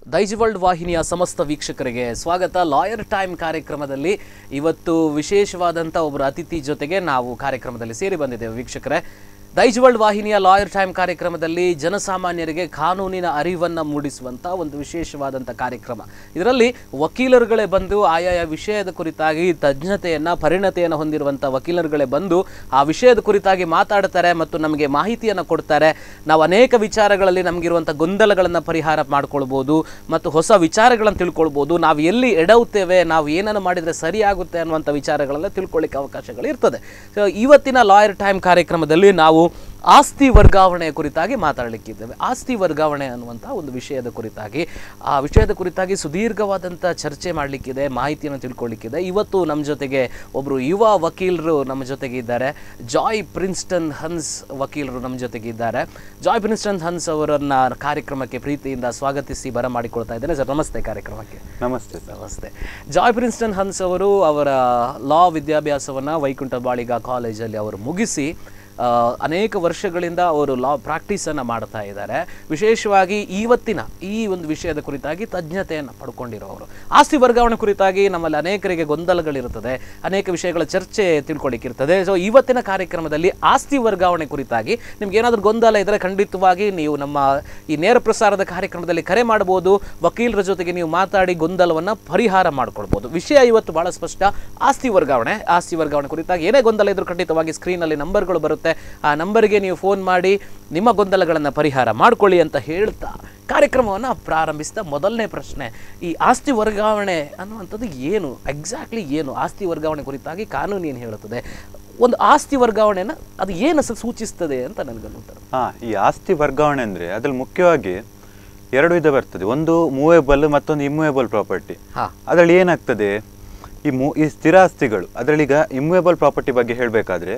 Daiji world ವಾಹಿನಿಯ ಸಮಸ್ತ ವೀಕ್ಷಕರಿಗೆ ಸ್ವಾಗತ ಲಾಯರ್ ಟೈಮ್ ಕಾರ್ಯಕ್ರಮದಲ್ಲಿ ಇವತ್ತು ವಿಶೇಷವಾದಂಥ ಒಬ್ಬರು ಅತಿಥಿ ಜೊತೆಗೆ ನಾವು ಕಾರ್ಯಕ್ರಮದಲ್ಲಿ ಸೇರಿ ಬಂದಿದ್ದೇವೆ ವೀಕ್ಷಕರೇ ದೈಜ್ ವರ್ಲ್ಡ್ ವಾಹಿನಿಯ ಲಾಯರ್ ಟೈಮ್ ಕಾರ್ಯಕ್ರಮದಲ್ಲಿ ಜನಸಾಮಾನ್ಯರಿಗೆ ಕಾನೂನಿನ ಅರಿವನ್ನು ಮೂಡಿಸುವಂಥ ಒಂದು ವಿಶೇಷವಾದಂಥ ಕಾರ್ಯಕ್ರಮ ಇದರಲ್ಲಿ ವಕೀಲರುಗಳೇ ಬಂದು ಆಯಾಯ ವಿಷಯದ ಕುರಿತಾಗಿ ತಜ್ಞತೆಯನ್ನು ಪರಿಣತೆಯನ್ನು ಹೊಂದಿರುವಂಥ ವಕೀಲರುಗಳೇ ಬಂದು ಆ ವಿಷಯದ ಕುರಿತಾಗಿ ಮಾತಾಡ್ತಾರೆ ಮತ್ತು ನಮಗೆ ಮಾಹಿತಿಯನ್ನು ಕೊಡ್ತಾರೆ ನಾವು ಅನೇಕ ವಿಚಾರಗಳಲ್ಲಿ ನಮಗಿರುವಂಥ ಗೊಂದಲಗಳನ್ನು ಪರಿಹಾರ ಮಾಡ್ಕೊಳ್ಬೋದು ಮತ್ತು ಹೊಸ ವಿಚಾರಗಳನ್ನು ತಿಳ್ಕೊಳ್ಬೋದು ನಾವು ಎಲ್ಲಿ ಎಡವುತ್ತೇವೆ ನಾವು ಏನನ್ನು ಮಾಡಿದರೆ ಸರಿಯಾಗುತ್ತೆ ಅನ್ನುವಂಥ ವಿಚಾರಗಳೆಲ್ಲ ತಿಳ್ಕೊಳ್ಳಿಕ್ಕೆ ಅವಕಾಶಗಳು ಇರ್ತದೆ ಸೊ ಇವತ್ತಿನ ಲಾಯರ್ ಟೈಮ್ ಕಾರ್ಯಕ್ರಮದಲ್ಲಿ ನಾವು ಆಸ್ತಿ ವರ್ಗಾವಣೆಯ ಕುರಿತಾಗಿ ಮಾತಾಡಲಿಕ್ಕಿದ್ದೇವೆ ಆಸ್ತಿ ವರ್ಗಾವಣೆ ಅನ್ನುವಂಥ ಒಂದು ವಿಷಯದ ಕುರಿತಾಗಿ ಆ ವಿಷಯದ ಕುರಿತಾಗಿ ಸುದೀರ್ಘವಾದಂಥ ಚರ್ಚೆ ಮಾಡಲಿಕ್ಕಿದೆ ಮಾಹಿತಿಯನ್ನು ತಿಳ್ಕೊಳ್ಳಿಕ್ಕಿದೆ ಇವತ್ತು ನಮ್ಮ ಜೊತೆಗೆ ಒಬ್ಬರು ಯುವ ವಕೀಲರು ನಮ್ಮ ಜೊತೆಗೆ ಇದ್ದಾರೆ ಜಾಯ್ ಪ್ರಿನ್ಸ್ಟನ್ ಹನ್ಸ್ ವಕೀಲರು ನಮ್ಮ ಜೊತೆಗೆ ಇದ್ದಾರೆ ಜಾಯ್ ಪ್ರಿನ್ಸ್ಟನ್ ಹನ್ಸ್ ಅವರನ್ನ ಕಾರ್ಯಕ್ರಮಕ್ಕೆ ಪ್ರೀತಿಯಿಂದ ಸ್ವಾಗತಿಸಿ ಬರಮಾಡಿಕೊಳ್ತಾ ಇದ್ದೇನೆ ಸರ್ ನಮಸ್ತೆ ಕಾರ್ಯಕ್ರಮಕ್ಕೆ ನಮಸ್ತೆ ಸರ್ ನಮಸ್ತೆ ಜಾಯ್ ಪ್ರಿನ್ಸ್ಟನ್ ಹನ್ಸ್ ಅವರು ಅವರ ಲಾ ವಿದ್ಯಾಭ್ಯಾಸವನ್ನು ವೈಕುಂಠ ಬಾಳಿಗ ಕಾಲೇಜಲ್ಲಿ ಅವರು ಮುಗಿಸಿ ಆ, ಅನೇಕ ವರ್ಷಗಳಿಂದ ಅವರು ಲಾ ಪ್ರಾಕ್ಟೀಸನ್ನು ಮಾಡ್ತಾ ಇದ್ದಾರೆ ವಿಶೇಷವಾಗಿ ಇವತ್ತಿನ ಈ ಒಂದು ವಿಷಯದ ಕುರಿತಾಗಿ ತಜ್ಞತೆಯನ್ನು ಪಡ್ಕೊಂಡಿರೋರು ಆಸ್ತಿ ವರ್ಗಾವಣೆ ಕುರಿತಾಗಿ ನಮ್ಮಲ್ಲಿ ಅನೇಕರಿಗೆ ಗೊಂದಲಗಳಿರುತ್ತದೆ ಅನೇಕ ವಿಷಯಗಳ ಚರ್ಚೆ ತಿಳ್ಕೊಳ್ಳಿಕ್ಕಿರ್ತದೆ ಸೊ ಇವತ್ತಿನ ಕಾರ್ಯಕ್ರಮದಲ್ಲಿ ಆಸ್ತಿ ವರ್ಗಾವಣೆ ಕುರಿತಾಗಿ ನಿಮ್ಗೆ ಏನಾದರೂ ಗೊಂದಲ ಇದ್ದರೆ ಖಂಡಿತವಾಗಿ ನೀವು ನಮ್ಮ ಈ ನೇರ ಪ್ರಸಾರದ ಕಾರ್ಯಕ್ರಮದಲ್ಲಿ ಕರೆ ಮಾಡಬಹುದು ವಕೀಲರ ಜೊತೆಗೆ ನೀವು ಮಾತಾಡಿ ಗೊಂದಲವನ್ನು ಪರಿಹಾರ ಮಾಡ್ಕೊಳ್ಬೋದು ವಿಷಯ ಇವತ್ತು ಬಹಳ ಸ್ಪಷ್ಟ ಆಸ್ತಿ ವರ್ಗಾವಣೆ ಆಸ್ತಿ ವರ್ಗಾವಣೆ ಕುರಿತಾಗಿ ಏನೇ ಗೊಂದಲ ಇದ್ರೂ ಖಂಡಿತವಾಗಿ ಸ್ಕ್ರೀನಲ್ಲಿ ನಂಬರ್ಗಳು ಬರುತ್ತೆ ಆ ನಂಬರ್ಗೆ ನೀವು ಫೋನ್ ಮಾಡಿ ನಿಮ್ಮ ಗೊಂದಲಗಳನ್ನು ಪರಿಹಾರ ಮಾಡ್ಕೊಳ್ಳಿ ಅಂತ ಹೇಳ್ತಾ ಕಾರ್ಯಕ್ರಮವನ್ನು ಪ್ರಾರಂಭಿಸಿದ ಮೊದಲನೇ ಪ್ರಶ್ನೆ ಈ ಆಸ್ತಿ ವರ್ಗಾವಣೆ ಅನ್ನುವಂಥದ್ದು ಏನು ಎಕ್ಸಾಕ್ಟ್ಲಿ ಏನು ಆಸ್ತಿ ವರ್ಗಾವಣೆ ಕುರಿತಾಗಿ ಕಾನೂನು ಏನು ಹೇಳುತ್ತದೆ ಒಂದು ಆಸ್ತಿ ವರ್ಗಾವಣೆನ ಅದು ಏನು ಸ- ಸೂಚಿಸ್ತದೆ ಅಂತ ನನಗನ್ನುತ್ತಾರೆ ಹಾ ಈ ಆಸ್ತಿ ವರ್ಗಾವಣೆ ಅಂದ್ರೆ ಅದ್ರಲ್ಲಿ ಮುಖ್ಯವಾಗಿ ಎರಡು ವಿಧ ಬರ್ತದೆ ಒಂದು ಮೂವೇಬಲ್ ಮತ್ತೊಂದು ಇಮ್ಮೂವೇಬಲ್ ಪ್ರಾಪರ್ಟಿ ಹಾ ಅದರಲ್ಲಿ ಏನಾಗ್ತದೆ ಈ ಮೂ ಈ ಸ್ಥಿರಾಸ್ತಿಗಳು ಅದರಲ್ಲಿ ಈಗ ಇಮ್ಮೂವೇಬಲ್ ಪ್ರಾಪರ್ಟಿ ಬಗ್ಗೆ ಹೇಳಬೇಕಾದ್ರೆ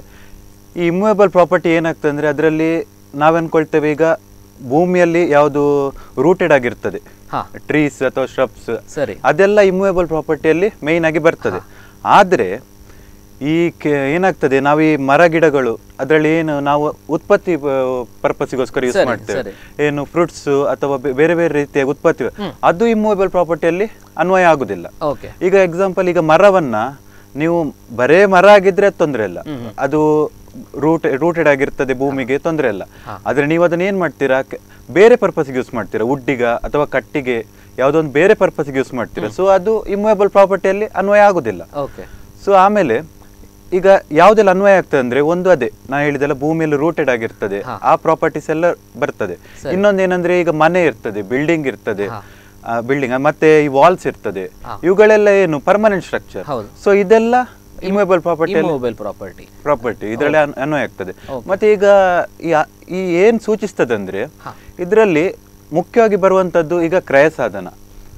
ಈ ಇಮ್ಮೂವೇಬಲ್ ಪ್ರಾಪರ್ಟಿ ಏನಾಗ್ತದೆ ಅಂದ್ರೆ ಅದರಲ್ಲಿ ನಾವನ್ಕೊಳ್ತೇವೆ ಈಗ ಭೂಮಿಯಲ್ಲಿ ಯಾವುದು ರೂಟೆಡ್ ಆಗಿರ್ತದೆ ಹಾ ಟ್ರೀಸ್ ಅಥವಾ ಶ್ರಬ್ಸ್ ಸರಿ ಅದೆಲ್ಲ ಇಮ್ಮೂವೇಬಲ್ ಪ್ರಾಪರ್ಟಿಯಲ್ಲಿ ಮೇಯ್ನ್ ಆಗಿ ಬರ್ತದೆ ಆದರೆ ಈ ಕೆ ಏನಾಗ್ತದೆ ನಾವು ಈ ಮರ ಗಿಡಗಳು ಅದರಲ್ಲಿ ಏನು ನಾವು ಉತ್ಪತ್ತಿ ಪರ್ಪಸ್ಗೋಸ್ಕರ ಯೂಸ್ ಸರಿ, ಮಾಡ್ತೇವೆ ಸರಿ. ಏನು ಫ್ರೂಟ್ಸ್ ಅಥವಾ ಬೆ- ಬೇರೆ ಬೇರೆ ರೀತಿಯ ಉತ್ಪತ್ತಿ ಅದು ಇಮ್ಮೂವೇಬಲ್ ಪ್ರಾಪರ್ಟಿಯಲ್ಲಿ ಅನ್ವಯ ಆಗುದಿಲ್ಲ ಓಕೆ ಈಗ ಎಕ್ಸಾಂಪಲ್ ಈಗ ಮರವನ್ನ ನೀವು ಬರೇ ಮರ ಆಗಿದ್ರೆ ತೊಂದರೆ ಇಲ್ಲ ಅದು ರೂಟ್ ರೂಟೆಡ್ ಆಗಿರ್ತದೆ ಭೂಮಿಗೆ ತೊಂದರೆ ಇಲ್ಲ ಆದ್ರೆ ನೀವು ಅದನ್ನ ಏನ್ ಮಾಡ್ತೀರಾ ಕೆ- ಬೇರೆ ಪರ್ಪಸ್ಗೆ ಯೂಸ್ ಮಾಡ್ತೀರಾ ವುಡ್ಡಿಗ ಅಥವಾ ಕಟ್ಟಿಗೆ ಯಾವುದೊಂದು ಬೇರೆ ಪರ್ಪಸ್ಗೆ ಯೂಸ್ ಮಾಡ್ತೀರಾ ಸೊ ಅದು ಇಮ್ಮೂವೇಬಲ್ ಪ್ರಾಪರ್ಟಿಯಲ್ಲಿ ಅನ್ವಯ ಆಗುದಿಲ್ಲ ಓಕೆ ಸೊ ಆಮೇಲೆ ಈಗ ಯಾವ್ದೆಲ್ಲ ಅನ್ವಯ ಆಗ್ತದೆ ಅಂದ್ರೆ ಒಂದು ಅದೇ ನಾ ಹೇಳಿದೆಲ್ಲ ಭೂಮಿಯಲ್ಲಿ ರೂಟೆಡ್ ಆಗಿರ್ತದೆ ಆ ಪ್ರಾಪರ್ಟೀಸ್ ಎಲ್ಲ ಬರ್ತದೆ ಇನ್ನೊಂದು ಏನಂದ್ರೆ ಈಗ ಮನೆ ಇರ್ತದೆ ಬಿಲ್ಡಿಂಗ್ ಇರ್ತದೆ ಬಿಲ್ಡಿಂಗ್ ಮತ್ತೆ ಈ ವಾಲ್ಸ್ ಇರ್ತದೆ ಇವುಗಳೆಲ್ಲ ಏನು ಪರ್ಮನೆಂಟ್ ಸ್ಟ್ರಕ್ಚರ್ ಹೌದು. ಸೊ ಇದೆಲ್ಲ immovable property mobile property property ಇದರಲ್ಲಿ ಅನ್- ಅನ್ವಯ ಆಗ್ತದೆ ಮತ್ತೆ ಈಗ ಈ ಆ- ಈ ಏನ್ ಸೂಚಿಸ್ತದೆ ಅಂದ್ರೆ ಇದರಲ್ಲಿ ಮುಖ್ಯವಾಗಿ ಬರುವಂತದ್ದು ಈಗ ಕ್ರಯ ಸಾಧನ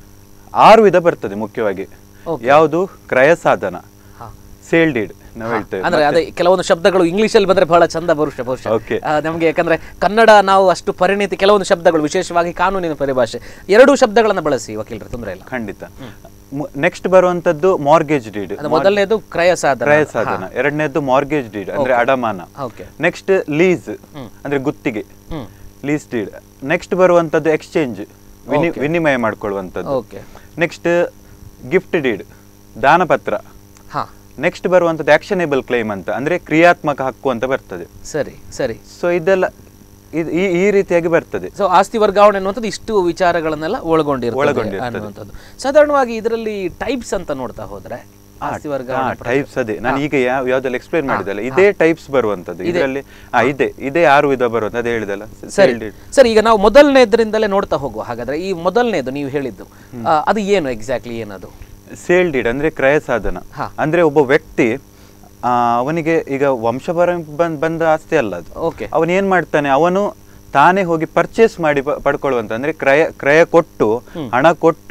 ಆರು ವಿಧ ಬರ್ತದೆ ಮುಖ್ಯವಾಗಿ ಯಾವುದು ಕ್ರಯ ಸಾಧನ ಹಾ ಸೇಲ್ ಡೀಡ್ ನಾವು ಹೇಳ್ತೇವೆ ಅಂದ್ರೆ ಅದೇ ಕೆಲವೊಂದು ಶಬ್ದಗಳು ಇಂಗ್ಲಿಷ್ ಅಲ್ಲಿ ಬಂದ್ರೆ ಬಹಳ ಚಂದ ಬಹುಶಃ ಬಹುಶಃ Okay. ಆ, ನಮ್ಗೆ ಯಾಕಂದ್ರೆ ಕನ್ನಡ ನಾವು ಅಷ್ಟು ಪರಿಣಿತಿ ಕೆಲವೊಂದು ಶಬ್ದಗಳು ವಿಶೇಷವಾಗಿ ಕಾನೂನಿನ ಪರಿಭಾಷೆ ಎರಡೂ ಶಬ್ದಗಳನ್ನ ಬಳಸಿ ವಕೀಲರು ತೊಂದರೆ ಇಲ್ಲ ಖಂಡಿತ ನೆಕ್ಸ್ಟ್ ಬರುವಂತದ್ದು ಮಾರ್ಗೇಜ್ ಡೀಡ್ ಅದು ಮೊದಲನೇದು ಕ್ರಯ ಸಾಧನ ಕ್ರಯ ಸಾಧನ ಎರಡನೇದ್ದು ಮಾರ್ಗೇಜ್ ಡೀಡ್ ಅಂದ್ರೆ ಅಡಮಾನ ಓಕೆ ನೆಕ್ಸ್ಟ್ ಲೀಸ್ ಅಂದ್ರೆ ಗುತ್ತಿಗೆ ಹ್ಮ್ ಲೀಸ್ ಡೀಡ್ ನೆಕ್ಸ್ಟ್ ಬರುವಂತದ್ದು ಎಕ್ಸ್ಚೇಂಜ್ ವಿನಿಮಯ ಮಾಡ್ಕೊಳ್ಳುವಂಥದ್ದು ಓಕೆ ನೆಕ್ಸ್ಟ್ ಗಿಫ್ಟ್ ಡೀಡ್ ದಾನಪತ್ರ ಹಾ ನೆಕ್ಸ್ಟ್ ಬರುವಂತದ್ದು ಆಕ್ಷನೇಬಲ್ ಕ್ಲೈಮ್ ಅಂತ ಅಂದ್ರೆ ಕ್ರಿಯಾತ್ಮಕ ಹಕ್ಕು ಅಂತ ಬರ್ತದೆ ಸರಿ ಸರಿ ಸೊ ಇದೆಲ್ಲ ಇದ್- ಈ ಈ ರೀತಿಯಾಗಿ ಬರ್ತದೆ ಸೊ ಆಸ್ತಿ ವರ್ಗಾವಣೆ ಅನ್ನುವಂಥದ್ದು ಇಷ್ಟು ವಿಚಾರಗಳನ್ನೆಲ್ಲ ಒಳಗೊಂಡಿರ್ತದೆ ಒಳಗೊಂಡಿರ್ತದೆ. ಅನ್ನುವಂಥದ್ದು ಸಾಧಾರಣವಾಗಿ ಇದರಲ್ಲಿ ಟೈಪ್ಸ್ ಅಂತ ನೋಡ್ತಾ ಹೋದ್ರೆ ಆಸ್ತಿ ವರ್ಗಾವಣೆ ಟೈಪ್ಸ್ ಅದೇ ನಾನು ಈಗ ಯಾವ ಯಾವ್ದೆಲ್ಲ ಎಕ್ಸ್ಪ್ಲೇನ್ ಮಾಡಿದಲ್ಲ ಇದೇ ಟೈಪ್ಸ್ ಬರುವಂತದ್ದು ಇದರಲ್ಲಿ ಆ ಇದೆ ಇದೇ ಆರು ವಿಧ ಬರುವಂತ ಅದೇ ಹೇಳಿದಲ್ಲ ಸರಿ Sale deed. ಸರಿ ಈಗ ನಾವು ಮೊದಲನೇದ್ರಿಂದಲೇ ನೋಡ್ತಾ ಹೋಗುವ ಹಾಗಾದ್ರೆ ಈ ಮೊದಲನೇದು ನೀವು ಹೇಳಿದ್ದು ಆ, ಅದು ಏನು ಎಕ್ಸಾಕ್ಟ್ಲಿ ಏನದು ಸೇಲ್ ಡೀಡ್ ಅಂದ್ರೆ ಕ್ರಯ ಸಾಧನ ಹಾ. ಅಂದ್ರೆ ಒಬ್ಬ ವ್ಯಕ್ತಿ ಆ, ಅವನಿಗೆ ಈಗ ವಂಶಪರ ಬಂದ್ ಬಂದ ಆಸ್ತಿ ಅಲ್ಲ ಅದು ಓಕೆ ಅವನು ಏನ್ ಮಾಡ್ತಾನೆ ಅವನು ತಾನೇ ಹೋಗಿ ಪರ್ಚೇಸ್ ಮಾಡಿ ಪ- ಪಡ್ಕೊಳ್ಳುವಂತ ಅಂದ್ರೆ ಕ್ರಯ ಕ್ರಯ ಕೊಟ್ಟು ಹಣ ಕೊಟ್ಟು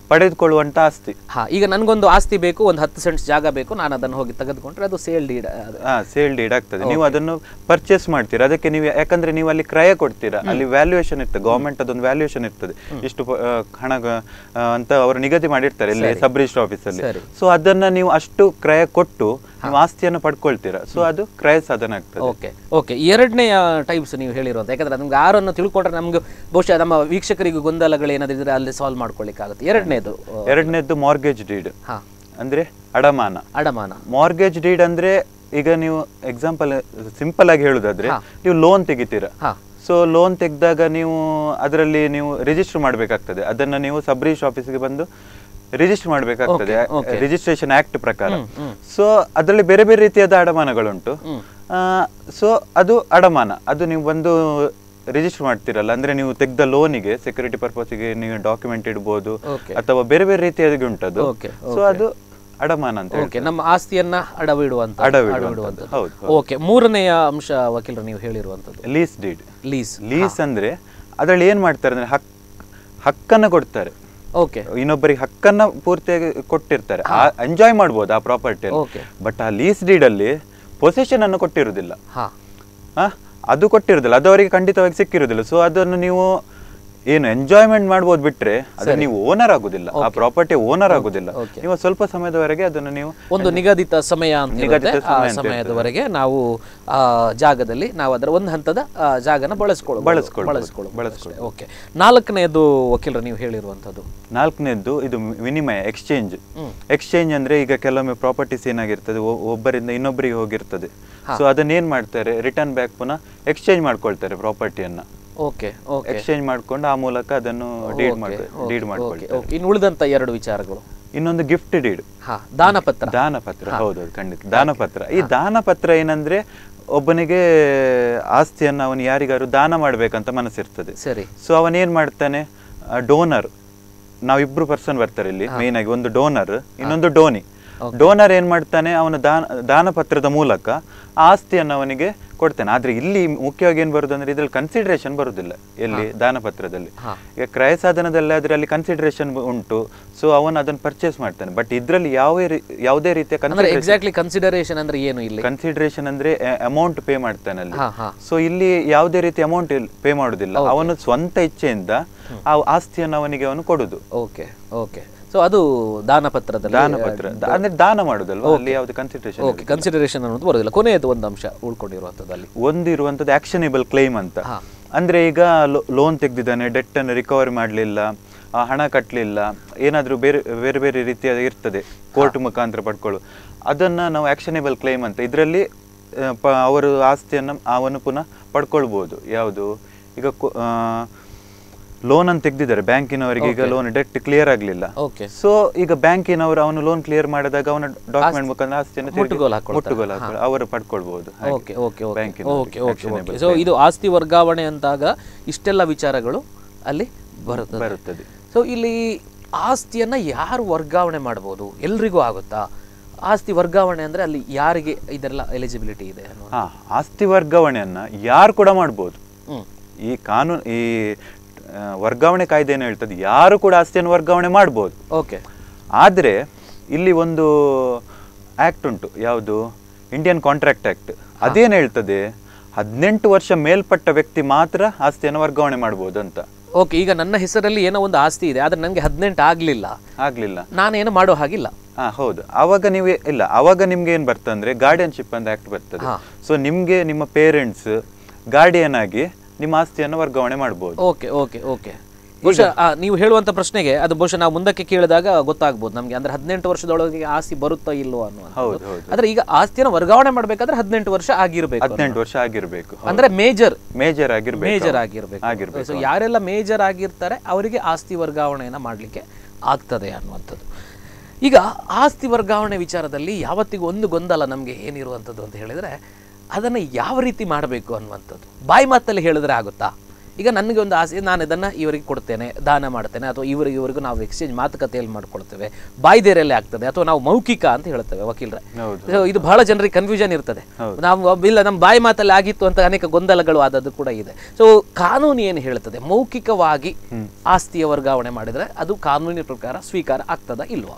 ಪಡೆದುಕೊಳ್ಳುವಂತ ಆಸ್ತಿ ಹಾ ಈಗ ನನ್ಗೊಂದು ಆಸ್ತಿ ಬೇಕು ಒಂದು ಹತ್ತು ಸೆಂಟ್ಸ್ ಜಾಗ ಬೇಕು ನಾನು ಅದನ್ನು ಹೋಗಿ ತೆಗೆದುಕೊಂಡ್ರೆ ಅದು ಸೇಲ್ ಡೀಡ್ ಹಾ ಸೇಲ್ ಡೀಡ್ ಆಗ್ತದೆ ನೀವು ಅದನ್ನು ಪರ್ಚೇಸ್ ಮಾಡ್ತೀರಾ ಅದಕ್ಕೆ ನೀವು ಯಾಕಂದ್ರೆ ನೀವು ಅಲ್ಲಿ ಕ್ರಯ ಕೊಡ್ತೀರಾ ಅಲ್ಲಿ ವ್ಯಾಲ್ಯೂಯೇಷನ್ ಇರ್ತದೆ ಗವರ್ಮೆಂಟ್ ಅದೊಂದು ವ್ಯಾಲ್ಯೂಯೇಷನ್ ಇರ್ತದೆ ಇಷ್ಟು ಪ- ಆ, ಹಣ ಗ- ಆ, ಅಂತ ಅವರು ನಿಗದಿ ಮಾಡಿರ್ತಾರೆ ಇಲ್ಲಿ ಸಬ್ ರಿಜಿಸ್ಟರ್ ಆಫೀಸ್ ಅಲ್ಲಿ ಸರಿ. ಸೊ ಅದನ್ನ ನೀವು ಅಷ್ಟು ಕ್ರಯ ಕೊಟ್ಟು ನೀವು ಆಸ್ತಿಯನ್ನು ಪಡ್ಕೊಳ್ತೀರಾ ಸೊ ಅದು ಕ್ರಯ ಸಾಧನ ಆಗ್ತದೆ ಓಕೆ ಓಕೆ ಎರಡನೆಯ ಟೈಪ್ಸ್ ನೀವು ಹೇಳಿರುವಂತ ಯಾಕಂದ್ರೆ ನಮ್ಗೆ ಆರನ್ನು ತಿಳ್ಕೊಂಡ್ರೆ ನಮ್ಗೆ ಬಹುಶಃ ನಮ್ಮ ವೀಕ್ಷಕರಿಗೂ ಗೊಂದಲಗಳು ಏನಾದ್ರು ಇದ್ರೆ ಅಲ್ಲಿ ಸಾಲ್ವ್ ಮಾಡ್ಕೊಳ್ಳಿಕ್ಕಾಗುತ್ತೆ ಎರಡನೇದು ಎರಡನೇದ್ದು ಮಾರ್ಗೇಜ್ ಡೀಡ್ ಹಾ ಅಂದ್ರೆ ಅಡಮಾನ ಅಡಮಾನ ಮಾರ್ಗೇಜ್ ಡೀಡ್ ಅಂದ್ರೆ ಈಗ ನೀವು ಎಕ್ಸಾಂಪಲ್ ಸಿಂಪಲ್ ಆಗಿ ಹೇಳುದಾದ್ರೆ ನೀವು ಲೋನ್ ತೆಗಿತೀರಾ ಹಾ ಸೊ ಲೋನ್ ತೆಗೆದಾಗ ನೀವು ಅದರಲ್ಲಿ ನೀವು ರಿಜಿಸ್ಟರ್ ಮಾಡಬೇಕಾಗ್ತದೆ ಅದನ್ನ ನೀವು ಸಬ್ ರಿಜಿಸ್ಟರ್ ಆಫೀಸ್ಗೆ ಬಂದು ರಿಜಿಸ್ಟರ್ ಮಾಡಬೇಕಾಗ್ತದೆ ರಿಜಿಸ್ಟ್ರೇಷನ್ ಆಕ್ಟ್ ಪ್ರಕಾರ ಸೊ ಅದರಲ್ಲಿ ಬೇರೆ ಬೇರೆ ರೀತಿಯಾದ ಅಡಮಾನಗಳುಂಟು ಸೊ ಅದು ಅಡಮಾನ ಅದು ನೀವು ಬಂದು ರಿಜಿಸ್ಟರ್ ಮಾಡ್ತೀರಲ್ಲ ಅಂದ್ರೆ ನೀವು ತೆಗೆದ ಲೋನಿಗೆ ಸೆಕ್ಯೂರಿಟಿ ಪರ್ಪಸ್ಗೆ ನೀವು ಡಾಕ್ಯುಮೆಂಟ್ ಇಡ್ಬೋದು Okay. ಅಥವಾ ಬೇರೆ ಬೇರೆ ರೀತಿಯಾಗಿ ಉಂಟದು Okay, ಸೊ ಅದು ಅಡಮಾನ ಅಂತ ಹೇಳಿ. ಓಕೆ ನಮ್ಮ ಆಸ್ತಿಯನ್ನ ಅಡವಿಡುವಂತ ಅಡವಿಡುವಂಥದ್ದು. ಹೌದು, ಓಕೆ ಮೂರನೆಯ ಅಂಶ ವಕೀಲರು ನೀವು ಹೇಳಿರುವಂತದ್ದು ಲೀಸ್ ಡೀಡ್ ಲೀಸ್ ಲೀಸ್ ಅಂದ್ರೆ ಅದ್ರಲ್ಲಿ ಏನ್ ಮಾಡ್ತಾರೆ ಅಂದ್ರೆ ಹಕ್ ಹಕ್ಕನ್ನ ಕೊಡ್ತಾರೆ ಓಕೆ ಇನ್ನೊಬ್ಬರಿಗೆ ಹಕ್ಕನ್ನ ಪೂರ್ತಿಯಾಗಿ ಕೊಟ್ಟಿರ್ತಾರೆ ಎಂಜಾಯ್ ಮಾಡ್ಬೋದು ಆ ಪ್ರಾಪರ್ಟಿ ಓಕೆ ಬಟ್ ಆ ಲೀಸ್ ಡೀಡ್ ಅಲ್ಲಿ ಪೊಸೆಷನ್ ಅನ್ನು ಕೊಟ್ಟಿರುವುದಿಲ್ಲ ಹಾ ಆ, ಅದು ಕೊಟ್ಟಿರುವುದಿಲ್ಲ ಅದು ಅವರಿಗೆ ಖಂಡಿತವಾಗಿ ಸಿಕ್ಕಿರುವುದಿಲ್ಲ ಸೊ ಅದನ್ನು ನೀವು ಏನು ಎಂಜಾಯ್ಮೆಂಟ್ ಮಾಡ್ಬೋದು ಬಿಟ್ರೆ ಅದು ನೀವು ಓನರ್ ಆಗುದಿಲ್ಲ ಆ ಪ್ರಾಪರ್ಟಿ ಓನರ್ ಆಗುದಿಲ್ಲ Okay. ನೀವು ಸ್ವಲ್ಪ ಸಮಯದವರೆಗೆ ಅದನ್ನು ನೀವು ಒಂದು ನಿಗದಿತ ಸಮಯ ಅಂತ ನಿಗದಿತ ಇರುತ್ತೆ. ಆ ಸಮಯ ಅಂತ ಸಮಯದವರೆಗೆ ನಾವು ಆ ಜಾಗದಲ್ಲಿ ನಾವು ಅದರ ಒಂದು ಹಂತದ ಆ, ಜಾಗನ ಬಳಸ್ಕೊಳ್ಳೋ ಬಳಸ್ಕೊಳ್ಬೋದು. ಬಳಸ್ಕೊಳ್ಳೋ ಬಳಸ್ಕೊಳ್ಬೋದು. ಓಕೆ ನಾಲ್ಕನೆಯದು ವಕೀಲರು ನೀವು ಹೇಳಿರುವಂತದ್ದು ನಾಲ್ಕನೇದ್ದು ಇದು ವಿನಿಮಯ ಎಕ್ಸ್ಚೇಂಜ್ ಎಕ್ಸ್ಚೇಂಜ್ ಅಂದ್ರೆ ಈಗ ಕೆಲವೊಮ್ಮೆ ಪ್ರಾಪರ್ಟೀಸ್ ಏನಾಗಿರ್ತದೆ ಒ- ಒಬ್ಬರಿಂದ ಇನ್ನೊಬ್ಬರಿಗೆ ಹೋಗಿರ್ತದೆ ಸೊ ಅದನ್ನ ಏನ್ ಮಾಡ್ತಾರೆ ರಿಟರ್ನ್ ಬ್ಯಾಕ್ ಪುನಃ ಎಕ್ಸ್ಚೇಂಜ್ ಮಾಡ್ಕೊಳ್ತಾರೆ ಪ್ರಾಪರ್ಟಿಯನ್ನ ಓಕೆ ಓಕೆ ಎಕ್ಸ್ಚೇಂಜ್ ಮಾಡ್ಕೊಂಡು ಆ ಮೂಲಕ ಅದನ್ನು ಡೀಡ್ ಮಾಡಿ ಡೀಡ್ ಓಕೆ ಮಾಡ್ಕೊಳ್ತಾರೆ ಓಕೆ ಇನ್ನು ಉಳಿದಂತ ಎರಡು ವಿಚಾರಗಳು ಇನ್ನೊಂದು ಗಿಫ್ಟ್ ಡೀಡ್ ಹಾ ದಾನಪತ್ರ ದಾನಪತ್ರ ಹೌದೌದು ಖಂಡಿತ ದಾನಪತ್ರ ಈ ದಾನಪತ್ರ ಏನಂದ್ರೆ ಒಬ್ಬನಿಗೆ ಆಸ್ತಿಯನ್ನು ಅವನು ಯಾರಿಗಾರು ದಾನ ಮಾಡ್ಬೇಕಂತ ಮನಸ್ಸಿರ್ತದೆ ಸರಿ ಸೊ ಅವನೇನ್ ಮಾಡ್ತಾನೆ ಡೋನರ್ ನಾವಿಬ್ರು ಪರ್ಸನ್ ಬರ್ತಾರೆ ಇಲ್ಲಿ ಮೇನ್ ಆಗಿ ಒಂದು ಡೋನರ್ ಇನ್ನೊಂದು ಡೋನಿ ಡೋನರ್ ಏನ್ ಮಾಡ್ತಾನೆ ಅವನ ದಾನ ದಾನಪತ್ರದ ಮೂಲಕ ಆ ಆಸ್ತಿಯನ್ನು ಅವನಿಗೆ ಕೊಡ್ತಾನೆ ಆದ್ರೆ ಇಲ್ಲಿ ಮುಖ್ಯವಾಗಿ ಏನ್ ಬರುದು ಅಂದ್ರೆ ಇದ್ರಲ್ಲಿ ಕನ್ಸಿಡರೇಷನ್ ಬರುದಿಲ್ಲ ಎಲ್ಲಿ ದಾನಪತ್ರದಲ್ಲಿ ಹಾ. ಈಗ ಕ್ರಯ ಸಾಧನದಲ್ಲಿ ಆದ್ರೆ ಅಲ್ಲಿ ಕನ್ಸಿಡರೇಷನ್ ಉಂಟು ಸೊ ಅವನು ಅದನ್ನು ಪರ್ಚೇಸ್ ಮಾಡ್ತಾನೆ ಬಟ್ ಇದ್ರಲ್ಲಿ ಯಾವ ಯಾವುದೇ ರೀತಿಯ ಅಂದ್ರೆ ಎಕ್ಸಾಕ್ಟ್ಲಿ ಕನ್ಸಿಡರೇಷನ್ ಅಂದ್ರೆ ಏನು ಇಲ್ಲಿ ಕನ್ಸಿಡರೇಷನ್ ಅಂದ್ರೆ ಅಮೌಂಟ್ ಪೇ ಮಾಡ್ತಾನೆ ಅಲ್ಲಿ ಹಾ ಹಾ ಸೊ ಇಲ್ಲಿ ಯಾವುದೇ ರೀತಿ ಅಮೌಂಟ್ ಪೇ ಮಾಡುದಿಲ್ಲ ಅವನು ಸ್ವಂತ ಇಚ್ಛೆಯಿಂದ ಆ ಆಸ್ತಿಯನ್ನು ಅವನಿಗೆ ಅವನು ಕೊಡುದು ಓಕೆ ಓಕೆ ಸೊ ಅದು ದಾನಪತ್ರದಲ್ಲಿ ದಾನಪತ್ರ ದ- ಅಂದ್ರೆ ದಾನ ಮಾಡುದಲ್ವಾ ಅಲ್ಲಿ ಯಾವ್ದು ಕನ್ಸಿಡರೇಷನ್ ಓಕೆ ಕನ್ಸಿಡರೇಷನ್ ಅನ್ನೋದು ಬರೋದಿಲ್ಲ ಕೊನೆಯದು ಒಂದು ಅಂಶ ಉಳ್ಕೊಂಡಿರುವಂಥದ್ದು ಅಲ್ಲಿ ಒಂದು ಇರುವಂತದ್ದು ಆಕ್ಷನೇಬಲ್ ಕ್ಲೈಮ್ ಅಂತ ಹಾ. ಅಂದ್ರೆ ಈಗ ಲೋನ್ ತೆಗ್ದಿದ್ದಾನೆ ಡೆಟ್ ಅನ್ನು ರಿಕವರಿ ಮಾಡಲಿಲ್ಲ ಹಣ ಕಟ್ಟಲಿಲ್ಲ ಏನಾದ್ರೂ ಬೇರೆ ಬೇರೆ ಬೇರೆ ರೀತಿಯ ಇರ್ತದೆ ಕೋರ್ಟ್ ಮುಖಾಂತರ ಪಡ್ಕೊಳ್ಳು ಅದನ್ನ ನಾವು ಆಕ್ಷನೇಬಲ್ ಕ್ಲೈಮ್ ಅಂತ ಇದರಲ್ಲಿ ಅವರು ಆಸ್ತಿಯನ್ನು ಅವನು ಪುನಃ ಪಡ್ಕೊಳ್ಬಹುದು ಯಾವುದು ಈಗ ಲೋನ್ ಅನ್ನು ತೆಗ್ದಿದ್ದಾರೆ ಬ್ಯಾಂಕಿನವರಿಗೆ ಈಗ ಲೋನ್ ಡೆಟ್ ಕ್ಲಿಯರ್ ಆಗಲಿಲ್ಲ ಓಕೆ ಸೊ ಈಗ ಬ್ಯಾಂಕಿನವರು ಅವನು ಲೋನ್ ಕ್ಲಿಯರ್ ಮಾಡಿದಾಗ ಅವನ ಡಾಕ್ಯುಮೆಂಟ್ ಮುಖಾಂತರ ಆಸ್ತಿಯನ್ನು ತಿರುಗಿ ಮುಟ್ಟುಗೋಲು ಹಾಕ್ಕೊಳ್ತಾರೆ. ಮುಟ್ಟುಗೋಲು ಹಾಕ್ಕೊಳ್ಳಿ. ಅವರು ಪಡ್ಕೊಳ್ಬಹುದು ಹಾಗೆ. ಓಕೆ ಓಕೆ ಓಕೆ ಬ್ಯಾಂಕಿನವರಿಗೆ okay okay actionable okay so ಇದು ಆಸ್ತಿ ವರ್ಗಾವಣೆ ಅಂತಾಗ ಇಷ್ಟೆಲ್ಲ ವಿಚಾರಗಳು ಅಲ್ಲಿ ಬರುತ್ತದೆ ಬರುತ್ತದೆ ಸೊ ಇಲ್ಲಿ ಆಸ್ತಿಯನ್ನ ಯಾರು ವರ್ಗಾವಣೆ ಮಾಡ್ಬೋದು ಎಲ್ರಿಗೂ ಆಗುತ್ತಾ ಆಸ್ತಿ ವರ್ಗಾವಣೆ ಅಂದ್ರೆ ಅಲ್ಲಿ ಯಾರಿಗೆ ಇದೆಲ್ಲ ಎಲಿಜಿಬಿಲಿಟಿ ಇದೆ ಅನ್ನೋ ಹಾ ಆಸ್ತಿ ವರ್ಗಾವಣೆಯನ್ನ ಯಾರು ಕೂಡ ಮಾಡ್ಬೋದು ಹ್ಮ್ ಈ ಕಾನೂನು ಈ ಆ, ವರ್ಗಾವಣೆ ಕಾಯ್ದೆ ಏನು ಹೇಳ್ತದೆ ಯಾರು ಕೂಡ ಆಸ್ತಿಯನ್ನು ವರ್ಗಾವಣೆ ಮಾಡ್ಬೋದು ಓಕೆ ಆದ್ರೆ ಇಲ್ಲಿ ಒಂದು ಆಕ್ಟ್ ಉಂಟು ಯಾವುದು ಇಂಡಿಯನ್ ಕಾಂಟ್ರಾಕ್ಟ್ ಆಕ್ಟ್ ಅದೇನು ಹೇಳ್ತದೆ ಹದಿನೆಂಟು ವರ್ಷ ಮೇಲ್ಪಟ್ಟ ವ್ಯಕ್ತಿ ಮಾತ್ರ ಆಸ್ತಿಯನ್ನು ವರ್ಗಾವಣೆ ಮಾಡ್ಬೋದು ಅಂತ ಓಕೆ ಈಗ ನನ್ನ ಹೆಸರಲ್ಲಿ ಏನೋ ಒಂದು ಆಸ್ತಿ ಇದೆ ಆದ್ರೆ ನನಗೆ ಹದಿನೆಂಟು ಆಗ್ಲಿಲ್ಲ ಆಗ್ಲಿಲ್ಲ ನಾನೇನು ಮಾಡೋ ಹಾಗಿಲ್ಲ ಹಾ ಹೌದು ಅವಾಗ ನೀವು ಇಲ್ಲ ಅವಾಗ ನಿಮ್ಗೆ ಏನ್ ಬರ್ತಂದ್ರೆ ಗಾರ್ಡಿಯನ್ಶಿಪ್ ಅಂತ ಆಕ್ಟ್ ಬರ್ತದೆ ಹಾ. ಸೊ ನಿಮ್ಗೆ ನಿಮ್ಮ ಪೇರೆಂಟ್ಸ್ ಗಾರ್ಡಿಯನ್ ಆಗಿ ನಿಮ್ಮ ಆಸ್ತಿಯನ್ನು ವರ್ಗಾವಣೆ ಮಾಡ್ಬೋದು ಓಕೆ ಓಕೆ ಓಕೆ ಬಹುಶಃ ಆ, ನೀವು ಹೇಳುವಂತ ಪ್ರಶ್ನೆಗೆ ಅದು ಬಹುಶಃ ನಾವು ಮುಂದಕ್ಕೆ ಕೇಳಿದಾಗ ಗೊತ್ತಾಗ್ಬೋದು ನಮಗೆ ಅಂದ್ರೆ ಹದಿನೆಂಟು ವರ್ಷದೊಳಗೆ ಆಸ್ತಿ ಬರುತ್ತೋ ಇಲ್ವೋ ಅನ್ನುವಂಥ ಹೌದು ಹೌದು ಆದ್ರೆ ಈಗ ಆಸ್ತಿಯನ್ನು ವರ್ಗಾವಣೆ ಮಾಡ್ಬೇಕಾದ್ರೆ ಹದಿನೆಂಟು ವರ್ಷ ಆಗಿರ್ಬೇಕು ಹದಿನೆಂಟು ವರ್ಷ ಆಗಿರ್ಬೇಕು ಅಂದ್ರೆ ಮೇಜರ್ ಮೇಜರ್ ಆಗಿರ್ಬೇಕು ಮೇಜರ್ ಆಗಿರ್ಬೇಕು ಆಗಿರ್ಬೇಕು. ಸೊ ಯಾರೆಲ್ಲ ಮೇಜರ್ ಆಗಿರ್ತಾರೆ ಅವರಿಗೆ ಆಸ್ತಿ ವರ್ಗಾವಣೆಯನ್ನ ಮಾಡ್ಲಿಕ್ಕೆ ಆಗ್ತದೆ ಅನ್ನುವಂಥದ್ದು ಈಗ ಆಸ್ತಿ ವರ್ಗಾವಣೆ ವಿಚಾರದಲ್ಲಿ ಯಾವತ್ತಿಗೂ ಒಂದು ಗೊಂದಲ ನಮಗೆ ಏನಿರುವಂಥದ್ದು ಅಂತ ಹೇಳಿದ್ರೆ ಅದನ್ನ ಯಾವ ರೀತಿ ಮಾಡಬೇಕು ಅನ್ನುವಂಥದ್ದು ಬಾಯಿ ಮಾತಲ್ಲಿ ಹೇಳಿದ್ರೆ ಆಗುತ್ತಾ ಈಗ ನನಗೆ ಒಂದು ಆಸೆ ನಾನು ಇದನ್ನು ಇವರಿಗೆ ಕೊಡ್ತೇನೆ ದಾನ ಮಾಡ್ತೇನೆ ಅಥವಾ ಇವರಿಗೆ ಇವರಿಗೂ ನಾವು ಎಕ್ಸ್ಚೇಂಜ್ ಮಾತುಕತೆಯಲ್ಲಿ ಮಾಡ್ಕೊಳ್ತೇವೆ ಬಾಯ್ದೇರಲ್ಲೇ ಆಗ್ತದೆ ಅಥವಾ ನಾವು ಮೌಖಿಕ ಅಂತ ಹೇಳ್ತೇವೆ ವಕೀಲರೆ ಹೌದು. So, ಇದು ಬಹಳ ಜನರಿಗೆ ಕನ್ಫ್ಯೂಷನ್ ಇರ್ತದೆ ನಾವು ಇಲ್ಲ ನಮ್ಮ ಬಾಯಿ ಮಾತಲ್ಲಿ ಆಗಿತ್ತು ಅಂತ ಅನೇಕ ಗೊಂದಲಗಳು ಆದದ್ದು ಕೂಡ ಇದೆ ಸೊ ಕಾನೂನು ಏನು ಹೇಳ್ತದೆ ಮೌಖಿಕವಾಗಿ ಆಸ್ತಿಯ ವರ್ಗಾವಣೆ ಮಾಡಿದ್ರೆ ಅದು ಕಾನೂನಿನ ಪ್ರಕಾರ ಸ್ವೀಕಾರ ಆಗ್ತದ ಇಲ್ವಾ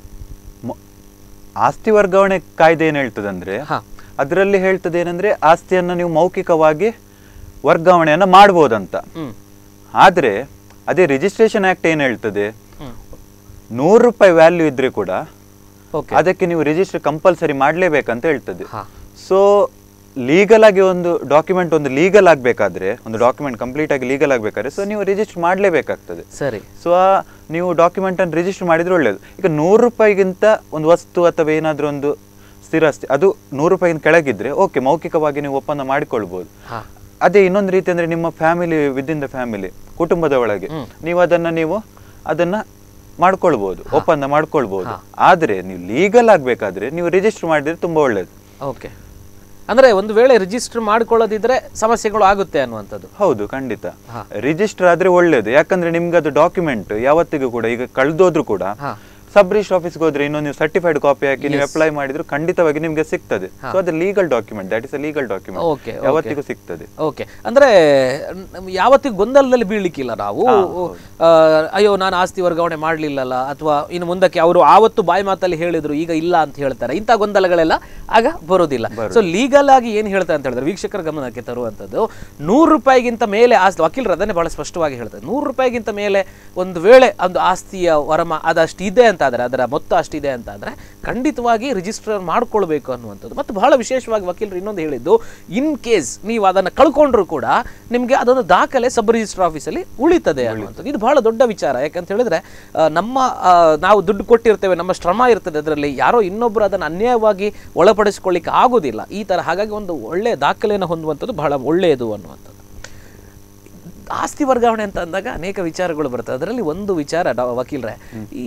ಮ- ಆಸ್ತಿ ವರ್ಗಾವಣೆ ಕಾಯ್ದೆ ಏನ್ ಹೇಳ್ತದಂದ್ರೆ ಹಾ. ಅದರಲ್ಲಿ ಹೇಳ್ತದೆ ಏನಂದ್ರೆ ಆಸ್ತಿಯನ್ನ ನೀವು ಮೌಖಿಕವಾಗಿ ವರ್ಗಾವಣೆಯನ್ನ ಮಾಡ್ಬೋದಂತ ಹ್ಮ್ ಆದ್ರೆ ಅದೇ ರಿಜಿಸ್ಟ್ರೇಷನ್ ಆಕ್ಟ್ ಏನ್ ಹೇಳ್ತದೆ ಹ್ಮ್ ನೂರು ರೂಪಾಯಿ ವ್ಯಾಲ್ಯೂ ಇದ್ರೆ ಕೂಡ ಓಕೆ ಅದಕ್ಕೆ ನೀವು ರಿಜಿಸ್ಟರ್ ಕಂಪಲ್ಸರಿ ಮಾಡ್ಲೇಬೇಕಂತ ಹೇಳ್ತದೆ ಹಾ ಸೊ ಲೀಗಲ್ ಆಗಿ ಒಂದು ಡಾಕ್ಯುಮೆಂಟ್ ಒಂದು ಲೀಗಲ್ ಆಗ್ಬೇಕಾದ್ರೆ ಒಂದು ಡಾಕ್ಯುಮೆಂಟ್ ಕಂಪ್ಲೀಟ್ ಆಗಿ ಲೀಗಲ್ ಆಗ್ಬೇಕಾದ್ರೆ ಸೊ ನೀವು ರಿಜಿಸ್ಟರ್ ಮಾಡ್ಲೇಬೇಕಾಗ್ತದೆ ಸರಿ ಸೊ ಆ ನೀವು ಡಾಕ್ಯುಮೆಂಟ್ ಅನ್ನು ರಿಜಿಸ್ಟರ್ ಮಾಡಿದ್ರೆ ಒಳ್ಳೇದು ಈಗ ನೂರು ರೂಪಾಯಿಗಿಂತ ಒಂದು ವಸ್ತು ಅಥವಾ ಏನಾದ್ರೂ ಒಂದು ಸ್ಥಿರಾಸ್ತಿ ಅದು ನೂರು ರೂಪಾಯಿಗಿಂತ ಕೆಳಗಿದ್ರೆ ಓಕೆ ಮೌಖಿಕವಾಗಿ ನೀವು ಒಪ್ಪಂದ ಮಾಡಿಕೊಳ್ಬಹುದು ಹಾ ಅದೇ ಇನ್ನೊಂದು ರೀತಿ ಅಂದ್ರೆ ನಿಮ್ಮ ಫ್ಯಾಮಿಲಿ ವಿದಿನ್ ದ ಫ್ಯಾಮಿಲಿ ಕುಟುಂಬದ ಒಳಗೆ ನೀವು ಅದನ್ನ ನೀವು ಅದನ್ನ ಮಾಡ್ಕೊಳ್ಬಹುದು ಒಪ್ಪಂದ ಮಾಡ್ಕೊಳ್ಬಹುದು ಆದ್ರೆ ನೀವು ಲೀಗಲ್ ಆಗ್ಬೇಕಾದ್ರೆ ನೀವು ರಿಜಿಸ್ಟರ್ ಮಾಡಿದ್ರೆ ತುಂಬಾ ಒಳ್ಳೇದು ಓಕೆ ಅಂದ್ರೆ ಒಂದು ವೇಳೆ ರಿಜಿಸ್ಟರ್ ಮಾಡ್ಕೊಳ್ಳೋದಿದ್ರೆ ಸಮಸ್ಯೆಗಳು ಆಗುತ್ತೆ ಅನ್ನುವಂಥದ್ದು ಹೌದು ಖಂಡಿತ ಹಾ. ರಿಜಿಸ್ಟರ್ ಆದ್ರೆ ಒಳ್ಳೇದು ಯಾಕಂದ್ರೆ ನಿಮ್ಗೆ ಅದು ಡಾಕ್ಯುಮೆಂಟ್ ಯಾವತ್ತಿಗೂ ಕೂಡ ಈಗ ಕಳ್ದೋದ್ರು ಕೂಡ ಹಾ ಸಬ್ ರಿಜಿಸ್ಟರ್ ಆಫೀಸ್ಗೆ ಹೋದ್ರೆ ಇನ್ನೊಂದು ನೀವು ಸರ್ಟಿಫೈಡ್ ಕಾಪಿ ಹಾಕಿ ನೀವು ಅಪ್ಲೈ ಮಾಡಿದ್ರು ಖಂಡಿತವಾಗಿ ನಿಮ್ಗೆ ಸಿಗ್ತದೆ ಸೊ ಅದು legal document that is a legal document Okay, ಯಾವತ್ತಿಗೂ ಸಿಗ್ತದೆ ಓಕೆ ಅಂದ್ರೆ ನಮ್ ಯಾವತ್ತಿಗೂ ಗೊಂದಲದಲ್ಲಿ ಬೀಳ್ಲಿಕ್ಕಿಲ್ಲ ನಾವು ಆ, ಅಯ್ಯೋ ನಾನು ಆಸ್ತಿ ವರ್ಗಾವಣೆ ಮಾಡ್ಲಿಲ್ಲಲ್ಲ ಅಥವಾ ಇನ್ನು ಮುಂದಕ್ಕೆ ಅವರು ಆವತ್ತು ಬಾಯಿ ಮಾತಲ್ಲಿ ಹೇಳಿದ್ರು ಈಗ ಇಲ್ಲ ಅಂತ ಹೇಳ್ತಾರೆ ಇಂಥ ಗೊಂದಲಗಳೆಲ್ಲ ಆಗ ಬರೋದಿಲ್ಲ ಸೊ ಲೀಗಲ್ ಆಗಿ ಏನ್ ಹೇಳ್ತಾರೆ ಅಂತ ಹೇಳಿದ್ರೆ ವೀಕ್ಷಕರ ಗಮನಕ್ಕೆ ತರುವಂಥದ್ದು ನೂರು ರೂಪಾಯಿಗಿಂತ ಮೇಲೆ ಆಸ್ತಿ ವಕೀಲರು ಅದನ್ನೇ ಬಹಳ ಸ್ಪಷ್ಟವಾಗಿ ಹೇಳ್ತಾರೆ ನೂರು ರೂಪಾಯಿಗಿಂತ ಮೇಲೆ ಒಂದು ವೇಳೆ ಒಂದು ಆಸ್ತಿಯ ವರಮ ಅದಷ್ಟು ಇದೆ ಅಂತ ಆದ್ರೆ ಅದರ ಮೊತ್ತ ಅಷ್ಟಿದೆ ಅಂತ ಆದ್ರೆ ಖಂಡಿತವಾಗಿ ರಿಜಿಸ್ಟರ್ ಮಾಡ್ಕೊಳ್ಬೇಕು ಅನ್ನುವಂಥದ್ದು ಮತ್ತು ಬಹಳ ವಿಶೇಷವಾಗಿ ವಕೀಲರು ಇನ್ನೊಂದು ಹೇಳಿದ್ದು ಇನ್ ಕೇಸ್ ನೀವು ಅದನ್ನು ಕಳ್ಕೊಂಡ್ರು ಕೂಡ ನಿಮಗೆ ಅದೊಂದು ದಾಖಲೆ ಸಬ್ ರಿಜಿಸ್ಟರ್ ಆಫೀಸಲ್ಲಿ ಉಳಿತದೆ ಅನ್ನುವಂಥದ್ದು ಇದು ಬಹಳ ದೊಡ್ಡ ವಿಚಾರ ಯಾಕಂತ ಹೇಳಿದ್ರೆ ಆ, ನಮ್ಮ ಆ, ನಾವು ದುಡ್ಡು ಕೊಟ್ಟಿರ್ತೇವೆ ನಮ್ಮ ಶ್ರಮ ಇರ್ತದೆ ಅದರಲ್ಲಿ ಯಾರೋ ಇನ್ನೊಬ್ಬರು ಅದನ್ನು ಅನ್ಯಾಯವಾಗಿ ಒಳಪಡಿಸ್ಕೊಳ್ಳಿಕ್ಕೆ ಆಗೋದಿಲ್ಲ ಈ ಥರ ಹಾಗಾಗಿ ಒಂದು ಒಳ್ಳೆಯ ದಾಖಲೆಯನ್ನು ಹೊಂದುವಂಥದ್ದು ಬಹಳ ಒಳ್ಳೆಯದು ಅನ್ನುವಂಥದ್ದು ಆಸ್ತಿ ವರ್ಗಾವಣೆ ಅಂತ ಅಂದಾಗ ಅನೇಕ ವಿಚಾರಗಳು ಬರ್ತವೆ ಅದರಲ್ಲಿ ಒಂದು ವಿಚಾರ ಡಾ ವಕೀಲರೇ ಈ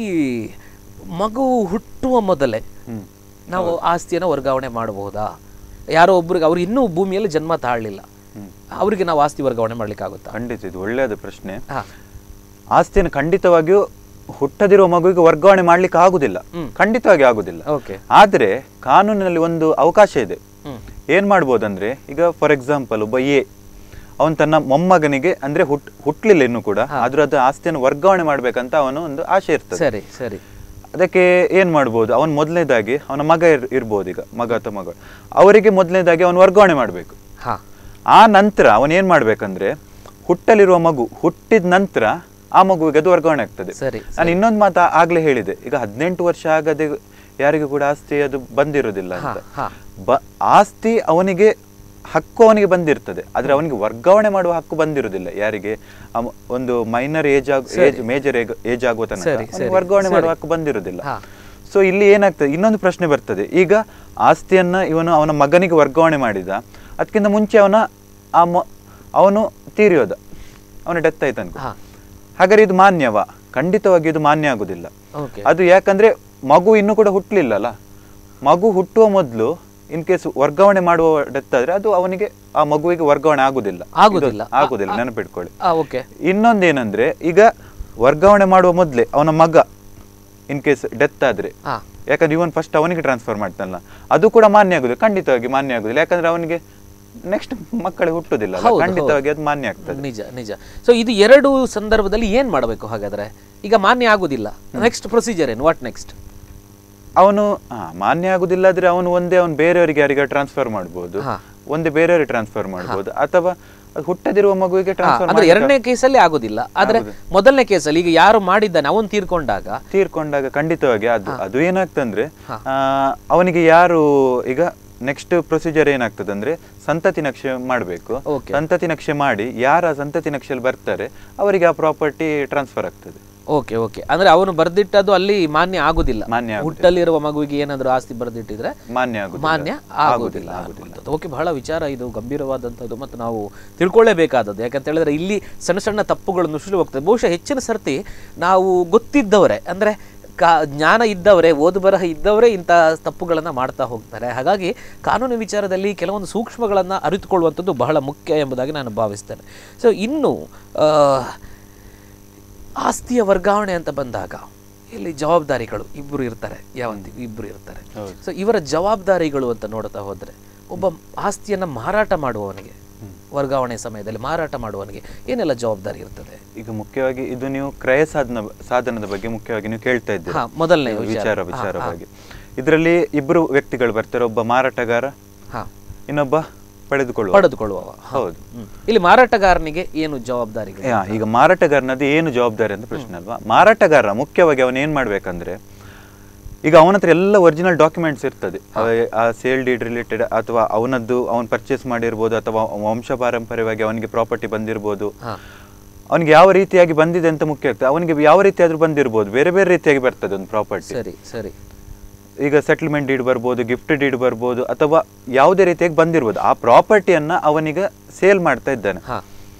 ಮಗು ಹುಟ್ಟುವ ಮೊದಲೇ ನಾವು ಆಸ್ತಿಯನ್ನು ವರ್ಗಾವಣೆ ಮಾಡಬಹುದಾ ಯಾರೋ ಒಬ್ರಿಗೆ ಅವ್ರು ಇನ್ನೂ ಭೂಮಿಯಲ್ಲಿ ಜನ್ಮ ತಾಳಲಿಲ್ಲ ಅವರಿಗೆ ನಾವು ಆಸ್ತಿ ವರ್ಗಾವಣೆ ಮಾಡ್ಲಿಕ್ಕೆ ಆಗುತ್ತಾ ಖಂಡಿತ ಇದು ಒಳ್ಳೆಯದ ಪ್ರಶ್ನೆ ಹಾ ಆಸ್ತಿಯನ್ನು ಖಂಡಿತವಾಗಿಯೂ ಹುಟ್ಟದಿರುವ ಮಗುವಿಗೆ ವರ್ಗಾವಣೆ ಮಾಡ್ಲಿಕ್ಕೆ ಆಗುದಿಲ್ಲ ಖಂಡಿತವಾಗಿ ಆಗುದಿಲ್ಲ ಓಕೆ ಆದ್ರೆ ಕಾನೂನಿನಲ್ಲಿ ಒಂದು ಅವಕಾಶ ಇದೆ ಹ್ಮ್ ಏನ್ ಮಾಡ್ಬೋದಂದ್ರೆ ಈಗ ಫಾರ್ ಎಕ್ಸಾಂಪಲ್ ಒಬ್ಬ ಎ ಅವನ್ ತನ್ನ ಮೊಮ್ಮಗನಿಗೆ ಅಂದ್ರೆ ಹುಟ್ ಹುಟ್ಲಿಲ್ಲ ಇನ್ನು ಕೂಡ ಆದ್ರೂ ಅದು ಆಸ್ತಿಯನ್ನು ವರ್ಗಾವಣೆ ಮಾಡ್ಬೇಕಂತ ಅವನು ಒಂದು ಆಸೆ ಇರ್ತದೆ ಸರಿ ಸರಿ ಅದಕ್ಕೆ ಏನ್ ಮಾಡ್ಬೋದು ಅವನ್ ಮೊದಲನೇದಾಗಿ ಅವನ ಮಗ ಇರ್ ಇರ್ಬೋದು ಈಗ ಮಗ ಅಥವಾ ಮಗಳು ಅವರಿಗೆ ಮೊದಲನೇದಾಗಿ ಅವನು ವರ್ಗಾವಣೆ ಮಾಡ್ಬೇಕು ಹಾ ಆ ನಂತರ ಅವನ್ ಏನ್ ಮಾಡ್ಬೇಕಂದ್ರೆ ಹುಟ್ಟಲಿರುವ ಮಗು ಹುಟ್ಟಿದ ನಂತರ ಆ ಮಗುವಿಗೆ ಅದು ವರ್ಗಾವಣೆ ಆಗ್ತದೆ ಸರಿ ನಾನು ಇನ್ನೊಂದು ಮಾತು ಆಗ್ಲೇ ಹೇಳಿದೆ ಈಗ ಹದಿನೆಂಟು ವರ್ಷ ಆಗದೆ ಯಾರಿಗೂ ಕೂಡ ಆಸ್ತಿ ಅದು ಬಂದಿರೋದಿಲ್ಲ ಅಂತ ಹಾ ಬ ಆಸ್ತಿ ಅವನಿಗೆ ಹಕ್ಕು ಅವನಿಗೆ ಬಂದಿರ್ತದೆ ಆದ್ರೆ ಅವನಿಗೆ ವರ್ಗಾವಣೆ ಮಾಡುವ ಹಕ್ಕು ಬಂದಿರುವುದಿಲ್ಲ ಯಾರಿಗೆ ಅವ- ಒಂದು ಮೈನರ್ ಏಜ್ ಆಗ ಏಜ್ ಮೇಜರ್ ಏಜ್ ಆಗುವ ತನಕ ಸರಿ, ಅವನಿಗೆ ಸರಿ, ವರ್ಗಾವಣೆ ಮಾಡುವ ಹಕ್ಕು ಬಂದಿರುವುದಿಲ್ಲ ಹಾ. ಸೊ ಇಲ್ಲಿ ಏನಾಗ್ತದೆ ಇನ್ನೊಂದು ಪ್ರಶ್ನೆ ಬರ್ತದೆ ಈಗ ಆಸ್ತಿಯನ್ನ ಇವನು ಅವನ ಮಗನಿಗೆ ವರ್ಗಾವಣೆ ಮಾಡಿದ ಅದಕ್ಕಿಂತ ಮುಂಚೆ ಅವನ ಆ ಮ- ಅವನು ತೀರಿಯೋದ ಅವನ ಡೆತ್ ಆಯ್ತು ಅನ್ಕೋ ಹಾ ಹಾಗಾದ್ರೆ ಇದು ಮಾನ್ಯವಾ ಖಂಡಿತವಾಗಿ ಇದು ಮಾನ್ಯ ಆಗುದಿಲ್ಲ ಓಕೆ ಅದು ಯಾಕಂದ್ರೆ ಮಗು ಇನ್ನೂ ಕೂಡ ಹುಟ್ಟಲಿಲ್ಲಲ್ಲ ಮಗು ಹುಟ್ಟುವ ಮೊದಲು ಇನ್ ಕೇಸ್ ವರ್ಗಾವಣೆ ಮಾಡುವ ಡೆತ್ ಆದ್ರೆ ಅದು ಅವನಿಗೆ ಆ ಮಗುವಿಗೆ ವರ್ಗಾವಣೆ ಆಗುದಿಲ್ಲ ಆಗುದಿಲ್ಲ. ಇದು ಆಗುದಿಲ್ಲ ನೆನಪಿಟ್ಕೊಳ್ಳಿ ಆ ಓಕೆ ಇನ್ನೊಂದೇನಂದ್ರೆ ಈಗ ವರ್ಗಾವಣೆ ಮಾಡುವ ಮೊದಲೇ ಅವನ ಮಗ ಇನ್ ಕೇಸ್ ಡೆತ್ ಆದ್ರೆ ಹಾ ಯಾಕಂದ್ರೆ ಇವನ್ ಫಸ್ಟ್ ಅವನಿಗೆ ಟ್ರಾನ್ಸ್ಫರ್ ಮಾಡ್ತಾನಲ್ಲ ಅದು ಕೂಡ ಮಾನ್ಯ ಆಗುದಿಲ್ಲ ಖಂಡಿತವಾಗಿ ಮಾನ್ಯ ಆಗುದಿಲ್ಲ ಯಾಕಂದ್ರೆ ಅವನಿಗೆ ನೆಕ್ಸ್ಟ್ ಮಕ್ಕಳು ಹುಟ್ಟುದಿಲ್ಲ ಅಲ್ಲ? ಹೌದು, ಖಂಡಿತವಾಗಿ ಅದು ಮಾನ್ಯ ಆಗ್ತದೆ ನಿಜ ನಿಜ ಸೊ ಇದು ಎರಡು ಸಂದರ್ಭದಲ್ಲಿ ಏನ್ ಮಾಡಬೇಕು ಹಾಗಾದ್ರೆ ಈಗ ಮಾನ್ಯ ಆಗುದಿಲ್ಲ ನೆಕ್ಸ್ಟ್ ಪ್ರೊಸೀಜರ್ ಏನು ವಾಟ್ ನೆಕ್ಸ್ಟ್ ಅವನು ಆ, ಮಾನ್ಯ ಆಗುದಿಲ್ಲ ಆದ್ರೆ ಅವನು ಒಂದೇ ಅವನು ಬೇರೆಯವರಿಗೆ ಯಾರಿಗ ಟ್ರಾನ್ಸ್ಫರ್ ಮಾಡ್ಬೋದು ಹಾ. ಒಂದೇ ಬೇರೆಯವರಿಗೆ ಟ್ರಾನ್ಸ್ಫರ್ ಮಾಡ್ಬೋದು ಅಥವಾ ಅದು ಹುಟ್ಟದಿರುವ ಮಗುವಿಗೆ ಟ್ರಾನ್ಸ್ಫರ್ ಅಂದ್ರೆ ಎರಡನೇ ಕೇಸಲ್ಲಿ ಆಗೋದಿಲ್ಲ ಆದ್ರೆ ಮೊದಲನೇ ಕೇಸಲ್ಲಿ ಈಗ ಯಾರು ಮಾಡಿದ್ದಾನೆ ಅವನ್ ತೀರ್ಕೊಂಡಾಗ ತೀರ್ಕೊಂಡಾಗ ಖಂಡಿತವಾಗಿ ಅದು ಅದು ಏನಾಗ್ತಂದ್ರೆ ಆ, ಅವನಿಗೆ ಯಾರು ಈಗ ನೆಕ್ಸ್ಟ್ ಪ್ರೊಸೀಜರ್ ಏನಾಗ್ತದೆ ಅಂದ್ರೆ ಸಂತತಿ ನಕ್ಷೆ ಮಾಡಬೇಕು Okay. ಸಂತತಿ ನಕ್ಷೆ ಮಾಡಿ ಯಾರ ಸಂತತಿ ನಕ್ಷೆಯಲ್ಲಿ ಬರ್ತಾರೆ ಅವರಿಗೆ ಆ ಪ್ರಾಪರ್ಟಿ ಟ್ರಾನ್ಸ್ಫರ್ ಆಗ್ತದೆ ಓಕೆ ಓಕೆ ಅಂದ್ರೆ ಅವನು ಬರ್ದಿಟ್ಟದ್ದು ಅಲ್ಲಿ ಮಾನ್ಯ ಆಗುದಿಲ್ಲ ಮಾನ್ಯ ಆಗುದಿಲ್ಲ. ಹುಟ್ಟಲ್ಲಿರುವ ಮಗುವಿಗೆ ಏನಾದ್ರು ಆಸ್ತಿ ಬರ್ದಿಟ್ಟಿದ್ರೆ ಮಾನ್ಯ ಆಗುದಿಲ್ಲ ಮಾನ್ಯ ಆಗುದಿಲ್ಲ ಅನ್ನುವಂಥದ್ದು. ಓಕೆ ಬಹಳ ವಿಚಾರ ಇದು ಗಂಭೀರವಾದಂಥದ್ದು ಮತ್ತು ನಾವು ತಿಳ್ಕೊಳ್ಳೇಬೇಕಾದದ್ದು ಯಾಕಂತ ಹೇಳಿದ್ರೆ ಇಲ್ಲಿ ಸಣ್ಣ ಸಣ್ಣ ತಪ್ಪುಗಳು ನುಸುಳಿ ಹೋಗ್ತದೆ ಬಹುಶಃ ಹೆಚ್ಚಿನ ಸರ್ತಿ ನಾವು ಗೊತ್ತಿದ್ದವರೇ ಅಂದ್ರೆ ಕಾ ಜ್ಞಾನ ಇದ್ದವರೇ ಓದು ಬರಹ ಇದ್ದವರೇ ಇಂಥ ತಪ್ಪುಗಳನ್ನು ಮಾಡ್ತಾ ಹೋಗ್ತಾರೆ ಹಾಗಾಗಿ ಕಾನೂನು ವಿಚಾರದಲ್ಲಿ ಕೆಲವೊಂದು ಸೂಕ್ಷ್ಮಗಳನ್ನು ಅರಿತುಕೊಳ್ಳುವಂಥದ್ದು ಬಹಳ ಮುಖ್ಯ ಎಂಬುದಾಗಿ ನಾನು ಭಾವಿಸ್ತೇನೆ ಸೊ ಇನ್ನು ಆ, ಆಸ್ತಿಯ ವರ್ಗಾವಣೆ ಅಂತ ಬಂದಾಗ ಇಲ್ಲಿ ಜವಾಬ್ದಾರಿಗಳು ಇಬ್ಬರು ಇರ್ತಾರೆ ಯಾವಂತಿ ಇಬ್ಬರು ಇರ್ತಾರೆ ಹೌದು. ಸೊ ಇವರ ಜವಾಬ್ದಾರಿಗಳು ಅಂತ ನೋಡ್ತಾ ಹೋದರೆ ಒಬ್ಬ ಆಸ್ತಿಯನ್ನು ಮಾರಾಟ ಮಾಡುವವನಿಗೆ ವರ್ಗಾವಣೆ ಸಮಯದಲ್ಲಿ ಮಾರಾಟ ಮಾಡುವವನಿಗೆ ಏನೆಲ್ಲ ಜವಾಬ್ದಾರಿ ಇರ್ತದೆ ಈಗ ಮುಖ್ಯವಾಗಿ ಇದು ನೀವು ಕ್ರಯ ಸಾಧನ ಸಾಧನದ ಬಗ್ಗೆ ಮುಖ್ಯವಾಗಿ ನೀವು ಕೇಳ್ತಾ ಇದ್ದೀರಿ ಹಾ ಮೊದಲನೇ ವಿಚಾರ ವಿಚಾರವಾಗಿ ಇದರಲ್ಲಿ ಇಬ್ಬರು ವ್ಯಕ್ತಿಗಳು ಬರ್ತಾರೆ ಒಬ್ಬ ಮಾರಾಟಗಾರ ಹಾ ಇನ್ನೊಬ್ಬ ಪಡೆದುಕೊಳ್ಳುವ ಪಡೆದುಕೊಳ್ಳುವವ ಹೌದು ಹ್ಮ್. ಇಲ್ಲಿ ಮಾರಾಟಗಾರನಿಗೆ ಏನು ಜವಾಬ್ದಾರಿಗಳು ಯಾ, ಈಗ ಮಾರಾಟಗಾರನದ್ದು ಏನು ಜವಾಬ್ದಾರಿ ಅಂತ ಪ್ರಶ್ನೆ ಅಲ್ವಾ ಮಾರಾಟಗಾರ ಮುಖ್ಯವಾಗಿ ಅವನು ಏನ್ ಮಾಡ್ಬೇಕಂದ್ರೆ ಈಗ ಅವನ ಹತ್ರ ಎಲ್ಲ ಒರಿಜಿನಲ್ ಡಾಕ್ಯುಮೆಂಟ್ಸ್ ಇರ್ತದೆ ಅವ- ಆ ಸೇಲ್ ಡೀಡ್ ರಿಲೇಟೆಡ್ ಅಥವಾ ಅವನದ್ದು ಅವನು ಪರ್ಚೇಸ್ ಮಾಡಿರ್ಬೋದು ಅಥವಾ ವಂಶ ಪಾರಂಪರ್ಯವಾಗಿ ಅವನಿಗೆ ಪ್ರಾಪರ್ಟಿ ಬಂದಿರ್ಬೋದು ಹಾ ಅವನಿಗೆ ಯಾವ ರೀತಿಯಾಗಿ ಬಂದಿದೆ ಅಂತ ಮುಖ್ಯ ಆಗ್ತದೆ ಅವನಿಗೆ ಯಾವ ರೀತಿ ಆದ್ರೂ ಬಂದಿರ್ಬೋದು ಬೇರೆ ಬೇರೆ ರೀತಿಯಾಗಿ ಬರ್ತದೆ ಒಂದು ಪ್ರಾಪರ್ಟಿ ಸರಿ ಸರಿ ಈಗ ಸೆಟಲ್ಮೆಂಟ್ ಡೀಡ್ ಬರ್ಬೋದು ಗಿಫ್ಟ್ ಡೀಡ್ ಬರ್ಬೋದು ಅಥವಾ ಯಾವುದೇ ರೀತಿಯಾಗಿ ಬಂದಿರ್ಬೋದು ಆ ಪ್ರಾಪರ್ಟಿಯನ್ನ ಅವನಿಗೆ ಸೇಲ್ ಮಾಡ್ತಾ ಇದ್ದಾನೆ ಹಾ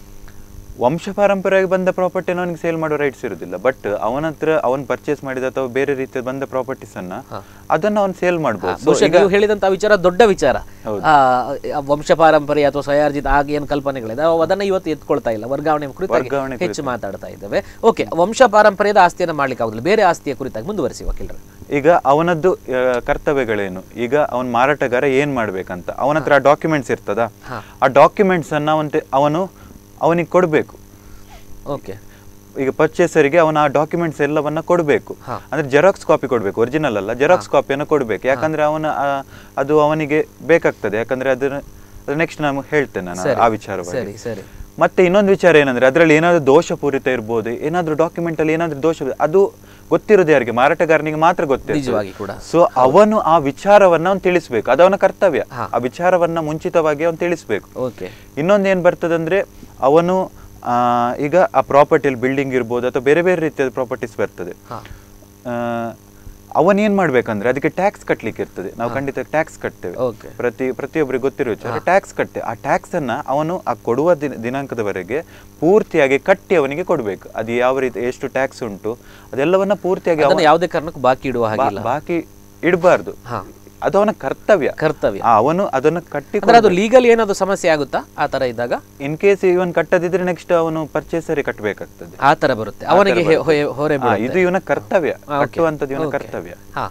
ವಂಶ ಪಾರಂಪರ್ಯವಾಗಿ ಬಂದ ಪ್ರಾಪರ್ಟಿಯನ್ನು ಅವನಿಗೆ ಸೇಲ್ ಮಾಡೋ ರೈಟ್ಸ್ ಇರುದಿಲ್ಲ ಬಟ್ ಅವನ ಹತ್ರ ಅವನ್ ಪರ್ಚೇಸ್ ಮಾಡಿದ ಅಥವಾ ಬೇರೆ ರೀತಿಯ ಬಂದ ಪ್ರಾಪರ್ಟೀಸ್ ಅನ್ನ ಅದನ್ನ ಅವನು ಸೇಲ್ ಮಾಡಬಹುದು ಬಹುಶಃ ನೀವು ಹೇಳಿದಂತ ವಿಚಾರ ದೊಡ್ಡ ವಿಚಾರ ಹೌದು. ಆ, ಆ ವಂಶ ಪಾರಂಪರ್ಯ ಅಥವಾ ಸ್ವಯಾರ್ಜಿತ ಆಗ ಏನು ಕಲ್ಪನೆಗಳಿದೆ ಅವು ಅದನ್ನ ಇವತ್ತು ಎತ್ಕೊಳ್ತಾ ಇಲ್ಲ ವರ್ಗಾವಣೆ ಕುರಿತಾಗಿ ವರ್ಗಾವಣೆ ಹೆಚ್ಚು ಮಾತಾಡ್ತಾ ಇದ್ದೇವೆ ಓಕೆ ವಂಶ ಪಾರಂಪರ್ಯದ ಆಸ್ತಿಯನ್ನು ಮಾಡ್ಲಿಕ್ಕೆ ಆಗುದಿಲ್ಲ ಬೇರೆ ಆಸ್ತಿಯ ಕುರಿತಾಗಿ ಮುಂದುವರಿಸಿ ವಕೀಲರು ಈಗ ಅವನದ್ದು ಆ, ಕರ್ತವ್ಯಗಳೇನು ಈಗ ಅವನ್ ಮಾರಾಟಗಾರ ಏನ್ ಮಾಡ್ಬೇಕಂತ ಅವನ ಹತ್ರ ಡಾಕ್ಯುಮೆಂಟ್ಸ್ ಇರ್ತದ ಹಾ. ಆ ಡಾಕ್ಯುಮೆಂಟ್ಸ್ ಅನ್ನ ಅವನ್ ಅವನು ಅವನಿಗೆ ಕೊಡ್ಬೇಕು ಓಕೆ ಈಗ ಪರ್ಚೇಸರಿಗೆ ಅವನ ಆ ಡಾಕ್ಯುಮೆಂಟ್ಸ್ ಎಲ್ಲವನ್ನ ಕೊಡಬೇಕು ಹಾ. ಅಂದ್ರೆ ಜೆರಾಕ್ಸ್ ಕಾಪಿ ಕೊಡಬೇಕು ಒರಿಜಿನಲ್ ಅಲ್ಲ ಜೆರಾಕ್ಸ್ ಕಾಪಿಯನ್ನು ಕೊಡಬೇಕು ಯಾಕಂದ್ರೆ ಅವನ ಆ- ಅದು ಅವನಿಗೆ ಬೇಕಾಗ್ತದೆ ಯಾಕಂದ್ರೆ ಅದನ್ನ ನೆಕ್ಸ್ಟ್ ನಾನು ಹೇಳ್ತೇನೆ ನಾನು ಸರಿ. ಆ ವಿಚಾರವಾಗಿ ಸರಿ ಸರಿ ಮತ್ತೆ ಇನ್ನೊಂದು ವಿಚಾರ ಏನಂದ್ರೆ ಅದರಲ್ಲಿ ಏನಾದ್ರು ದೋಷಪೂರಿತ ಇರ್ಬೋದು ಏನಾದ್ರು ಡಾಕ್ಯುಮೆಂಟ್ ಅಲ್ಲಿ ಏನಾದ್ರು ದೋಷ ಅದು ಗೊತ್ತಿರೋದು ಯಾರಿಗೆ ಮಾರಾಟಗಾರನಿಗೆ ಮಾತ್ರ ಗೊತ್ತಿರ್ತದೆ ನಿಜವಾಗಿ ಕೂಡ ಸೊ ಅವನು ಆ ವಿಚಾರವನ್ನ ಅವನು ತಿಳಿಸ್ಬೇಕು ಅದು ಅವನ ಕರ್ತವ್ಯ ಹಾ. ಆ ವಿಚಾರವನ್ನ ಮುಂಚಿತವಾಗಿ ಅವನು ತಿಳಿಸ್ಬೇಕು ಓಕೆ ಇನ್ನೊಂದು ಏನ್ ಬರ್ತದಂದ್ರೆ ಅವನು ಆ, ಈಗ ಆ ಪ್ರಾಪರ್ಟಿಯಲ್ಲಿ ಬಿಲ್ಡಿಂಗ್ ಇರ್ಬೋದು ಅಥವಾ ಬೇರೆ ಬೇರೆ ರೀತಿಯ ಪ್ರಾಪರ್ಟೀಸ್ ಬರ್ತದೆ ಹಾ ಆ, ಅವನ್ ಏನ್ ಮಾಡ್ಬೇಕಂದ್ರೆ ಅದಕ್ಕೆ ಟ್ಯಾಕ್ಸ್ ಕಟ್ಲಿಕ್ಕೆ ಇರ್ತದೆ ನಾವು ಖಂಡಿತ ಟ್ಯಾಕ್ಸ್ ಕಟ್ತೇವೆ ಓಕೆ ಪ್ರತಿ ಪ್ರತಿಯೊಬ್ಬರಿಗೆ ಗೊತ್ತಿರೋ ವಿಚಾರ ಟ್ಯಾಕ್ಸ್ ಕಟ್ಟೆ ಆ ಟ್ಯಾಕ್ಸ್ ಅನ್ನ ಅವನು ಆ ಕೊಡುವ ದಿನ ದಿನಾಂಕದವರೆಗೆ ಪೂರ್ತಿಯಾಗಿ ಕಟ್ಟಿ ಅವನಿಗೆ ಕೊಡ್ಬೇಕು ಅದು ಯಾವ ರೀತಿ ಎಷ್ಟು ಟ್ಯಾಕ್ಸ್ ಉಂಟು ಅದೆಲ್ಲವನ್ನ ಪೂರ್ತಿಯಾಗಿ ಅವ- ಅದನ್ನ ಯಾವುದೇ ಕಾರಣಕ್ಕೂ ಬಾಕಿ ಇಡುವ ಬಾ- ಹಾಗಿಲ್ಲ ಬಾಕಿ ಇಡಬಾರ್ದು ಹಾ ಅದು ಅವನ ಕರ್ತವ್ಯ ಕರ್ತವ್ಯ ಆ, ಅವನು ಅದನ್ನ ಕಟ್ಟಿ ಅಂದ್ರೆ ಅದು ಲೀಗಲ್ ಏನಾದ್ರು ಸಮಸ್ಯೆ ಆಗುತ್ತಾ ಆ ತರ ಇದ್ದಾಗ ಇನ್ ಕೇಸ್ ಇವನ್ ಕಟ್ಟದಿದ್ರೆ ನೆಕ್ಸ್ಟ್ ಅವನು ಪರ್ಚೇಸರಿ ಕಟ್ಟಬೇಕಾಗ್ತದೆ ಆ ತರ ಬರುತ್ತೆ ಅವನಿಗೆ ಹೆ- ಹೊ- ಹೊರೆ ಆ, ಬೀಳುತ್ತೆ. ಇದು ಇವನ ಕರ್ತವ್ಯ ಆ, okay. ಕಟ್ಟುವಂಥದ್ದು ಇವನ Okay. ಕರ್ತವ್ಯ ಹಾ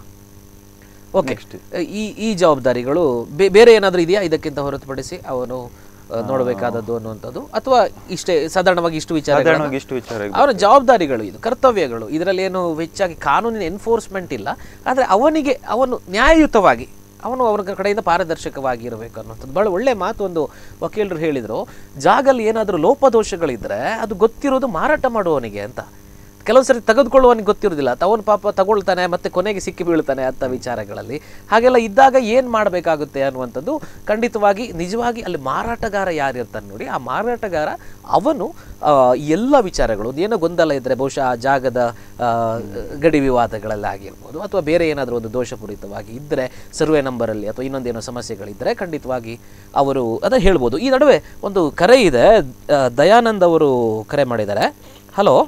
ಓಕೆ Next. ಈ ಈ ಜವಾಬ್ದಾರಿಗಳು ಬೇ- ಬೇರೆ ಏನಾದರೂ ಇದೆಯಾ ಇದಕ್ಕಿಂತ ಹೊರತುಪಡಿಸಿ ಅವನು ಆ, ನೋಡಬೇಕಾದದ್ದು ಅನ್ನುವಂಥದ್ದು ಅಥವಾ ಇಷ್ಟೇ ಸಾಧಾರಣವಾಗಿ ಇಷ್ಟು ವಿಚಾರ ಸಾಧಾರಣವಾಗಿ ಇಷ್ಟು ವಿಚಾರ ಅವನ ಜವಾಬ್ದಾರಿಗಳು ಇದು ಕರ್ತವ್ಯಗಳು ಇದರಲ್ಲಿ ಏನು ಹೆಚ್ಚಾಗಿ ಕಾನೂನಿನ ಎನ್ಫೋರ್ಸ್ಮೆಂಟ್ ಇಲ್ಲ ಆದರೆ ಅವನಿಗೆ ಅವನು ನ್ಯಾಯಯುತವಾಗಿ ಅವನು ಅವರ ಕಡೆಯಿಂದ ಪಾರದರ್ಶಕವಾಗಿ ಇರಬೇಕು ಅನ್ನೋಂಥದ್ದು ಭಾಳ ಒಳ್ಳೆ ಮಾತು ಒಂದು ವಕೀಲರು ಹೇಳಿದರು ಜಾಗಲ್ಲಿ ಏನಾದರೂ ಲೋಪದೋಷಗಳಿದ್ರೆ ಅದು ಗೊತ್ತಿರೋದು ಮಾರಾಟ ಮಾಡುವವನಿಗೆ ಅಂತ ಕೆಲವು ಸರಿ ತೆಗೆದುಕೊಳ್ಳುವವನಿಗೆ ಗೊತ್ತಿರೋದಿಲ್ಲ ಅವನು ಪಾಪ ತಗೊಳ್ತಾನೆ ಮತ್ತೆ ಕೊನೆಗೆ ಸಿಕ್ಕಿ ಬೀಳ್ತಾನೆ ಅಂತ ವಿಚಾರಗಳಲ್ಲಿ ಹಾಗೆಲ್ಲ ಇದ್ದಾಗ ಏನು ಮಾಡಬೇಕಾಗುತ್ತೆ ಅನ್ನುವಂಥದ್ದು ಖಂಡಿತವಾಗಿ ನಿಜವಾಗಿ ಅಲ್ಲಿ ಮಾರಾಟಗಾರ ಯಾರಿರ್ತಾನೆ ನೋಡಿ ಆ ಮಾರಾಟಗಾರ ಅವನು ಆ, ಎಲ್ಲ ವಿಚಾರಗಳು ಏನೋ ಗೊಂದಲ ಇದ್ದರೆ ಬಹುಶಃ ಆ ಜಾಗದ ಆ, ಗಡಿ ವಿವಾದಗಳಲ್ಲಿ ಆಗಿರ್ಬೋದು ಅಥವಾ ಬೇರೆ ಏನಾದರೂ ಒಂದು ದೋಷಪೂರಿತವಾಗಿ ಇದ್ದರೆ ಸರ್ವೆ ನಂಬರಲ್ಲಿ ಅಥವಾ ಇನ್ನೊಂದೇನೋ ಸಮಸ್ಯೆಗಳಿದ್ದರೆ ಖಂಡಿತವಾಗಿ ಅವರು ಅದನ್ನು ಹೇಳ್ಬೋದು ಈ ನಡುವೆ ಒಂದು ಕರೆ ಇದೆ ಆ, ದಯಾನಂದ್ ಅವರು ಕರೆ ಮಾಡಿದ್ದಾರೆ ಹಲೋ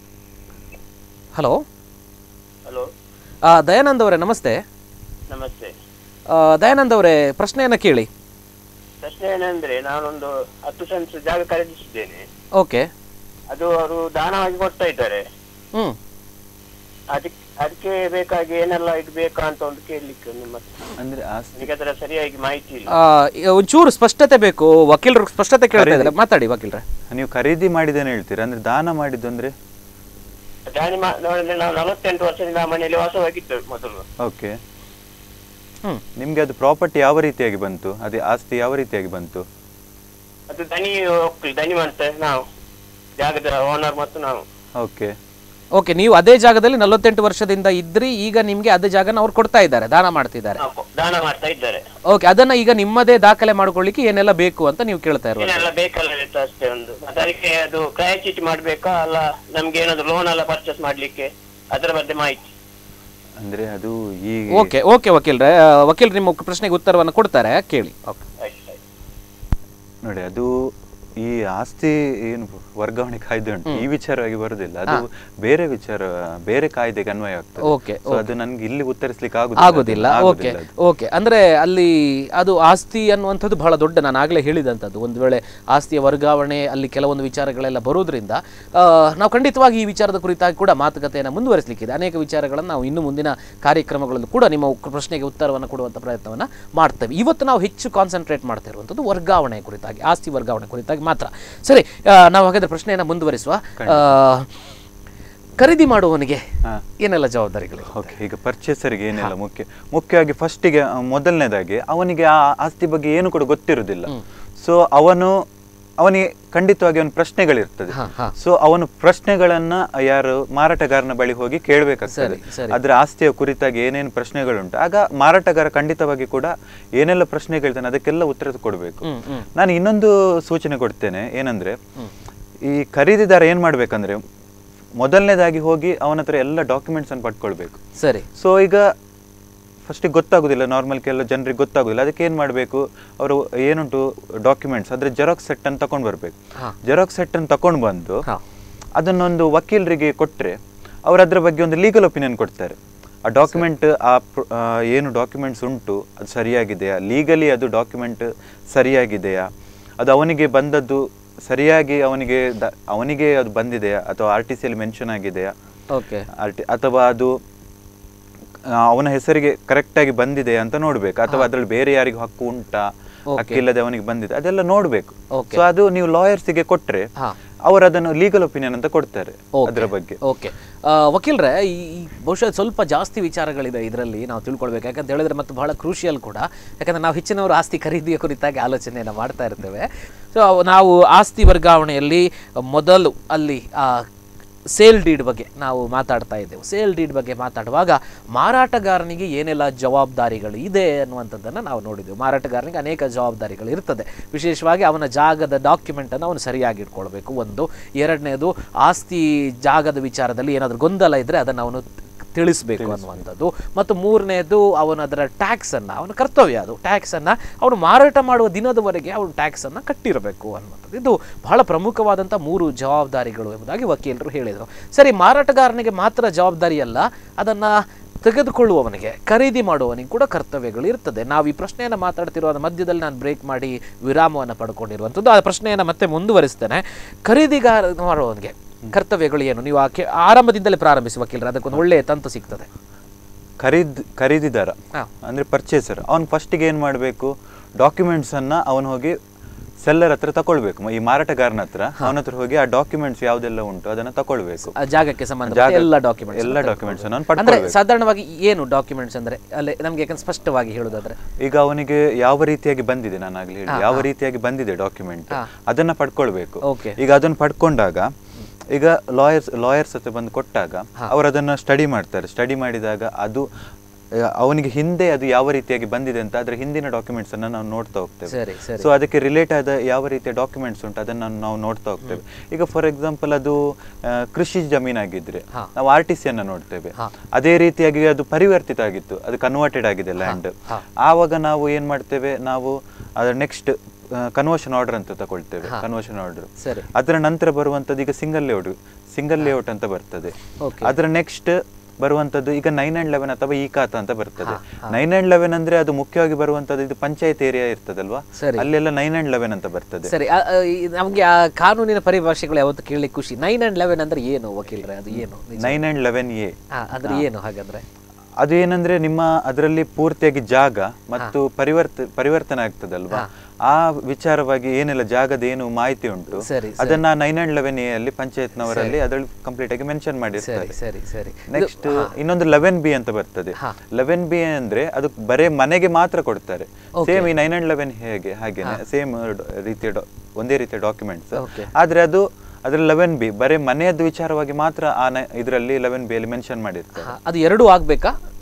ಹಲೋ ಹಲೋ ದಯಾನಂದ್ ಅವರೇ ನಮಸ್ತೆ ನಮಸ್ತೆ ಆ, ದಯಾನಂದ್ ಅವರೇ ಪ್ರಶ್ನೆಯನ್ನು ಕೇಳಿ ಪ್ರಶ್ನೆ ಏನಂದ್ರೆ ನಾನೊಂದು ಹತ್ತು ಸೆಂಟ್ಸ್ ಜಾಗ ಖರೀದಿಸಿದ್ದೇನೆ ಓಕೆ ಅದು ಅವರು ದಾನವಾಗಿ ಕೊಡ್ತಾ ಇದ್ದಾರೆ ಹ್ಞೂ ಅದಕ್ಕೆ ಅದಕ್ಕೆ ಬೇಕಾಗಿ ಏನೆಲ್ಲ ಇಡ್ಬೇಕಾ ಅಂತ ಒಂದು ಕೇಳಲಿಕ್ಕೆ ನಿಮ್ಮ ಹತ್ರ. ಅಂದ್ರೆ ಆಸ್ತಿ ನನಗೆ ಅದರ ಸರಿಯಾಗಿ ಮಾಹಿತಿ ಇಲ್ಲ ಆ, ಒಂಚೂರು ಸ್ಪಷ್ಟತೆ ಬೇಕು ವಕೀಲರು ಸ್ಪಷ್ಟತೆ ಕೇಳ್ತಾ ಇದ್ದಾರೆ ಮಾತಾಡಿ ವಕೀಲರೇ ನೀವು ಖರೀದಿ ಮಾಡಿದ್ದೇನೆ ಹೇಳ್ತೀರಾ ಅಂದ್ರೆ ದಾನ ಮಾಡಿದ್ದು ಅಂದ್ರೆ ದಾನಿ ಮಾ- ನೋಡಿದ್ರೆ ನಾವು ನಲವತ್ತೆಂಟು ವರ್ಷದಿಂದ ಆ ಮನೆಯಲ್ಲಿ ವಾಸವಾಗಿದ್ದು ಮೊದಲು ಓಕೆ ಹ್ಮ್ ನಿಮ್ಗೆ ಅದು ಪ್ರಾಪರ್ಟಿ ಯಾವ ರೀತಿಯಾಗಿ ಬಂತು ಅದೇ ಆಸ್ತಿ ಯಾವ ರೀತಿಯಾಗಿ ಬಂತು ಅದು ದನಿ ಒಕ್ಕಲು ದನಿ ಮಾಡ್ತೇವೆ ನಾವು ಜಾಗದ ಓನರ್ ಮತ್ತು ನಾವು ಓಕೆ ಓಕೆ ನೀವು ಅದೇ ಜಾಗದಲ್ಲಿ ನಲವತ್ತೆಂಟು ವರ್ಷದಿಂದ ಇದ್ರಿ ಈಗ ನಿಮ್ಗೆ ಅದೇ ಜಾಗನ ಅವ್ರು ಕೊಡ್ತಾ ಇದ್ದಾರೆ ದಾನ ಮಾಡ್ತಿದ್ದಾರೆ ನಾವು ಕೊ- ದಾನ ಮಾಡ್ತಾ ಇದ್ದಾರೆ ಓಕೆ ಅದನ್ನ ಈಗ ನಿಮ್ಮದೇ ದಾಖಲೆ ಮಾಡ್ಕೊಳ್ಳಿಕ್ಕೆ ಏನೆಲ್ಲ ಬೇಕು ಅಂತ ನೀವು ಕೇಳ್ತಾ ಇರೋದು ಏನೆಲ್ಲ ಬೇಕಲ್ಲ ಇತ್ತು ಅಷ್ಟೇ ಒಂದು ಮತ್ತೆ ಅದಕ್ಕೆ ಅದು ಕ್ರಯ ಚೀಟಿ ಮಾಡ್ಬೇಕಾ ಅಲ್ಲ ನಮ್ಗೆ ಏನಾದ್ರು ಲೋನ್ ಎಲ್ಲ ಪರ್ಚೇಸ್ ಮಾಡ್ಲಿಕ್ಕೆ ಅದರ ಬಗ್ಗೆ ಮಾಹಿತಿ ಅಂದ್ರೆ ಅದು ಈ ಓಕೆ ಓಕೆ ವಕೀಲ್ರೆ ಆ, ವಕೀಲರು ನಿಮ್ಮ ಪ್ರಶ್ನೆಗೆ ಉತ್ತರವನ್ನು ಕೊಡ್ತಾರೆ ಕೇಳಿ ಓಕೆ ಆಯ್ತು ಆಯ್ತು ನೋಡಿ ಅದು ಈ ಆಸ್ತಿ ಏನು ವರ್ಗಾವಣೆ ಕಾಯ್ದೆ ಉಂಟು ಈ ವಿಚಾರವಾಗಿ ಬರುದಿಲ್ಲ ಅದು ಬೇರೆ ವಿಚಾರ ಬೇರೆ ಕಾಯ್ದೆಗೆ ಅನ್ವಯ ಆಗ್ತದೆ Okay, So ಅದು ನನ್ಗೆ ಇಲ್ಲಿ ಉತ್ತರಿಸ್ಲಿಕ್ಕೆ ಆಗೋದಿಲ್ಲ ಆಗುದಿಲ್ಲ ಓಕೆ ಓಕೆ ಅಂದ್ರೆ ಅಲ್ಲಿ ಅದು ಆಸ್ತಿ ಅನ್ನುವಂಥದ್ದು ಬಹಳ ದೊಡ್ಡ ನಾನು ಆಗಲೇ ಹೇಳಿದಂಥದ್ದು ಒಂದು ವೇಳೆ ಆಸ್ತಿಯ ವರ್ಗಾವಣೆ ಅಲ್ಲಿ ಕೆಲವೊಂದು ವಿಚಾರಗಳೆಲ್ಲ ಬರೋದ್ರಿಂದ ಆ, ನಾವು ಖಂಡಿತವಾಗಿ ಈ ವಿಚಾರದ ಕುರಿತಾಗಿ ಕೂಡ ಮಾತುಕತೆಯನ್ನು ಮುಂದುವರಿಸಲಿಕ್ಕಿದೆ ಅನೇಕ ವಿಚಾರಗಳನ್ನು ನಾವು ಇನ್ನು ಮುಂದಿನ ಕಾರ್ಯಕ್ರಮಗಳಲ್ಲೂ ಕೂಡ ನಿಮ್ಮ ಉಕ್- ಪ್ರಶ್ನೆಗೆ ಉತ್ತರವನ್ನು ಕೊಡುವಂಥ ಪ್ರಯತ್ನವನ್ನು ಮಾಡ್ತೇವೆ ಇವತ್ತು ನಾವು ಹೆಚ್ಚು ಕಾನ್ಸಂಟ್ರೇಟ್ ಮಾಡ್ತಾ ಇರುವಂಥದ್ದು ವರ್ಗಾವಣೆ ಕುರಿತಾಗಿ ಆಸ್ತಿ ವರ್ಗಾವಣೆ ಕುರಿತಾಗಿ ಮಾತ್ರ ಸರಿ ಆ, ನಾವು ಹಾಗಾದ್ರೆ ಪ್ರಶ್ನೆಯನ್ನು ಮುಂದುವರಿಸುವ ಆ, ಖರೀದಿ ಮಾಡುವವನಿಗೆ ಹಾ. ಏನೆಲ್ಲ ಜವಾಬ್ದಾರಿಗಳು ಓಕೆ ಈಗ ಪರ್ಚೇಸರಿಗೆ ಏನೆಲ್ಲ ಮುಖ್ಯ ಮುಖ್ಯವಾಗಿ ಫಸ್ಟಿಗೆ ಮೊದಲನೇದಾಗಿ ಅವನಿಗೆ ಆ ಆಸ್ತಿ ಬಗ್ಗೆ ಏನು ಕೂಡ ಗೊತ್ತಿರುವುದಿಲ್ಲ ಸೊ ಅವನು ಅವನಿಗೆ ಖಂಡಿತವಾಗಿ ಅವನ ಪ್ರಶ್ನೆಗಳಿರ್ತದೆ ಹಾ, ಹಾ. ಸೊ ಅವನು ಪ್ರಶ್ನೆಗಳನ್ನ ಯಾರು ಮಾರಾಟಗಾರನ ಬಳಿ ಹೋಗಿ ಕೇಳಬೇಕಾಗ್ತದೆ ಸರಿ, ಸರಿ. ಅದ್ರ ಆಸ್ತಿಯ ಕುರಿತಾಗಿ ಏನೇನು ಪ್ರಶ್ನೆಗಳುಂಟು ಆಗ ಮಾರಾಟಗಾರ ಖಂಡಿತವಾಗಿ ಕೂಡ ಏನೆಲ್ಲ ಪ್ರಶ್ನೆಗಳಿದ್ದಾನೆ ಅದಕ್ಕೆಲ್ಲ ಉತ್ತರ ಕೊಡಬೇಕು ಹ್ಮ್ ಹ್ಮ್ ನಾನು ಇನ್ನೊಂದು ಸೂಚನೆ ಕೊಡ್ತೇನೆ ಏನಂದ್ರೆ ಈ ಖರೀದಿದಾರ ಏನ್ ಮಾಡ್ಬೇಕಂದ್ರೆ ಮೊದಲನೇದಾಗಿ ಹೋಗಿ ಅವನ ಹತ್ರ ಎಲ್ಲ ಡಾಕ್ಯುಮೆಂಟ್ಸ್ ಅನ್ನು ಪಡ್ಕೊಳ್ಬೇಕು ಸರಿ ಸೊ ಈಗ ಫಸ್ಟಿಗೆ ಗೊತ್ತಾಗೋದಿಲ್ಲ ನಾರ್ಮಲ್ ಕೆಲವು ಜನರಿಗೆ ಗೊತ್ತಾಗೋದಿಲ್ಲ ಅದಕ್ಕೆ ಏನು ಮಾಡಬೇಕು ಅವರು ಏನುಂಟು ಡಾಕ್ಯುಮೆಂಟ್ಸ್ ಅಂದರೆ ಜೆರಾಕ್ಸ್ ಸೆಟ್ ಅನ್ನು ತಗೊಂಡು ಬರಬೇಕು ಹಾ. ಜೆರಾಕ್ಸ್ ಸೆಟ್ ಅನ್ನು ತಗೊಂಡು ಬಂದು ಹಾ ಅದನ್ನೊಂದು ವಕೀಲರಿಗೆ ಕೊಟ್ಟರೆ ಅವರು ಅದರ ಬಗ್ಗೆ ಒಂದು ಲೀಗಲ್ ಒಪಿನಿಯನ್ ಕೊಡ್ತಾರೆ ಆ ಡಾಕ್ಯುಮೆಂಟ್ ಆ ಪ್ರ- ಆ, ಏನು ಡಾಕ್ಯುಮೆಂಟ್ಸ್ ಉಂಟು ಅದು ಸರಿಯಾಗಿದೆಯಾ ಲೀಗಲಿ ಅದು ಡಾಕ್ಯುಮೆಂಟ್ ಸರಿಯಾಗಿದೆಯಾ ಅದು ಅವನಿಗೆ ಬಂದದ್ದು ಸರಿಯಾಗಿ ಅವನಿಗೆ ದ- ಅವನಿಗೆ ಅದು ಬಂದಿದೆಯಾ ಅಥವಾ ಆರ್ ಟಿ ಸಿಯಲ್ಲಿ ಮೆನ್ಷನ್ ಆಗಿದೆಯಾ ಓಕೆ ಆರ್ ಟಿ ಅಥವಾ ಅದು ಆ, ಅವನ ಹೆಸರಿಗೆ ಕರೆಕ್ಟಾಗಿ ಬಂದಿದೆ ಅಂತ ನೋಡ್ಬೇಕು ಅಥವಾ ಅದ್ರಲ್ಲಿ ಬೇರೆ ಯಾರಿಗೂ ಹಕ್ಕು ಉಂಟಾ ಹಕ್ಕಿಲ್ಲದೆ ಅವನಿಗೆ ಬಂದಿದೆ ಅದೆಲ್ಲ ನೋಡ್ಬೇಕು Okay. ಸೊ ಅದು ನೀವು ಲಾಯರ್ಸಿಗೆ ಕೊಟ್ರೆ ಹಾ. ಅವರು ಅದನ್ನು ಲೀಗಲ್ ಒಪಿನಿಯನ್ ಅಂತ ಕೊಡ್ತಾರೆ ಅದರ ಬಗ್ಗೆ ಓಕೆ ವಕೀಲ್ರೆ ಈ ಈ ಬಹುಶಃ ಸ್ವಲ್ಪ ಜಾಸ್ತಿ ವಿಚಾರಗಳಿದೆ ಇದರಲ್ಲಿ ನಾವು ತಿಳ್ಕೊಳ್ಬೇಕು ಯಾಕಂತ ಹೇಳಿದ್ರೆ ಮತ್ತು ಬಹಳ ಕ್ರೂಷಿಯಲ್ ಕೂಡ ಯಾಕಂದ್ರೆ ನಾವು ಹೆಚ್ಚಿನವರು ಆಸ್ತಿ ಖರೀದಿಯ ಕುರಿತಾಗಿ ಆಲೋಚನೆಯನ್ನು ಮಾಡ್ತಾ ಇರ್ತೇವೆ ಸೊ ನಾವು ಆಸ್ತಿ ವರ್ಗಾವಣೆಯಲ್ಲಿ ಮೊದಲು ಅಲ್ಲಿ ಆ, ಸೇಲ್ ಡೀಡ್ ಬಗ್ಗೆ ನಾವು ಮಾತಾಡ್ತಾ ಇದ್ದೆವು ಸೇಲ್ ಡೀಡ್ ಬಗ್ಗೆ ಮಾತಾಡುವಾಗ ಮಾರಾಟಗಾರನಿಗೆ ಏನೆಲ್ಲ ಜವಾಬ್ದಾರಿಗಳು ಇದೆ ಅನ್ನುವಂಥದ್ದನ್ನು ನಾವು ನೋಡಿದೆವು ಮಾರಾಟಗಾರನಿಗೆ ಅನೇಕ ಜವಾಬ್ದಾರಿಗಳು ಇರ್ತದೆ ವಿಶೇಷವಾಗಿ ಅವನ ಜಾಗದ ಡಾಕ್ಯುಮೆಂಟನ್ನು ಅವನು ಸರಿಯಾಗಿ ಇಟ್ಕೊಳ್ಬೇಕು ಒಂದು ಎರಡನೇದು ಆಸ್ತಿ ಜಾಗದ ವಿಚಾರದಲ್ಲಿ ಏನಾದರೂ ಗೊಂದಲ ಇದ್ದರೆ ಅದನ್ನು ಅವನು ತಿಳಿಸ್ಬೇಕು ಅನ್ನುವಂಥದ್ದು ಮತ್ತು ಮೂರನೇದು ಅವನು ಅದರ ಟ್ಯಾಕ್ಸನ್ನು ಅವನ ಕರ್ತವ್ಯ ಅದು ಟ್ಯಾಕ್ಸನ್ನು ಅವನು ಮಾರಾಟ ಮಾಡುವ ದಿನದವರೆಗೆ ಅವನು ಟ್ಯಾಕ್ಸನ್ನು ಕಟ್ಟಿರಬೇಕು ಅನ್ನುವಂಥದ್ದು ಇದು ಬಹಳ ಪ್ರಮುಖವಾದಂಥ ಮೂರು ಜವಾಬ್ದಾರಿಗಳು ಎಂಬುದಾಗಿ ವಕೀಲರು ಹೇಳಿದರು ಸರಿ ಮಾರಾಟಗಾರನಿಗೆ ಮಾತ್ರ ಜವಾಬ್ದಾರಿ ಅಲ್ಲ ಅದನ್ನು ತೆಗೆದುಕೊಳ್ಳುವವನಿಗೆ ಖರೀದಿ ಮಾಡುವವನಿಗೆ ಕೂಡ ಕರ್ತವ್ಯಗಳು ಇರ್ತದೆ ನಾವು ಈ ಪ್ರಶ್ನೆಯನ್ನು ಮಾತಾಡ್ತಿರುವ ಮಧ್ಯದಲ್ಲಿ ನಾನು ಬ್ರೇಕ್ ಮಾಡಿ ವಿರಾಮವನ್ನು ಪಡ್ಕೊಂಡಿರುವಂಥದ್ದು ಆ ಪ್ರಶ್ನೆಯನ್ನು ಮತ್ತೆ ಮುಂದುವರಿಸ್ತೇನೆ ಖರೀದಿಗಾರ ಮಾಡುವವನಿಗೆ ಕರ್ತವ್ಯಗಳು ಏನು ನೀವು ಆ ಕೆ- ಆರಂಭದಿಂದಲೇ ಪ್ರಾರಂಭಿಸಿ ವಕೀಲರು ಅದಕ್ಕೊಂದು ಒಳ್ಳೆಯ ತಂತು ಸಿಗ್ತದೆ ಖರೀದ್ ಖರೀದಿದಾರ ಹಾ. ಅಂದ್ರೆ ಪರ್ಚೇಸರ್ ಅವ್ನು ಫಸ್ಟಿಗೆ ಏನು ಮಾಡಬೇಕು ಡಾಕ್ಯುಮೆಂಟ್ಸ್ ಅನ್ನ ಅವನು ಹೋಗಿ ಸೆಲ್ಲರ್ ಹತ್ರ ತಗೊಳ್ಬೇಕು ಮ- ಈ ಮಾರಾಟಗಾರನ ಹತ್ರ ಅವನ ಹತ್ರ ಹೋಗಿ ಆ ಡಾಕ್ಯುಮೆಂಟ್ಸ್ ಯಾವ್ದೆಲ್ಲ ಉಂಟು ಅದನ್ನ ತಗೊಳ್ಬೇಕು ಆ ಜಾಗಕ್ಕೆ ಸಂಬಂಧ ಜಾಗ- ಎಲ್ಲ ಡಾಕ್ಯುಮೆಂಟ್ಸ್ ಎಲ್ಲ ಡಾಕ್ಯುಮೆಂಟ್ಸ್ ಅನ್ನು ಅಂದ್ರೆ ಪಡ್ಕೊಳ್ಬೇಕು ಸಾಧಾರಣವಾಗಿ ಏನು ಡಾಕ್ಯುಮೆಂಟ್ಸ್ ಅಂದ್ರೆ ಅಲ್ಲೇ ನಮ್ಗೆ ಯಾಕಂದ್ರೆ ಸ್ಪಷ್ಟವಾಗಿ ಹೇಳೋದಾದ್ರೆ ಈಗ ಅವನಿಗೆ ಯಾವ ರೀತಿಯಾಗಿ ಬಂದಿದೆ ನಾನು ಆಗ್ಲಿ ಹೇಳಿ ಯಾವ ರೀತಿಯಾಗಿ ಬಂದಿದೆ ಡಾಕ್ಯುಮೆಂಟ್ ಅದನ್ನ ಪಡ್ಕೊಳ್ಬೇಕು ಓಕೆ ಈಗ ಅದನ್ನ ಪಡ್ಕೊಂಡಾಗ ಈಗ ಲಾಯರ್ಸ್ ಲಾಯರ್ಸ್ ಹತ್ರ ಬಂದು ಕೊಟ್ಟಾಗ ಅವರು ಅದನ್ನ ಸ್ಟಡಿ ಮಾಡ್ತಾರೆ ಸ್ಟಡಿ ಮಾಡಿದಾಗ ಅದು ಆ, ಅವನಿಗೆ ಹಿಂದೆ ಅದು ಯಾವ ರೀತಿಯಾಗಿ ಬಂದಿದೆ ಅಂತ ಅದ್ರ ಹಿಂದಿನ ಡಾಕ್ಯುಮೆಂಟ್ಸ್ ಅನ್ನ ನಾವು ನೋಡ್ತಾ ಹೋಗ್ತೇವೆ ಸರಿ ಸರಿ ಸೊ ಅದಕ್ಕೆ ರಿಲೇಟ್ ಆದ ಯಾವ ರೀತಿಯ ಡಾಕ್ಯುಮೆಂಟ್ಸ್ ಉಂಟು ಅದನ್ನ ನಾವು ನೋಡ್ತಾ ಹೋಗ್ತೇವೆ ಈಗ ಫಾರ್ ಎಕ್ಸಾಂಪಲ್ ಅದು ಆ, ಕೃಷಿ ಜಮೀನಾಗಿದ್ರೆ ಹಾ. ನಾವು ಆರ್ ಟಿ ಸಿಯನ್ನು ನೋಡ್ತೇವೆ ಹಾ. ಅದೇ ರೀತಿಯಾಗಿ ಅದು ಪರಿವರ್ತಿತ ಆಗಿತ್ತು ಅದು ಕನ್ವರ್ಟೆಡ್ ಆಗಿದೆ ಲ್ಯಾಂಡ್ ಹಾ. ಆವಾಗ ನಾವು ಏನ್ ಮಾಡ್ತೇವೆ ನಾವು ಅದರ ನೆಕ್ಸ್ಟ್ ಕನ್ವರ್ಷನ್ ಆರ್ಡರ್ ಅಂತ ತಗೊಳ್ತೇವೆ ಕನ್ವರ್ಷನ್ ಆರ್ಡರ್ ಸರಿ ಅದರ ನಂತರ ಬರುವಂತದ್ದು ಈಗ ಸಿಂಗಲ್ ಲೇಔಟ್ ಸಿಂಗಲ್ ಲೇಔಟ್ ಅಂತ ಬರ್ತದೆ Okay. ಅದರ ನೆಕ್ಸ್ಟ್ ಬರುವಂತದ್ದು ಈಗ ನೈನ್ ಅಂಡ್ ಲೆವೆನ್ ಅಥವಾ ಈ ಖಾತ ಅಂತ ಬರ್ತದೆ ನೈನ್ ಅಂಡ್ ಲೆವೆನ್ ಅಂದ್ರೆ ಅದು ಮುಖ್ಯವಾಗಿ ಬರುವಂತದ್ದು ಇದು ಪಂಚಾಯತ್ ಏರಿಯಾ ಇರ್ತದಲ್ವಾ ಸರಿ. ಅಲ್ಲೆಲ್ಲ ನೈನ್ ಅಂಡ್ ಲೆವೆನ್ ಅಂತ ಬರ್ತದೆ ಸರಿ ಆ, ಆ, ಈ ನಮ್ಗೆ ಆ ಕಾನೂನಿನ ಪರಿಭಾಷೆಗಳು ಯಾವತ್ತು ಕೇಳಲಿಕ್ಕೆ ಖುಷಿ ನೈನ್ ಅಂಡ್ ಲೆವೆನ್ ಅಂದ್ರೆ ಏನು ವಕೀಲರೇ ಅದು ಏನು ನಿಜ? ನೈನ್ ಅಂಡ್ ಲೆವೆನ್ ಎ ಆ, ಅಂದ್ರೆ ಏನು ಹಾಗಾದ್ರೆ ಅದು ಏನಂದ್ರೆ ನಿಮ್ಮ ಅದರಲ್ಲಿ ಪೂರ್ತಿಯಾಗಿ ಜಾಗ ಮತ್ತು ಪರಿವರ್ತ ಪರಿವರ್ತನೆ ಆಗ್ತದಲ್ವಾ ಆ ವಿಚಾರವಾಗಿ ಏನೆಲ್ಲ ಜಾಗದ ಏನು ಮಾಹಿತಿ ಉಂಟು ಸರಿ ಅದನ್ನ ನೈನ್ ಅಂಡ್ ಲೆವೆನ್ ಎ ಅಲ್ಲಿ ಪಂಚಾಯತ್ನವರಲ್ಲಿ ಅದರಲ್ಲಿ ಕಂಪ್ಲೀಟ್ ಆಗಿ ಮೆನ್ಷನ್ ಸರಿ ಮಾಡಿರ್ತಾರೆ ಸರಿ ಸರಿ ನೆಕ್ಸ್ಟ್ ಇನ್ನೊಂದು ಲೆವೆನ್ ಬಿ ಅಂತ ಬರ್ತದೆ ಲೆವೆನ್ ಬಿ ಅಂದ್ರೆ ಅದು ಬರೇ ಮನೆಗೆ ಮಾತ್ರ ಕೊಡ್ತಾರೆ ಸೇಮ್ ಈ ನೈನ್ ಅಂಡ್ ಲೆವೆನ್ ಹೇಗೆ ಹಾಗೇನೆ ಸೇಮ್ ರೀತಿಯ ಡಾ- ಒಂದೇ ರೀತಿಯ ಡಾಕ್ಯುಮೆಂಟ್ಸ್ Okay. ಆದ್ರೆ ಅದು ಅದ್ರ ಲೆವೆನ್ ಬಿ ಬರೇ ಮನೆಯದ್ದು ವಿಚಾರವಾಗಿ ಮಾತ್ರ ಆ ಇದರಲ್ಲಿ ಲೆವೆನ್ ಬಿ ಅಲ್ಲಿ ಮೆನ್ಷನ್ ಮಾಡಿರ್ತಾರೆ ಹಾ, ಅದು ಎರಡೂ ಆಗ್ಬೇಕಾ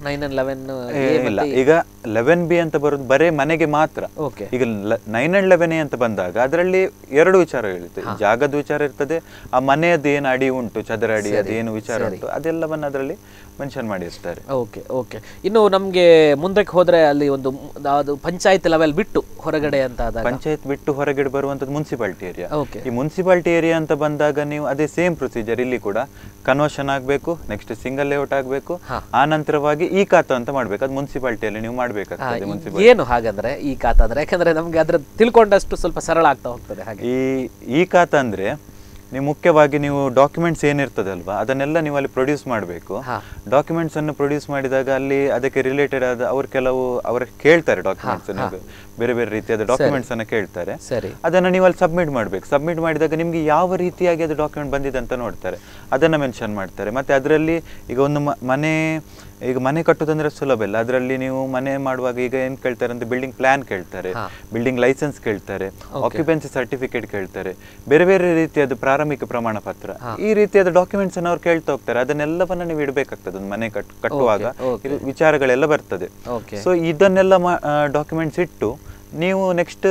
ನೈನ್ ಅಂಡ್ ಲೆವೆನ್ ಏ, ಇಲ್ಲ ಈಗ ಲೆವೆನ್ ಬಿ ಅಂತ ಬರೋದು ಬರೇ ಮನೆಗೆ ಮಾತ್ರ ಓಕೆ ಈಗ ನೈನ್ ಅಂಡ್ ಲೆವೆನ್ ಎ ಅಂತ ಬಂದಾಗ ಅದರಲ್ಲಿ ಎರಡು ವಿಚಾರ ಇರುತ್ತೆ ಜಾಗದ ವಿಚಾರ ಇರ್ತದೆ ಆ ಮನೆಯದ್ದು ಏನು ಅಡಿ ಉಂಟು ಚದರ ಅಡಿ ಅದೇನು ವಿಚಾರ ಉಂಟು ಅದೆಲ್ಲವನ್ನ ಅದರಲ್ಲಿ ಮೆನ್ಷನ್ ಮಾಡಿರ್ತಾರೆ ಓಕೆ ಓಕೆ ಇನ್ನು ನಮಗೆ ಮುಂದಕ್ಕೆ ಹೋದ್ರೆ ಅಲ್ಲಿ ಒಂದು ಮ್- ಅದು ಪಂಚಾಯತ್ ಲೆವೆಲ್ ಬಿಟ್ಟು ಹೊರಗಡೆ ಅಂತ ಆದಾಗ ಪಂಚಾಯತ್ ಬಿಟ್ಟು ಹೊರಗಡೆ ಬರುವಂತದ್ದು ಮುನ್ಸಿಪಾಲಿಟಿ ಏರಿಯಾ ಓಕೆ ಈ ಮುನ್ಸಿಪಾಲಿಟಿ ಏರಿಯಾ ಅಂತ ಬಂದಾಗ ನೀವು ಅದೇ ಸೇಮ್ ಪ್ರೊಸೀಜರ್ ಇಲ್ಲಿ ಕೂಡ ಕನ್ವರ್ಷನ್ ಆಗಬೇಕು ನೆಕ್ಸ್ಟ್ ಸಿಂಗಲ್ ಲೇಔಟ್ ಆಗಬೇಕು ಆ ನಂತರವಾಗಿ ಈ ಖಾತಾ ಅಂತ ಮಾಡ್ಬೇಕು ಅದು ಮುನ್ಸಿಪಾಲಿಟಿಯಲ್ಲಿ ನೀವು ಮಾಡ್ಬೇಕಾಗ್ತದೆ ಮುನ್ಸಿಪಾಲಿಟಿ ಏನು ಹಾಗಂದ್ರೆ ಈ ಖಾತಾ ಅಂದ್ರೆ ಯಾಕಂದ್ರೆ ನಮ್ಗೆ ಅದ್ರ ತಿಳ್ಕೊಂಡಷ್ಟು ಸ್ವಲ್ಪ ಸರಳ ಆಗ್ತಾ ಹೋಗ್ತದೆ ಹಾಗೆ ಈ ಈ ಖಾತಾ ಅಂದ್ರೆ ನೀವು ಮುಖ್ಯವಾಗಿ ನೀವು ಡಾಕ್ಯುಮೆಂಟ್ಸ್ ಏನಿರ್ತದಲ್ವಾ ಅದನ್ನೆಲ್ಲ ನೀವು ಅಲ್ಲಿ ಪ್ರೊಡ್ಯೂಸ್ ಮಾಡಬೇಕು ಹಾ. ಡಾಕ್ಯುಮೆಂಟ್ಸ್ ಅನ್ನು ಪ್ರೊಡ್ಯೂಸ್ ಮಾಡಿದಾಗ ಅಲ್ಲಿ ಅದಕ್ಕೆ ರಿಲೇಟೆಡ್ ಆದ ಅವ್ರು ಕೆಲವು ಅವ್ರ ಕೇಳ್ತಾರೆ ಡಾಕ್ಯುಮೆಂಟ್ಸ್ ಬೇರೆ ಬೇರೆ ರೀತಿಯಾದ ಡಾಕ್ಯುಮೆಂಟ್ಸ್ ಅನ್ನ ಕೇಳ್ತಾರೆ ಸರಿ ಅದನ್ನ ನೀವು ಅಲ್ಲಿ ಸಬ್ಮಿಟ್ ಮಾಡಬೇಕು ಸಬ್ಮಿಟ್ ಮಾಡಿದಾಗ ನಿಮ್ಗೆ ಯಾವ ರೀತಿಯಾಗಿ ಅದು ಡಾಕ್ಯುಮೆಂಟ್ ಬಂದಿದೆ ಅಂತ ನೋಡ್ತಾರೆ ಅದನ್ನ ಮೆನ್ಷನ್ ಮಾಡ್ತಾರೆ ಮತ್ತೆ ಅದರಲ್ಲಿ ಈಗ ಒಂದು ಮ- ಮನೆ ಈಗ ಮನೆ ಕಟ್ಟೋದಂದ್ರೆ ಸುಲಭ ಇಲ್ಲ ಅದರಲ್ಲಿ ನೀವು ಮನೆ ಮಾಡುವಾಗ ಈಗ ಏನ್ ಕೇಳ್ತಾರೆ ಅಂತ ಬಿಲ್ಡಿಂಗ್ ಪ್ಲಾನ್ ಕೇಳ್ತಾರೆ ಬಿಲ್ಡಿಂಗ್ ಲೈಸೆನ್ಸ್ ಕೇಳ್ತಾರೆ ಆಕ್ಯುಪೆನ್ಸಿ ಸರ್ಟಿಫಿಕೇಟ್ ಕೇಳ್ತಾರೆ ಬೇರೆ ಬೇರೆ ರೀತಿಯಾದ ಪ್ರಾರಂಭಿಕ ಪ್ರಮಾಣ ಪತ್ರ ಈ ರೀತಿಯಾದ ಡಾಕ್ಯುಮೆಂಟ್ಸ್ ಅನ್ನು ಅವ್ರು ಕೇಳ್ತಾ ಹೋಗ್ತಾರೆ ಅದನ್ನೆಲ್ಲವನ್ನ ನೀವು ಇಡಬೇಕಾಗ್ತದೆ ಒಂದು ಮನೆ ಕಟ್ ಕಟ್ಟುವಾಗ ಇದು ವಿಚಾರಗಳೆಲ್ಲ ಬರ್ತದೆ ಓಕೆ ಸೊ ಇದನ್ನೆಲ್ಲ ಡಾಕ್ಯುಮೆಂಟ್ಸ್ ಇಟ್ಟು ನೀವು ನೆಕ್ಸ್ಟ್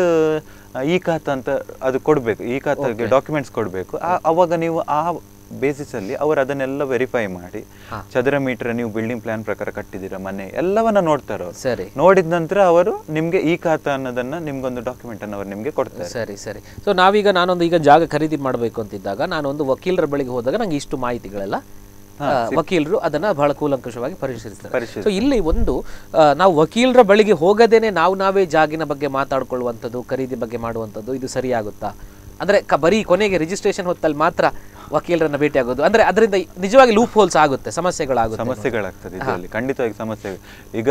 ಈ ಖಾತಾ ಅಂತ ಅದು ಕೊಡಬೇಕು ಈ ಖಾತಾಗೆ ಡಾಕ್ಯುಮೆಂಟ್ಸ್ ಕೊಡಬೇಕು ಅವಾಗ ನೀವು ಆ ಬೇಸಿಸ್ ಅಲ್ಲಿ ಅವರು ಅದನ್ನೆಲ್ಲ ವೆರಿಫೈ ಮಾಡಿ ಚದರ ಮೀಟರ್ ನೀವು ಬಿಲ್ಡಿಂಗ್ ಪ್ಲಾನ್ ಪ್ರಕಾರ ಕಟ್ಟಿದ್ದೀರಾ ಮನೆ ಎಲ್ಲವನ್ನ ನೋಡ್ತಾರೆ ಅವರು ಸರಿ ನೋಡಿದ ನಂತರ ಅವರು ನಿಮ್ಗೆ ಈ ಖಾತಾ ಅನ್ನೋದನ್ನ ನಿಮ್ಗೊಂದು ಡಾಕ್ಯುಮೆಂಟ್ ಅನ್ನು ಅವರು ನಿಮ್ಗೆ ಕೊಡ್ತಾರೆ ಸರಿ ಸರಿ ಸೊ ನಾವೀಗ ನಾನೊಂದು ಈಗ ಜಾಗ ಖರೀದಿ ಮಾಡಬೇಕು ಅಂತಿದ್ದಾಗ ನಾನೊಂದು ವಕೀಲರ ಬಳಿಗೆ ಹೋದಾಗ ನಂಗೆ ಇಷ್ಟು ಮಾಹಿತಿಗಳೆಲ್ಲ ಆ, ವಕೀಲರು ಅದನ್ನ ಬಹಳ ಕೂಲಂಕುಷವಾಗಿ ಪರಿಶೀಲಿಸ್ತಾರೆ ಪರಿಶೀಲಿಸ್ತಾರೆ. ಸೊ ಇಲ್ಲಿ ಒಂದು ಆ, ನಾವು ವಕೀಲರ ಬಳಿಗೆ ಹೋಗದೇನೆ ನಾವು ನಾವೇ ಜಾಗಿನ ಬಗ್ಗೆ ಮಾತಾಡ್ಕೊಳ್ಳುವಂಥದ್ದು ಖರೀದಿ ಬಗ್ಗೆ ಮಾಡುವಂಥದ್ದು ಇದು ಸರಿಯಾಗುತ್ತಾ ಅಂದ್ರೆ ಕ ಬರೀ ಕೊನೆಗೆ ರಿಜಿಸ್ಟ್ರೇಷನ್ ಹೊತ್ತಲ್ಲಿ ಮಾತ್ರ ವಕೀಲರನ್ನ ಭೇಟಿ ಆಗೋದು ಅಂದ್ರೆ ಅದರಿಂದ ನಿಜವಾಗಿ ಲೂಪ್ ಹೋಲ್ಸ್ ಆಗುತ್ತೆ ಸಮಸ್ಯೆಗಳಾಗುತ್ತೆ ಸಮಸ್ಯೆಗಳಾಗ್ತದೆ ಇದರಲ್ಲಿ ಖಂಡಿತವಾಗಿ ಸಮಸ್ಯೆ ಈಗ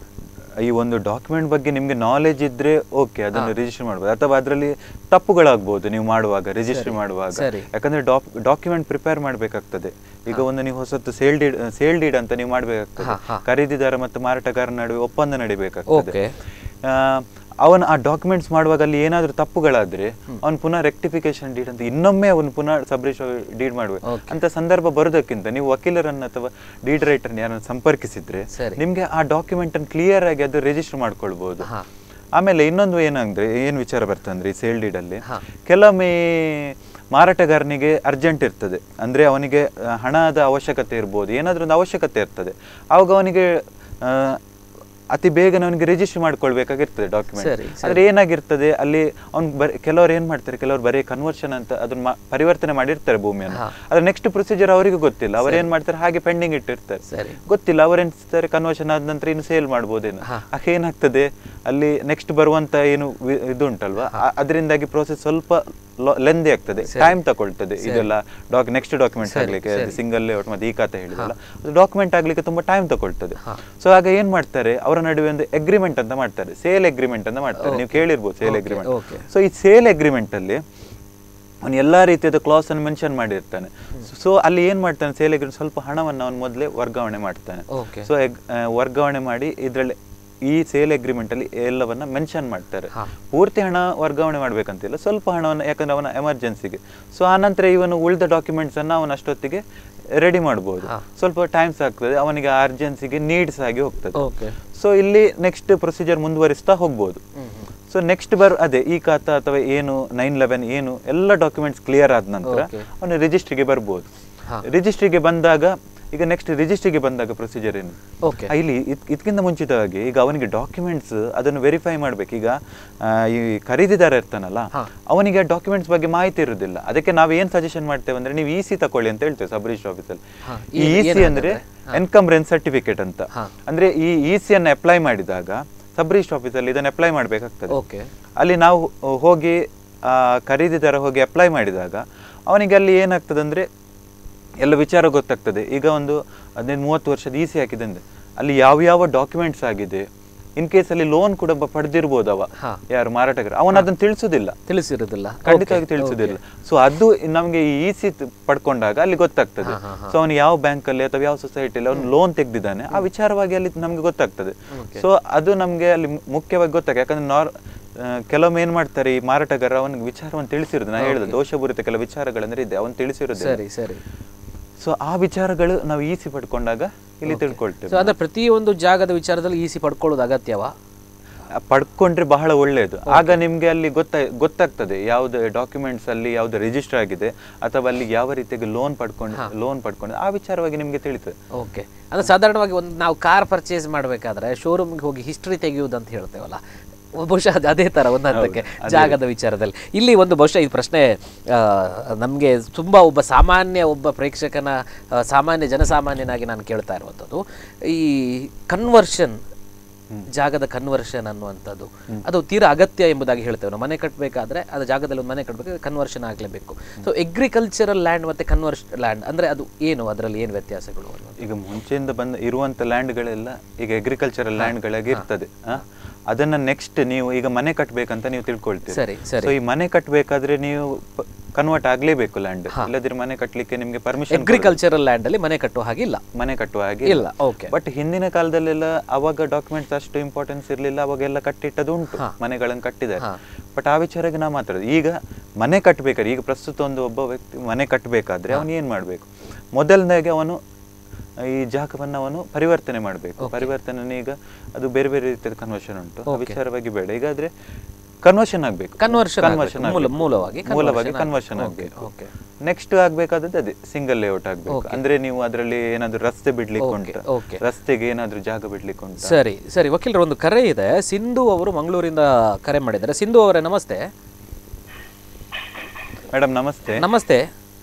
ಈ ಒಂದು ಡಾಕ್ಯುಮೆಂಟ್ ಬಗ್ಗೆ ನಿಮ್ಗೆ ನಾಲೆಜ್ ಇದ್ರೆ ಓಕೆ ಅದನ್ನು ರಿಜಿಸ್ಟರ್ ಮಾಡ್ಬೋದು ಅಥವಾ ಅದರಲ್ಲಿ ತಪ್ಪುಗಳಾಗ್ಬೋದು ನೀವು ಮಾಡುವಾಗ ರಿಜಿಸ್ಟರ್ ಮಾಡುವಾಗ ಸರಿ. ಯಾಕಂದ್ರೆ ಡಾಕ್ಯುಮೆಂಟ್ ಪ್ರಿಪೇರ್ ಮಾಡ್ಬೇಕಾಗ್ತದೆ ಈಗ ಒಂದು ನೀವು ಹೊಸತ್ತು ಸೇಲ್ ಡೀಡ್ ಸೇಲ್ ಡೀಡ್ ಅಂತ ನೀವು ಮಾಡ್ಬೇಕಾಗ್ತದೆ ಖರೀದಿದಾರ ಮತ್ತು ಮಾರಾಟಗಾರ ನಡುವೆ ಒಪ್ಪಂದ ನಡಿಬೇಕಾಗ್ತದೆ ಓಕೆ ಆ, ಅವನ ಆ ಡಾಕ್ಯುಮೆಂಟ್ಸ್ ಮಾಡುವಾಗ ಅಲ್ಲಿ ಏನಾದ್ರೂ ತಪ್ಪುಗಳಾದ್ರೆ ಅವನು ಪುನಃ ರೆಕ್ಟಿಫಿಕೇಶನ್ ಡೀಡ್ ಅಂತ ಇನ್ನೊಮ್ಮೆ ಅವನು ಪುನಃ ಸಬ್ರಿಶ್ ಡೀಡ್ ಮಾಡ್ಬೇಕು ಅಂತ ಸಂದರ್ಭ ಬರೋದಕ್ಕಿಂತ ನೀವು ವಕೀಲರನ್ನ ಅಥವಾ ಡೀಡ್ ರೈಟರ್ ಯಾರನ್ನ ಸಂಪರ್ಕಿಸಿದ್ರೆ ಸರಿ. ನಿಮ್ಗೆ ಆ ಡಾಕ್ಯುಮೆಂಟ್ ಅನ್ನು ಕ್ಲಿಯರ್ ಆಗಿ ಅದು ರಿಜಿಸ್ಟರ್ ಮಾಡ್ಕೊಳ್ಬಹುದು ಹಾ. ಆಮೇಲೆ ಇನ್ನೊಂದು ಏನಂದ್ರೆ ಏನ್ ವಿಚಾರ ಬರ್ತಂದ್ರೆ ಈ ಸೇಲ್ ಡೀಡ್ ಅಲ್ಲಿ ಕೆಲವೊಮ್ಮೆ ಮಾರಾಟಗಾರನಿಗೆ ಅರ್ಜೆಂಟ್ ಇರ್ತದೆ ಅಂದ್ರೆ ಅವನಿಗೆ ಆ, ಹಣದ ಅವಶ್ಯಕತೆ ಇರ್ಬೋದು ಏನಾದ್ರೂ ಒಂದು ಅವಶ್ಯಕತೆ ಇರ್ತದೆ ಆವಾಗ ಅವನಿಗೆ ಆ, ಅತಿ ಬೇಗನೆ ಅವನಿಗೆ ರಿಜಿಸ್ಟರ್ ಮಾಡ್ಕೊಳ್ಬೇಕಾಗಿರ್ತದೆ ಡಾಕ್ಯುಮೆಂಟ್ ಸರಿ, ಆದ್ರೆ ಏನಾಗಿರ್ತದೆ ಅಲ್ಲಿ ಅವ್ನು ಬರೀ ಕೆಲವರು ಏನ್ ಮಾಡ್ತಾರೆ ಕೆಲವರು ಬರೀ ಕನ್ವರ್ಷನ್ ಅಂತ ಅದನ್ನ ಮಾ- ಪರಿವರ್ತನೆ ಮಾಡಿರ್ತಾರೆ ಭೂಮಿಯನ್ನು ಅದ್ರ ನೆಕ್ಸ್ಟ್ ಪ್ರೊಸೀಜರ್ ಅವರಿಗೂ ಗೊತ್ತಿಲ್ಲ ಅವ್ರು ಏನ್ ಮಾಡ್ತಾರೆ ಹಾಗೆ ಪೆಂಡಿಂಗ್ ಇಟ್ಟಿರ್ತಾರೆ ಸರಿ ಗೊತ್ತಿಲ್ಲ ಅವ್ರೆನ್ಸ್ತಾರೆ ಕನ್ವರ್ಷನ್ ಆದ ನಂತರ ಇನ್ನು ಸೇಲ್ ಮಾಡ್ಬೋದೇನೋ ಆಗ ಏನಾಗ್ತದೆ ಅಲ್ಲಿ ನೆಕ್ಸ್ಟ್ ಬರುವಂತ ಏನು ವಿ- ಇದು ಉಂಟಲ್ವಾ ಆ- ಅದರಿಂದಾಗಿ ಪ್ರೋಸೆಸ್ ಸ್ವಲ್ಪ ಲೆಂದಿ ಆಗ್ತದೆ ಟೈಮ್ ತಗೊಳ್ತದೆ ಇದೆಲ್ಲ ಡಾಕ್ ನೆಕ್ಸ್ಟ್ ಡಾಕ್ಯುಮೆಂಟ್ಸ್ ಆಗ್ಲಿಕ್ಕೆ ಸಿಂಗಲ್ ಲೇಔಟ್ ಮತ್ತೆ ಈ ಖಾತೆ ಹೇಳಿದಲ್ಲ ಅದು ಡಾಕ್ಯುಮೆಂಟ್ ಆಗ್ಲಿಕ್ಕೆ ತುಂಬಾ ಟೈಮ್ ತಗೊಳ್ತದೆ ಸೊ ಆಗ ಏನ್ ಮಾಡ್ತಾರೆ ಅವರ ನಡುವೆ ಒಂದು ಅಗ್ರಿಮೆಂಟ್ ಅಂತ ಮಾಡ್ತಾರೆ ಸೇಲ್ ಅಗ್ರಿಮೆಂಟ್ ಅಂತ ಮಾಡ್ತಾರೆ ನೀವು ಕೇಳಿರ್ಬೋದು ಸೇಲ್ ಅಗ್ರಿಮೆಂಟ್ okay. ಸೊ ಈ ಸೇಲ್ ಅಗ್ರಿಮೆಂಟ್ ಅಲ್ಲಿ ಅವನು ಎಲ್ಲಾ ರೀತಿಯಾದ ಕ್ಲಾಸ್ ಅನ್ನು ಮೆನ್ಷನ್ ಮಾಡಿರ್ತಾನೆ ಸೊ ಅಲ್ಲಿ ಏನ್ ಮಾಡ್ತಾನೆ ಸೇಲ್ ಅಗ್ರಿಮೆಂಟ್ ಸ್ವಲ್ಪ ಹಣವನ್ನು ಅವನು ಮೊದಲೇ ವರ್ಗಾವಣೆ ಮಾಡ್ತಾನೆ ಓಕೆ ಸೊ ವರ್ಗಾವಣೆ ಮಾಡಿ ಇದರಲ್ಲಿ ಈ ಸೇಲ್ ಅಗ್ರಿಮೆಂಟ್ ಅಲ್ಲಿ ಎಲ್ಲವನ್ನ ಮೆನ್ಷನ್ ಮಾಡ್ತಾರೆ ಪೂರ್ತಿ ಹಣ ವರ್ಗಾವಣೆ ಮಾಡ್ಬೇಕಂತಿಲ್ಲ ಸ್ವಲ್ಪ ಹಣವನ್ನು ಯಾಕಂದ್ರೆ ಅವನ ಎಮರ್ಜೆನ್ಸಿಗೆ ಸೊ ಆನಂತರ ಇವನು ಉಳಿದ ಡಾಕ್ಯುಮೆಂಟ್ಸ್ ಅನ್ನ ಅವನ ಅಷ್ಟೊತ್ತಿಗೆ ರೆಡಿ ಮಾಡ್ಬೋದು ಸ್ವಲ್ಪ ಟೈಮ್ಸ್ ಆಗ್ತದೆ ಅವನಿಗೆ ಅರ್ಜೆನ್ಸಿಗೆ ನೀಡ್ಸ್ ಆಗಿ ಹೋಗ್ತದೆ ಓಕೆ ಸೊ ಇಲ್ಲಿ ನೆಕ್ಸ್ಟ್ ಪ್ರೊಸೀಜರ್ ಮುಂದುವರಿಸ್ತಾ ಹೋಗ್ಬೋದು ಸೊ ನೆಕ್ಸ್ಟ್ ಬರ್ ಅದೇ ಈ ಖಾತಾ ಅಥವಾ ಏನು ನೈನ್ ಲೆವೆನ್ ಏನು ಎಲ್ಲ ಡಾಕ್ಯುಮೆಂಟ್ಸ್ ಕ್ಲಿಯರ್ ಆದ ನಂತರ ಅವನು ರಿಜಿಸ್ಟ್ರಿಗೆ ಬರ್ಬೋದು ರಿಜಿಸ್ಟ್ರಿಗೆ ಬಂದಾಗ ಈಗ ನೆಕ್ಸ್ಟ್ ರಿಜಿಸ್ಟ್ರಿಗೆ ಬಂದಾಗ ಪ್ರೊಸೀಜರ್ ಏನು ಓಕೆ ಆ, ಇಲ್ಲಿ ಇದ್- ಇದಕ್ಕಿಂತ ಮುಂಚಿತವಾಗಿ ಈಗ ಅವನಿಗೆ ಡಾಕ್ಯುಮೆಂಟ್ಸ್ ಅದನ್ನು ವೆರಿಫೈ ಮಾಡ್ಬೇಕು ಈಗ ಆ, ಈ ಖರೀದಿದಾರ ಇರ್ತಾನಲ್ಲ ಅವನಿಗೆ ಡಾಕ್ಯುಮೆಂಟ್ಸ್ ಬಗ್ಗೆ ಮಾಹಿತಿ ಇರುವುದಿಲ್ಲ ಅದಕ್ಕೆ ನಾವು ಏನ್ ಸಜೆಷನ್ ಮಾಡ್ತೇವೆ ಅಂದ್ರೆ ನೀವು ಇ ಸಿ ತಕೊಳ್ಳಿ ಅಂತ ಹೇಳ್ತೇವೆ ಸಬ್ ರಿಜಿಸ್ಟರ್ ಆಫೀಸಲ್ಲಿ ಈ ಇ ಸಿ ಅಂದ್ರೆ ಎನ್ಕಂಬ್ರೆನ್ಸ್ ಸರ್ಟಿಫಿಕೇಟ್ ಅಂತ ಅಂದ್ರೆ ಈ ಇ ಸಿ ಅನ್ನು ಅಪ್ಲೈ ಮಾಡಿದಾಗ ಸಬ್ ರಿಜಿಸ್ಟರ್ ಆಫೀಸಲ್ಲಿ ಇದನ್ನು ಅಪ್ಲೈ ಮಾಡ್ಬೇಕಾಗ್ತದೆ ಓಕೆ ಅಲ್ಲಿ ನಾವು ಹೋಗಿ ಆ, ಖರೀದಿದಾರ ಹೋಗಿ ಅಪ್ಲೈ ಮಾಡಿದಾಗ ಅವನಿಗೆ ಅಲ್ಲಿ ಏನಾಗ್ತದೆ ಅಂದ್ರೆ ಎಲ್ಲ ವಿಚಾರ ಗೊತ್ತಾಗ್ತದೆ ಈಗ ಒಂದು ಹದಿನೈದು ಮೂವತ್ತು ವರ್ಷದ ಈಸಿ ಹಾಕಿದೆ ಅಂದ್ರೆ ಅಲ್ಲಿ ಯಾವ ಯಾವ ಡಾಕ್ಯುಮೆಂಟ್ಸ್ ಆಗಿದೆ ಇನ್ ಕೇಸ್ ಅಲ್ಲಿ ಲೋನ್ ಕೂಡ ಬ- ಪಡೆದಿರ್ಬೋದು ಅವ ಯಾರು ಮಾರಾಟಗಾರ ಅವನ ಅದನ್ನ ತಿಳಿಸುದಿಲ್ಲ ತಿಳಿಸಿರೋದಿಲ್ಲ ಖಂಡಿತವಾಗಿ ತಿಳಿಸುದಿಲ್ಲ ಸೊ ಅದು ನಮಗೆ ಈ ಇಸಿ ಪಡ್ಕೊಂಡಾಗ ಅಲ್ಲಿ ಗೊತ್ತಾಗ್ತದೆ ಸೊ ಅವನು ಯಾವ ಬ್ಯಾಂಕ್ ಅಲ್ಲಿ ಅಥವಾ ಯಾವ ಸೊಸೈಟಿಯಲ್ಲಿ ಅವನು ಲೋನ್ ತೆಗ್ದಿದ್ದಾನೆ ಆ ವಿಚಾರವಾಗಿ ಅಲ್ಲಿ ನಮ್ಗೆ ಗೊತ್ತಾಗ್ತದೆ ಸೊ ಅದು ನಮ್ಗೆ ಅಲ್ಲಿ ಮು- ಮುಖ್ಯವಾಗಿ ಗೊತ್ತಾಗ ಯಾಕಂದ್ರೆ ನಾರ್ ಆ, ಕೆಲವೊಮ್ಮೆ ಏನ್ ಮಾಡ್ತಾರೆ ಈ ಮಾರಾಟಗಾರ ಅವನಿಗೆ ವಿಚಾರವನ್ನು ತಿಳಿಸಿರೋದು ನಾ ಹೇಳಿದೆ ದೋಷಪೂರಿತ ಕೆಲ ವಿಚಾರಗಳಂದ್ರೆ ಇದೆ ಅವನು ತಿಳಿಸಿರೋದಿಲ್ಲ ಸರಿ ಸರಿ ಸೊ ಆ ವಿಚಾರಗಳು ನಾವು ಈಸಿ ಪಡ್ಕೊಂಡಾಗ ಇಲ್ಲಿ ತಿಳ್ಕೊಳ್ತೇವೆ ಸೊ ಅಂದ್ರೆ ಪ್ರತಿಯೊಂದು ಜಾಗದ ವಿಚಾರದಲ್ಲಿ ಇ ಸಿ ಪಡ್ಕೊಳ್ಳೋದು ಅಗತ್ಯವಾ ಆ, ಪಡ್ಕೊಂಡ್ರೆ ಬಹಳ ಒಳ್ಳೆಯದು ಆಗ ನಿಮ್ಗೆ ಅಲ್ಲಿ ಗೊತ್ತ ಗೊತ್ತಾಗ್ತದೆ ಯಾವ್ದು ಡಾಕ್ಯುಮೆಂಟ್ಸ್ ಅಲ್ಲಿ ಯಾವ್ದು ರಿಜಿಸ್ಟರ್ ಆಗಿದೆ ಅಥವಾ ಅಲ್ಲಿ ಯಾವ ರೀತಿಯಾಗಿ ಲೋನ್ ಪಡ್ಕೊಂಡು ಲೋನ್ ಪಡ್ಕೊಂಡು ಆ ವಿಚಾರವಾಗಿ ನಿಮ್ಗೆ ತಿಳಿತದೆ ಓಕೆ ಅಂದ್ರೆ ಸಾಧಾರಣವಾಗಿ ಒಂದು ನಾವು ಕಾರ್ ಪರ್ಚೇಸ್ ಮಾಡಬೇಕಾದ್ರೆ ಶೋರೂಮ್ಗೆ ಹೋಗಿ ಹಿಸ್ಟ್ರಿ ತೆಗೆಯುವುದು ಅಂತ ಹೇಳ್ತೇವಲ್ಲ ಬಹುಶಃ ಅದು ಅದೇ ಥರ ಒಂದು ಹಂತಕ್ಕೆ ಜಾಗದ ವಿಚಾರದಲ್ಲಿ ಇಲ್ಲಿ ಒಂದು ಬಹುಶಃ ಈ ಪ್ರಶ್ನೆ ನಮಗೆ ತುಂಬ ಒಬ್ಬ ಸಾಮಾನ್ಯ ಒಬ್ಬ ಪ್ರೇಕ್ಷಕನ ಆ, ಸಾಮಾನ್ಯ ಜನಸಾಮಾನ್ಯನಾಗಿ ನಾನು ಕೇಳ್ತಾ ಇರುವಂಥದ್ದು ಈ ಕನ್ವರ್ಷನ್ ಜಾಗದ ಕನ್ವರ್ಷನ್ ಅನ್ನುವಂಥದ್ದು ಅದು ತೀರಾ ಅಗತ್ಯ ಎಂಬುದಾಗಿ ಹೇಳ್ತೇವೆ ನಾವು ಮನೆ ಕಟ್ಟಬೇಕಾದ್ರೆ ಅದು ಜಾಗದಲ್ಲಿ ಒಂದು ಮನೆ ಕಟ್ಟಬೇಕು ಕನ್ವರ್ಷನ್ ಆಗಲೇಬೇಕು ಸೊ ಎಗ್ರಿಕಲ್ಚರಲ್ ಲ್ಯಾಂಡ್ ಮತ್ತು ಕನ್ವರ್ಷ್ ಲ್ಯಾಂಡ್ ಅಂದರೆ ಅದು ಏನು ಅದರಲ್ಲಿ ಏನು ವ್ಯತ್ಯಾಸಗಳು ಅನ್ನೋದು ಈಗ ಮುಂಚೆಯಿಂದ ಬಂದ ಇರುವಂತ ಲ್ಯಾಂಡ್ಗಳೆಲ್ಲ ಈಗ ಅಗ್ರಿಕಲ್ಚರಲ್ ಲ್ಯಾಂಡ್ಗಳಾಗಿ ಇರ್ತದೆ ಆ? ಅದನ್ನ ನೆಕ್ಸ್ಟ್ ನೀವು ಈಗ ಮನೆ ಕಟ್ಟಬೇಕಂತ ನೀವು ತಿಳ್ಕೊಳ್ತೀರಿ ಸರಿ ಸರಿ ಸೊ ಈ ಮನೆ ಕಟ್ಟಬೇಕಾದ್ರೆ ನೀವು ಕನ್ವರ್ಟ್ ಆಗ್ಲೇಬೇಕು ಲ್ಯಾಂಡ್ ಇಲ್ಲದಿದ್ರೆ ಮನೆ ಕಟ್ಟಲಿಕ್ಕೆ ನಿಮ್ಗೆ ಪರ್ಮಿಷನ್ ಅಗ್ರಿಕಲ್ಚರಲ್ ಲ್ಯಾಂಡ್ ಅಲ್ಲಿ ಮನೆ ಕಟ್ಟುವ ಹಾಗಿಲ್ಲ ಮನೆ ಕಟ್ಟುವ ಹಾಗೆ ಇಲ್ಲ ಓಕೆ ಬಟ್ ಹಿಂದಿನ ಕಾಲದಲ್ಲೆಲ್ಲ ಅವಾಗ ಡಾಕ್ಯುಮೆಂಟ್ಸ್ ಅಷ್ಟು ಇಂಪಾರ್ಟೆನ್ಸ್ ಇರಲಿಲ್ಲ ಅವಾಗೆಲ್ಲ ಕಟ್ಟಿಟ್ಟದು ಉಂಟು ಮನೆಗಳನ್ನು ಕಟ್ಟಿದ್ದಾರೆ ಬಟ್ ಆ ವಿಚಾರಕ್ಕೆ ನಾವು ಮಾತಾಡೋದು ಈಗ ಮನೆ ಕಟ್ಟಬೇಕಾದ್ರೆ ಈಗ ಪ್ರಸ್ತುತ ಒಂದು ಒಬ್ಬ ವ್ಯಕ್ತಿ ಮನೆ ಕಟ್ಟಬೇಕಾದ್ರೆ ಅವನು ಏನು ಮಾಡಬೇಕು ಮೊದಲನೇಗೆ ಅವನು ಈ ಜಾಗವನ್ನು ಅವನು ಪರಿವರ್ತನೆ ಮಾಡಬೇಕು ಪರಿವರ್ತನೆ ಈಗ ಅದು ಬೇರೆ ಬೇರೆ ರೀತಿಯ ಕನ್ವರ್ಷನ್ ಉಂಟು ಆ ವಿಚಾರವಾಗಿ ಬೇಡ ಈಗ ಆದ್ರೆ ಕನ್ವರ್ಷನ್ ಆಗಬೇಕು ಕನ್ವರ್ಷನ್ ಕನ್ವರ್ಷನ್ ಮೂಲ ಮೂಲವಾಗಿ ಮೂಲವಾಗಿ conversion ಕನ್ವರ್ಷನ್ ಆಗ್ಬೇಕು. ಆಗಬೇಕು ಓಕೆ ನೆಕ್ಸ್ಟ್ ಆಗ್ಬೇಕಾದದ್ದು ಅದೇ ಸಿಂಗಲ್ ಲೇಔಟ್ ಆಗ್ಬೇಕು ಅಂದ್ರೆ ನೀವು ಅದರಲ್ಲಿ ಏನಾದ್ರು ರಸ್ತೆ ಬಿಡ್ಲಿಕ್ಕೆ ಉಂಟು ಓಕೆ ರಸ್ತೆಗೆ ಏನಾದ್ರು ಜಾಗ ಬಿಡ್ಲಿಕ್ಕೆ ಉಂಟು ಸರಿ ಸರಿ ವಕೀಲರ ಒಂದು ಕರೆ ಇದೆ ಸಿಂಧು ಅವರು ಮಂಗಳೂರಿಂದ ಕರೆ ಮಾಡಿದ್ದಾರೆ ಸಿಂಧು ಅವರೇ ನಮಸ್ತೆ ಮೇಡಮ್ ನಮಸ್ತೆ ನಮಸ್ತೆ